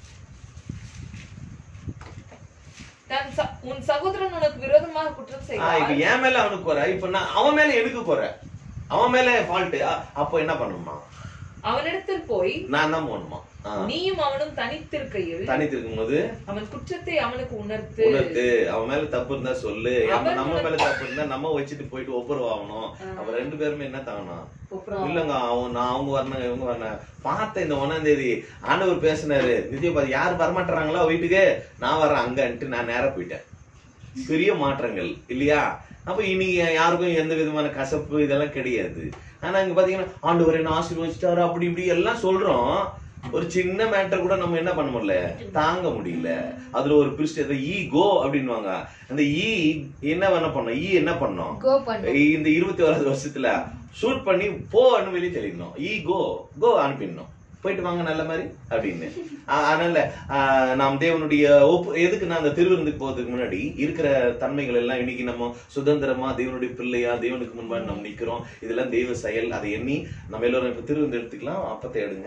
தன் ச- உன் சகோதரன் உனக்கு விரோதமாக குற்றம் ஆ, செய்தால் இப்ப என் மேல அவனுக்கு குறை இப்ப நான் அவன் மேல எனக்கு குறை அவன் மேல ஃபால்ட் அப்போ என்ன பண்ணணுமா அவனிடத்தில் போய் நான் தான் போகணுமா ஆ. நீயும் அவனும் தனித்திருக்கையில் தனித்து இருக்கும்போது அவன் குற்றத்தை அவனுக்கு உணர்த்து உணர்த்து அவன் மேல தப்பு இருந்தா சொல்லு நம்ம அவன் நம்ம மேல- மேல தப்பு இருந்தா நம்ம வச்சுட்டு போயிட்டு ஒப்புரவு ஆகணும் அப்ப ரெண்டு பேருமே என்ன தாங்கணும் ஒப்புரவு. இல்லங்க அவன் நான் அவங்க வரணும் இவங்க வரணும் பார்த்த இந்த ஒன்னாம் தேதி ஆண்டவர் பேசினாரு நித்யபாதி யார் வரமாட்டாங்களோ வீட்டுக்கு நான் வரேன் அங்கன்ட்டு நான் நேரா போயிட்டேன் பெரிய மாற்றங்கள் இல்லையா அப்ப இனி யாருக்கும் எந்த விதமான கசப்பு இதெல்லாம் கிடையாது ஆனா இங்க பாத்தீங்கன்னா ஆண்டவர் என்ன ஆசீர்வதிச்சிட்டாரு அப்படி இப்படி எல்லாம் சொல்றோம் ஒரு சின்ன மேட்டர் கூட நம்ம என்ன பண்ண முடியல தாங்க முடியல அதுல ஒரு பிரிஸ்ட் ஈ கோ அப்படின்னுவாங்க அந்த ஈ என்ன பண்ண பண்ணோம் ஈ என்ன பண்ணோம் கோ பண்ணு இந்த இருபத்தி ஓராவது வருஷத்துல ஷூட் பண்ணி போன்னு வெளியே தெளிக்கணும் ஈ கோ கோ அனுப்பிடணும் போயிட்டு வாங்க நல்ல மாதிரி அப்படின்னு ஆஹ் அதனால ஆஹ் நாம் தேவனுடைய ஒப்பு எதுக்கு நான் அந்த திருவிருந்துக்கு போறதுக்கு முன்னாடி இருக்கிற தன்மைகள் எல்லாம் இன்னைக்கு நம்ம சுதந்திரமா தேவனுடைய பிள்ளையா தேவனுக்கு முன்பாக நம்ம நிக்கிறோம் இதெல்லாம் தெய்வ செயல் அதை எண்ணி நம்ம எல்லாரும் இப்ப திருவிருந்து எடுத்துக்கலாம் அப்பத்தை எடுங்க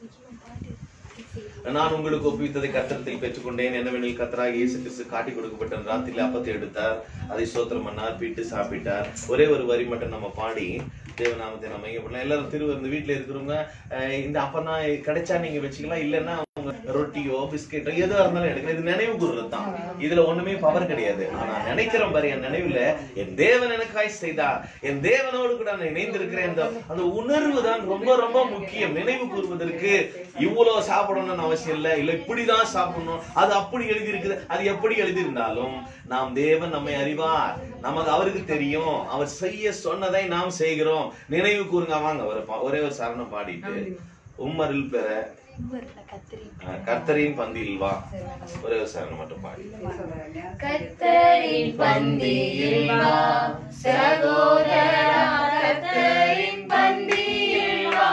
நான் உங்களுக்கு ஒப்புவித்ததை கத்திரத்தில் பெற்றுக்கொண்டேன் என்னவெனில் கத்தராக இயேசு கிறிஸ்து காட்டி கொடுக்கப்பட்ட ராத்திரில அப்பத்தை எடுத்தார் அதை சோத்திரம் பண்ணார் பிட்டு சாப்பிட்டார் ஒரே ஒரு வரி மட்டும் நம்ம பாடி தேவநாமத்தை நம்ம எங்க பண்ணலாம் எல்லாரும் திருவிருந்து வீட்டுல இருக்கிறவங்க அஹ் இந்த அப்பம் தான் கிடைச்சா நீங்க வச்சுக்கலாம் இல்லைன்னா உங்க ரொட்டியோ பிஸ்கெட்டோ எதுவா இருந்தாலும் எடுக்கலாம் இது நினைவு கூறுறது தான் இதுல ஒண்ணுமே பவர் கிடையாது ஆனா நினைக்கிறோம் பாரு என் நினைவுல என் தேவன் எனக்காய் செய்தார் என் தேவனோடு கூட நான் இணைந்திருக்கிறேன் அந்த அந்த உணர்வு தான் ரொம்ப ரொம்ப முக்கியம் நினைவு கூறுவதற்கு இவ்வளவு சாப்பிடணும்னு அவசியம் இல்லை இல்ல இப்படிதான் சாப்பிடணும் அது அப்படி எழுதி இருக்குது அது எப்படி எழுதி இருந்தாலும் நாம் தேவன் நம்மை அறிவார் நமக்கு அவருக்கு தெரியும் அவர் செய்ய சொன்னதை நாம் செய்கிறோம் நினைவு கூறுங்க வாங்க ஒரு பா- ஒரே ஒரு சரணம் பாடிட்டு உம்மரில் பெற அஹ், கர்த்தரின் பந்தியில் வா ஒரே ஒரு சரணம் மட்டும் பாடி கத்தரின் பந்தியில் வா சகோதரா கத்தரின் பந்தியில் வா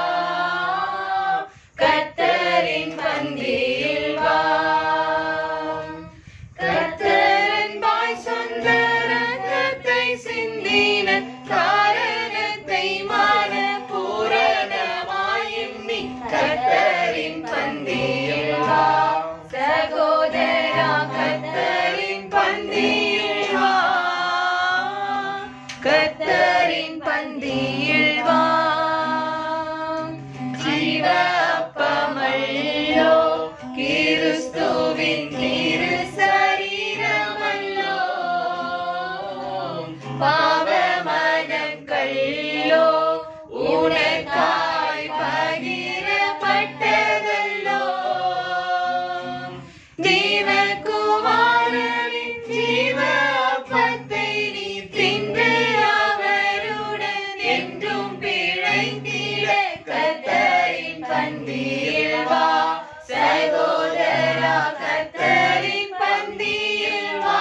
கத்தரின் பந்தியில் வா கத்தரன் பாய் சொந்த ரத்தத்தை சிந்தின காரணத்தை மாற பூரணமாய் எண்ணி கத்தரின் பந்தியில் வா சகோதரா கத்தரின் பந்தியில் வா கத்தரின் பந்தியில் வா ஜீவ அப்பமல்லோ கிறிஸ்துவின் திரு சரீரமல்லோ பாவமனங்களோ உனக்காய் பகிரப்பட்டதல்லோ தேவகுமாரனின் ஜீவ அப்பத்தை நீ தின்று அவருடன் என்றும் பிழைத்திட கத்தரின் பந்தியில் வா சகோதரா கத்தரின் பந்தியில் வா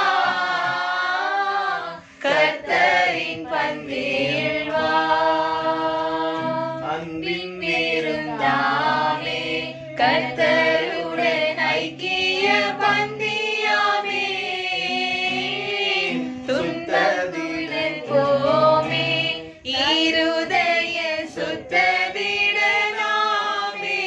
கத்தரின் பந்தியில் வா அன்பின் விருந்தாமே கர்த்தருடன் ஐக்கிய பந்தியாமே துன்பத்துடன் போமே இருதய சுத்ததிடனாமே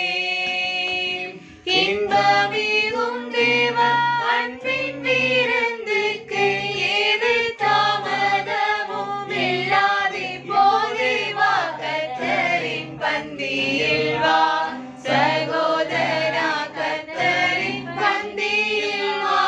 இன்பமிகும் தேவ அன்பின் விருந்துக்கு ஏது தாமதமும் இல்லாதே போதே வா கத்தரின் பந்தியில் வா சகோதரா கத்தரின் பந்தியில் வா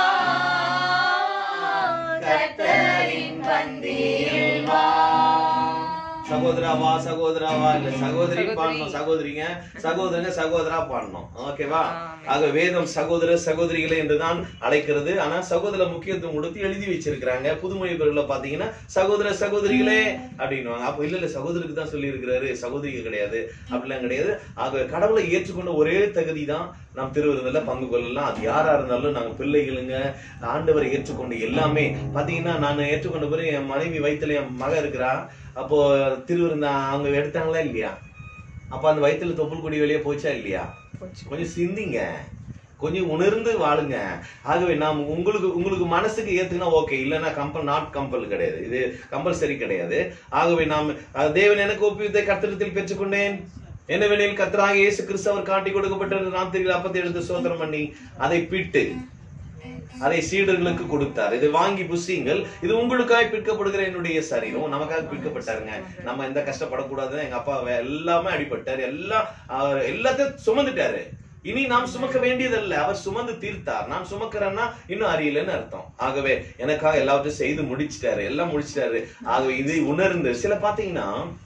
கத்தரின் பந்தியில் வா சகோதரா வா சகோதரா வா இல்ல சகோதரி பாடணும் சகோதரிங்க சகோதரங்க சகோதரா பாடணும் ஓகேவா ஆக வேதம் சகோதர சகோதரிகளை என்றுதான் அழைக்கிறது ஆனா சகோதர முக்கியத்துவம் கொடுத்து எழுதி வச்சிருக்கிறாங்க புதுமொழி பெருல பாத்தீங்கன்னா சகோதர சகோதரிகளே அப்படின்னுவாங்க அப்ப இல்ல இல்ல சகோதரருக்கு தான் சொல்லி இருக்கிறாரு சகோதரிக்கு கிடையாது அப்படிலாம் கிடையாது ஆக கடவுளை ஏற்றுக்கொண்ட ஒரே தகுதி தான் நாம் திருவிருந்தில் பங்கு கொள்ளலாம் அது யாரா இருந்தாலும் நாங்க பிள்ளைகளுங்க ஆண்டவரை ஏற்றுக்கொண்டு எல்லாமே பாத்தீங்கன்னா நான் ஏற்றுக்கொண்ட பிறகு என் மனைவி வயித்துல என் மக இருக்கிறா அப்போ திருவிருந்த அவங்க எடுத்தாங்களா இல்லையா அப்ப அந்த வயித்துல தொப்புள் கொடி வெளியே போச்சா இல்லையா கொஞ்சம் சிந்திங்க கொஞ்சம் உணர்ந்து வாழுங்க ஆகவே நாம் உங்களுக்கு உங்களுக்கு மனசுக்கு ஏத்துக்கினா ஓகே இல்லைன்னா கம்பல் நாட் கம்பல் கிடையாது இது கம்பல்சரி கிடையாது ஆகவே நாம் அஹ், தேவன் எனக்கு ஒப்புவித்தை கர்த்தரத்தில் பெற்றுக்கொண்டேன் என்னவெனில் கர்த்தராக இயேசு கிறிஸ்து அவர் காட்டி கொடுக்கப்பட்ட ராத்திரியில் அப்பத்தை எடுத்து சோதனம் பண்ணி அதை பிட்டு அதை சீடர்களுக்கு கொடுத்தார் இதை வாங்கி புசியுங்கள் இது உங்களுக்காய் பிற்கப்படுகிற என்னுடைய சரீரம் நமக்காக பிற்கப்பட்டாருங்க நம்ம எந்த கஷ்டப்படக்கூடாதுன்னு எங்க அப்பா வே- எல்லாமே அடிபட்டார் எல்லாம் அவர் எல்லாத்தையும் சுமந்துட்டாரு இனி நாம் சுமக்க வேண்டியதல்ல அவர் சுமந்து தீர்த்தார் நான் சுமக்கிறேன்னா இன்னும் அறியலன்னு அர்த்தம் ஆகவே எனக்காக எல்லாவற்றையும் செய்து முடிச்சிட்டாரு எல்லாம் முடிச்சிட்டாரு ஆகவே இதை உணர்ந்து சில பாத்தீங்கன்னா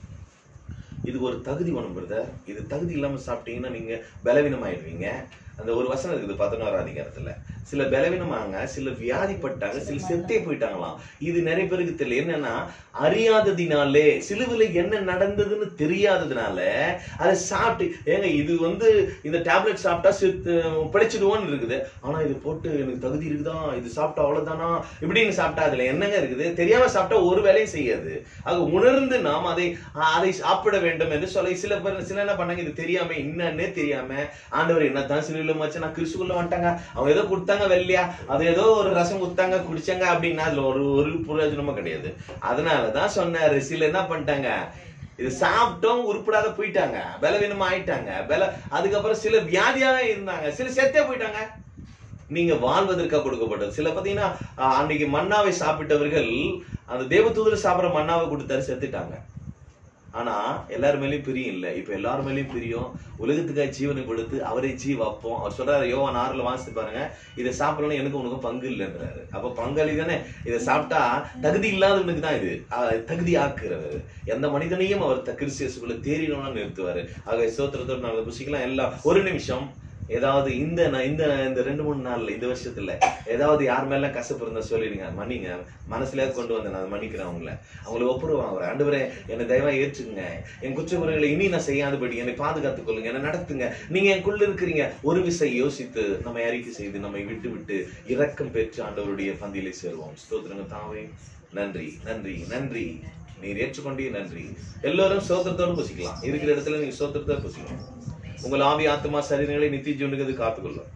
இது ஒரு தகுதி வேணும் பிரதர் இது தகுதி இல்லாம சாப்பிட்டீங்கன்னா நீங்க பலவீனமாயிடுவீங்க அந்த ஒரு வசனம் இருக்குது பதினோரா அதிகாரத்துல சில பலவீனமாங்க சில வியாதிப்பட்டாங்க சில செத்தே போயிட்டாங்களாம் இது நிறைய பேருக்கு தெரியல என்னன்னா அறியாததினாலே சிலுவில என்ன நடந்ததுன்னு தெரியாததுனால அதை சாப்பிட்டு ஏங்க இது வந்து இந்த டேப்லெட் சாப்பிட்டா செத்து பிழைச்சிடுவோன்னு இருக்குது ஆனா இது போட்டு எனக்கு தகுதி இருக்குதா இது சாப்பிட்டா அவ்வளவுதானா இப்படின்னு சாப்பிட்டா அதுல என்னங்க இருக்குது தெரியாம சாப்பிட்டா ஒரு வேலையும் செய்யாது ஆக உணர்ந்து நாம் அதை அதை சாப்பிட வேண்டும் என்று சொல்லி சில பேர் சில என்ன பண்ணாங்க இது தெரியாம என்னன்னே தெரியாம ஆண்டவர் என்னத்தான் சிலுவையில வச்சு நான் கிறிஸ்துக்குள்ள வந்துட்டாங்க அவங்க ஏதோ கொடுத்தாங்க வெள்ளையா அது ஏதோ ஒரு ரசம் கொடுத்தாங்க குடிச்சாங்க அப்படின்னா அதுல ஒரு ஒரு பிரயோஜனமும் கிடையாது அதனாலதான் சொன்னாரு சில என்ன பண்ணிட்டாங்க இது சாப்பிட்டோம் உருப்படாத போயிட்டாங்க பலவீனமா ஆயிட்டாங்க பல அதுக்கப்புறம் சில வியாதியாக இருந்தாங்க சில செத்தே போயிட்டாங்க நீங்க வாழ்வதற்காக கொடுக்கப்பட்டது சில பாத்தீங்கன்னா ஆஹ், அன்னைக்கு மன்னாவை சாப்பிட்டவர்கள் அந்த தேவதூதர் சாப்பிடுற மன்னாவை கொடுத்தாரு செத்துட்டாங்க ஆனா எல்லார் மேலயும் பிரியம் இல்ல இப்ப எல்லார் மேலயும் பிரியம் உலகத்துக்காக ஜீவனை கொடுத்து அவரை ஜீ வைப்போம் அவர் சொல்றாரு யோவான் ஆறுல வாசித்து பாருங்க இதை சாப்பிடணும் எனக்கு உனக்கும் பங்கு இல்லைன்றாரு அப்ப பங்காளி தானே இதை சாப்பிட்டா தகுதி இல்லாதவனுக்கு தான் இது ஆஹ், தகுதி ஆக்குறவர் எந்த மனிதனையும் அவர் த- கிறிஸ்தியசுக்குள்ள தேறினோம்னா நிறுத்துவாரு ஆக சோத்திரத்தோடு நாங்கள் புசிக்கலாம் எல்லாம் ஒரு நிமிஷம் ஏதாவது இந்த ந- இந்த இந்த ரெண்டு மூணு நாள்ல இந்த வருஷத்துல ஏதாவது யார் மேல கசப்பு இருந்தா சொல்லிடுங்க மன்னிங்க மனசுல கொண்டு வந்து நான் மன்னிக்கிறேன் அவங்கள அவங்களை ஒப்புருவாங்க அவர் ஆண்டவரே என்னை தயவா ஏற்றுங்க என் குற்றக்குறைகளை இனி நான் செய்யாதபடி என்னை பாதுகாத்துக் கொள்ளுங்க என்னை நடத்துங்க நீங்க எனக்குள்ள இருக்கிறீங்க ஒரு விசை யோசித்து நம்மை அறிக்கை செய்து நம்மை விட்டு விட்டு இரக்கம் பெற்று ஆண்டவருடைய பந்தியிலே சேருவோம் ஸ்தோத்திரங்க தாவே நன்றி நன்றி நன்றி நீர் ஏற்றுக்கொண்டே நன்றி எல்லாரும் சோத்திரத்தோடு புசிக்கலாம் இருக்கிற இடத்துல நீங்க சோத்திரத்தோடு புசிக்கலாம் உங்கள் ஆவி ஆத்மா சரீரங்களை நித்திய ஜீவனுக்கு அது காத்துக்கொள்ளும்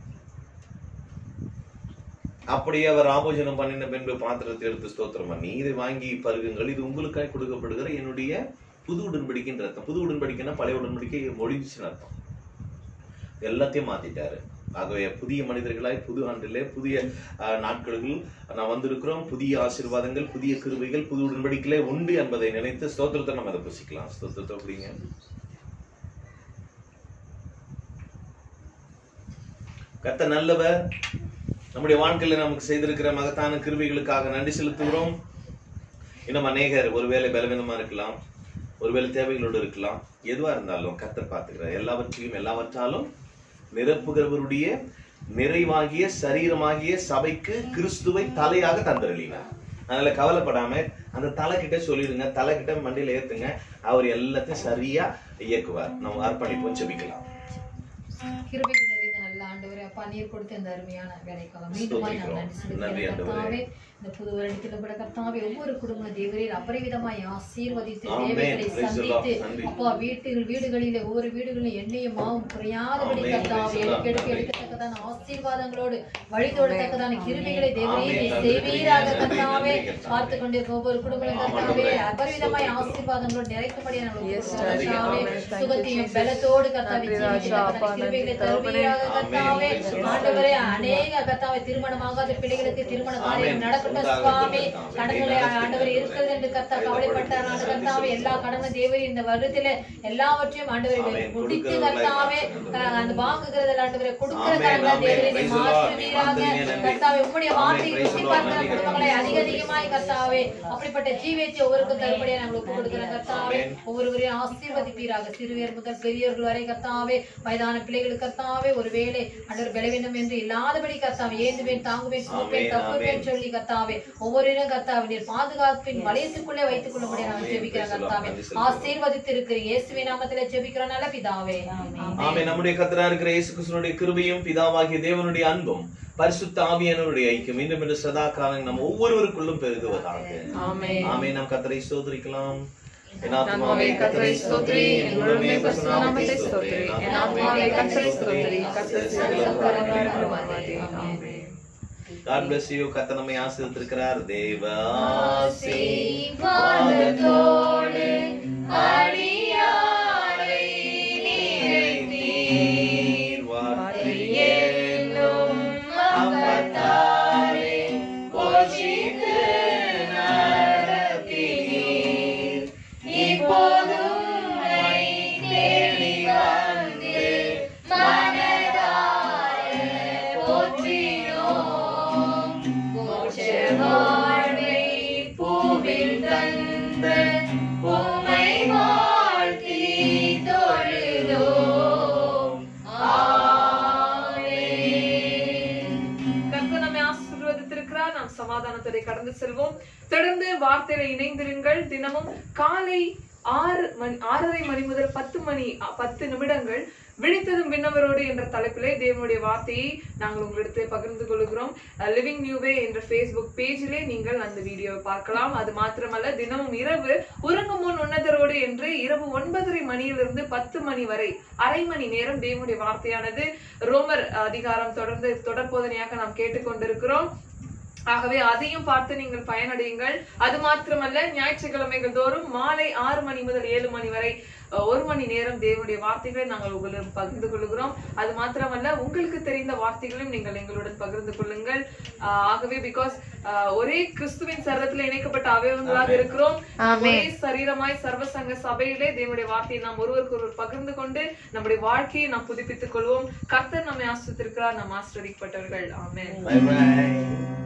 அப்படியே அவர் ஆபோஜனம் பண்ணின பின்பு பாத்திரத்தை எடுத்து ஸ்தோத்திரம் பண்ணி இதை வாங்கி பருகுங்கள் இது உங்களுக்காய் கொடுக்கப்படுகிற என்னுடைய புது உடன்படிக்கைன்ற அர்த்தம் புது உடன்படிக்கைன்னா பழைய உடன்படிக்கை ஒழிஞ்சுன்னு அர்த்தம் எல்லாத்தையும் மாத்திட்டாரு ஆகவே புதிய மனிதர்களாய் புது ஆண்டிலே புதிய அஹ், நாட்களில் நான் வந்திருக்கிறோம் புதிய ஆசீர்வாதங்கள் புதிய கிருபைகள் புது உடன்படிக்கையிலே உண்டு என்பதை நினைத்து ஸ்தோத்திரத்தை நம்ம அதை புசிக்கலாம் ஸ்தோத்திரத்தை அப்படிங்க கத்த நல்லவர் நம்முடைய வாழ்க்கையில நமக்கு செய்திருக்கிற மகத்தான கிருபைகளுக்காக நன்றி செலுத்துகிறோம் இன்னும் அநேகர் ஒருவேளை பலவீனமா இருக்கலாம் ஒருவேளை தேவைகளோடு இருக்கலாம் எதுவா இருந்தாலும் கத்தர் பார்த்துக்கிறார் எல்லாவற்றையும் எல்லாவற்றாலும் நிரப்புகிறவருடைய நிறைவாகிய சரீரமாகிய சபைக்கு கிறிஸ்துவை தலையாக தந்தருளினார் அதனால கவலைப்படாம அந்த தலை கிட்ட சொல்லிடுங்க தலை கிட்ட மண்டியில ஏத்துங்க அவர் எல்லாத்தையும் சரியா இயக்குவார் நம்ம அர்ப்பணிப்போம் ஜெபிக்கலாம் கிருபைக்கு நிறைந்த நல்ல ஆண்டவரே அப்பா நீர் கொடுத்த இந்த அருமையான வேலைக்காக மீண்டுமாய் நான் நன்றி நன்றி செலுத்துகிறேன் ஆண்டவரே. கர்த்தாவே இந்த புது வருடத்தில் கூட கர்த்தாவே ஒவ்வொரு குடும்ப தேவரீர் அபரிவிதமாய் ஆசீர்வதித்து ஆமென். தேவைகளை Praise the Lord. சந்தித்து நன்றி. அப்பா வீட்டில் வீடுகளிலே ஒவ்வொரு வீடுகளிலும் எண்ணெயும் மாவும் குறையாதபடி ஆமென். கர்த்தாவே Praise the Lord. எடுக்க எடுக்க நன்றி. எடுக்கத்தக்கதான ஆசீர்வாதங்களோடு வழிதோடத்தக்கதான கிருபைகளை தேவரே ஆமென். நீர் நன்றி. செய்வீராக நன்றி. கர்த்தாவே நன்றி, கர்த்தாவே. பார்த்து கொண்டிருக்கும் ஒவ்வொரு குடும்பங்களும் ஆமாம், கர்த்தாவே ஆண்டவரே. அபரிவிதமாய் ஸ்தோத்திரம். ஆசீர்வாதங்களோடு நிறைக்கும்படி நாங்கள் Yes, ஒப்புக்கொள்கிறோம். Daddy. கர்த்தாவே, Amen. Thank you, சுகத்தையும் Jesus. பலத்தோடு கர்த்தாவே நன்றி, ராஜா. ஜீவிக்கத்தக்கதான அப்பா, கிருபைகளை நன்றி, தகப்பனே. தருவீராக கர்த்தாவே Amen. Praise the Lord. ஆண்டவரே அநேக கர்த்தாவே திருமணமாகாத பிள்ளைகளுக்கு திருமண காரியம் Amen. நடக்கட்டும் உண்டாகட்டும் சுவாமி கர்த்தாவே. கடன்களை ஆண்டவர் இருக்கிறது என்று கர்த்தா கவலைப்பட்டார் ஆண்டு கர்த்தாவே எல்லா கடன தேவரி இந்த வருடத்திலே எல்லாவற்றையும் ஆண்டவரை Amen. முடித்து கொடுக்கிறவர்களாய் கர்த்தாவே மாற்றுங்கள். அஹ், அந்த வாங்குகிறதில் ஆண்டவரை கொடுக்கிற Amen. கடன்களை Amen. தேவரை Praise the Lord. மாற்றுவீராக நன்றி, நன்றி. கர்த்தாவே உம்முடைய Amen. வார்த்தை Praise the ருசி Lord. பார்க்கிற நன்றி, குடும்பங்களை கர்த்தாவே. அதிக அதிகமாய் கர்த்தாவே அப்படிப்பட்ட ஜீவியத்தை ஒவ்வொருக்கும் தரும்படியா நாங்கள் ஒப்புக் கொடுக்கிறோம் கர்த்தாவே Amen. ஒவ்வொருவரையும் ஆசீர்வதிப்பீராக சிறுவர் முதல் பெரியவர்கள் வரை கர்த்தாவே வயதான பிள்ளைகளுக்கு கர்த்தாவே ஒருவேளை அன்றொரு பலவீனம் என்று இல்லாதபடி கர்த்தாவே ஏந்துவேன் தாங்குவேன் சுமப்பேன் Amen. தப்புவேன் Amen. சொல்லி கர்த்தாவே ஒவ்வொருவரும் கர்த்தாவே நீர் பாதுகாப்பின் வளையத்துக்குள்ளே வைத்துக் கொள்ளும்படி நாங்கள் Amen. ஜெபிக்கிறோம் Praise the Lord. கர்த்தாவே நன்றி செலுத்துகிறோம். ஆசீர்வதித்து இருக்கிற இயேசுவின் நாமத்திலே ஜெபிக்கிறோம் நல்ல பிதாவே ஆமே நம்முடைய கத்தரா இருக்கிற இயேசு கிறிஸ்துனுடைய கிருபையும் பிதாவாகிய தேவனுடைய அன்பும் பரிசுத்த ஆவியானவருடைய ஐக்கியம் மீண்டும் என்று சதா காலம் நம்ம ஒவ்வொருவருக்குள்ளும் பெருகுவதாக ஆமென். ஆமே நாம் கத்தரை சோதரிக்கலாம் என் ஆத்மாவே கர்த்தரை ஸ்தோத்திரி என் முழுமே பரிசுத்த நாமத்தை ஸ்தோத்திரி என் ஆத்மாவே கர்த்தரை ஸ்தோத்திரி கர்த்தர் சகல உபகாரங்களும் மறவாதே. ஆமென். God bless you. கர்த்தர் நம்மை ஆசீர்வதித்திருக்கிறார் தேவ ஆசீர்வாதத்தோடு அடியாரை நிறைந்தீர். வார்த்தை என்னும் அப்பத்தாலே போஷித்து நடத்தினீர். இப்போதும் உம்மை தேடி வந்து மனதார போற்றினோம். மோட்ச வாழ்வை பூவில் தந்த உம்மை வாழ்த்தி தொழுதோம். ஆமென். கர்த்தர் நம்மை ஆசீர்வதித்திருக்கிறார் நாம் சமாதானத்தை கடந்து செல்வோம் தொடர்ந்து வார்த்தையில இணைந்திருங்கள் தினமும் காலை ஆறு மணி ஆறரை மணி முதல் பத்து மணி அ, பத்து நிமிடங்கள் விழித்ததும் விண்ணவரோடு என்ற தலைப்பிலே தேவனுடைய வார்த்தையை நாங்கள் உங்களிடத்தில் பகிர்ந்து கொள்கிறோம் லிவிங் நியூவே என்ற ஃபேஸ்புக் பேஜிலே நீங்கள் அந்த வீடியோவை பார்க்கலாம் அது மாத்திரமல்ல தினமும் இரவு உறங்கும் முன் உன்னதரோடு என்று இரவு ஒன்பதரை மணியிலிருந்து பத்து மணி வரை அரை மணி நேரம் தேவனுடைய வார்த்தையானது ரோமர் அதிகாரம் தொடர்ந்து தொடர் போதனையாக நாம் கேட்டுக்கொண்டிருக்கிறோம் ஆகவே அதையும் பார்த்து நீங்கள் பயனடையுங்கள் அது மாத்திரமல்ல ஞாயிற்றுக்கிழமைகள் தோறும் மாலை ஆறு மணி முதல் ஏழு மணி வரை அஹ், ஒரு மணி நேரம் தேவனுடைய வார்த்தைகளை நாங்கள் உங்களுடன் பகிர்ந்து கொள்கிறோம் அது மாத்திரமல்ல உங்களுக்கு தெரிந்த வார்த்தைகளையும் நீங்கள் எங்களுடன் பகிர்ந்து கொள்ளுங்கள் ஆஹ், ஆகவே பிகாஸ் ஒரே கிறிஸ்துவின் சரீரத்தில் இணைக்கப்பட்ட அவயவங்களாக இருக்கிறோம் ஒரே சரீரமாய் சர்வசங்க சபையிலே தேவனுடைய வார்த்தையை நாம் ஒருவருக்கு ஒருவர் பகிர்ந்து கொண்டு நம்முடைய வாழ்க்கையை நாம் புதுப்பித்துக் கொள்வோம் கர்த்தர் நம்மை ஆசிரித்திருக்கிறார் நாம் ஆசிரியப்பட்டவர்கள் ஆமென் Bye bye.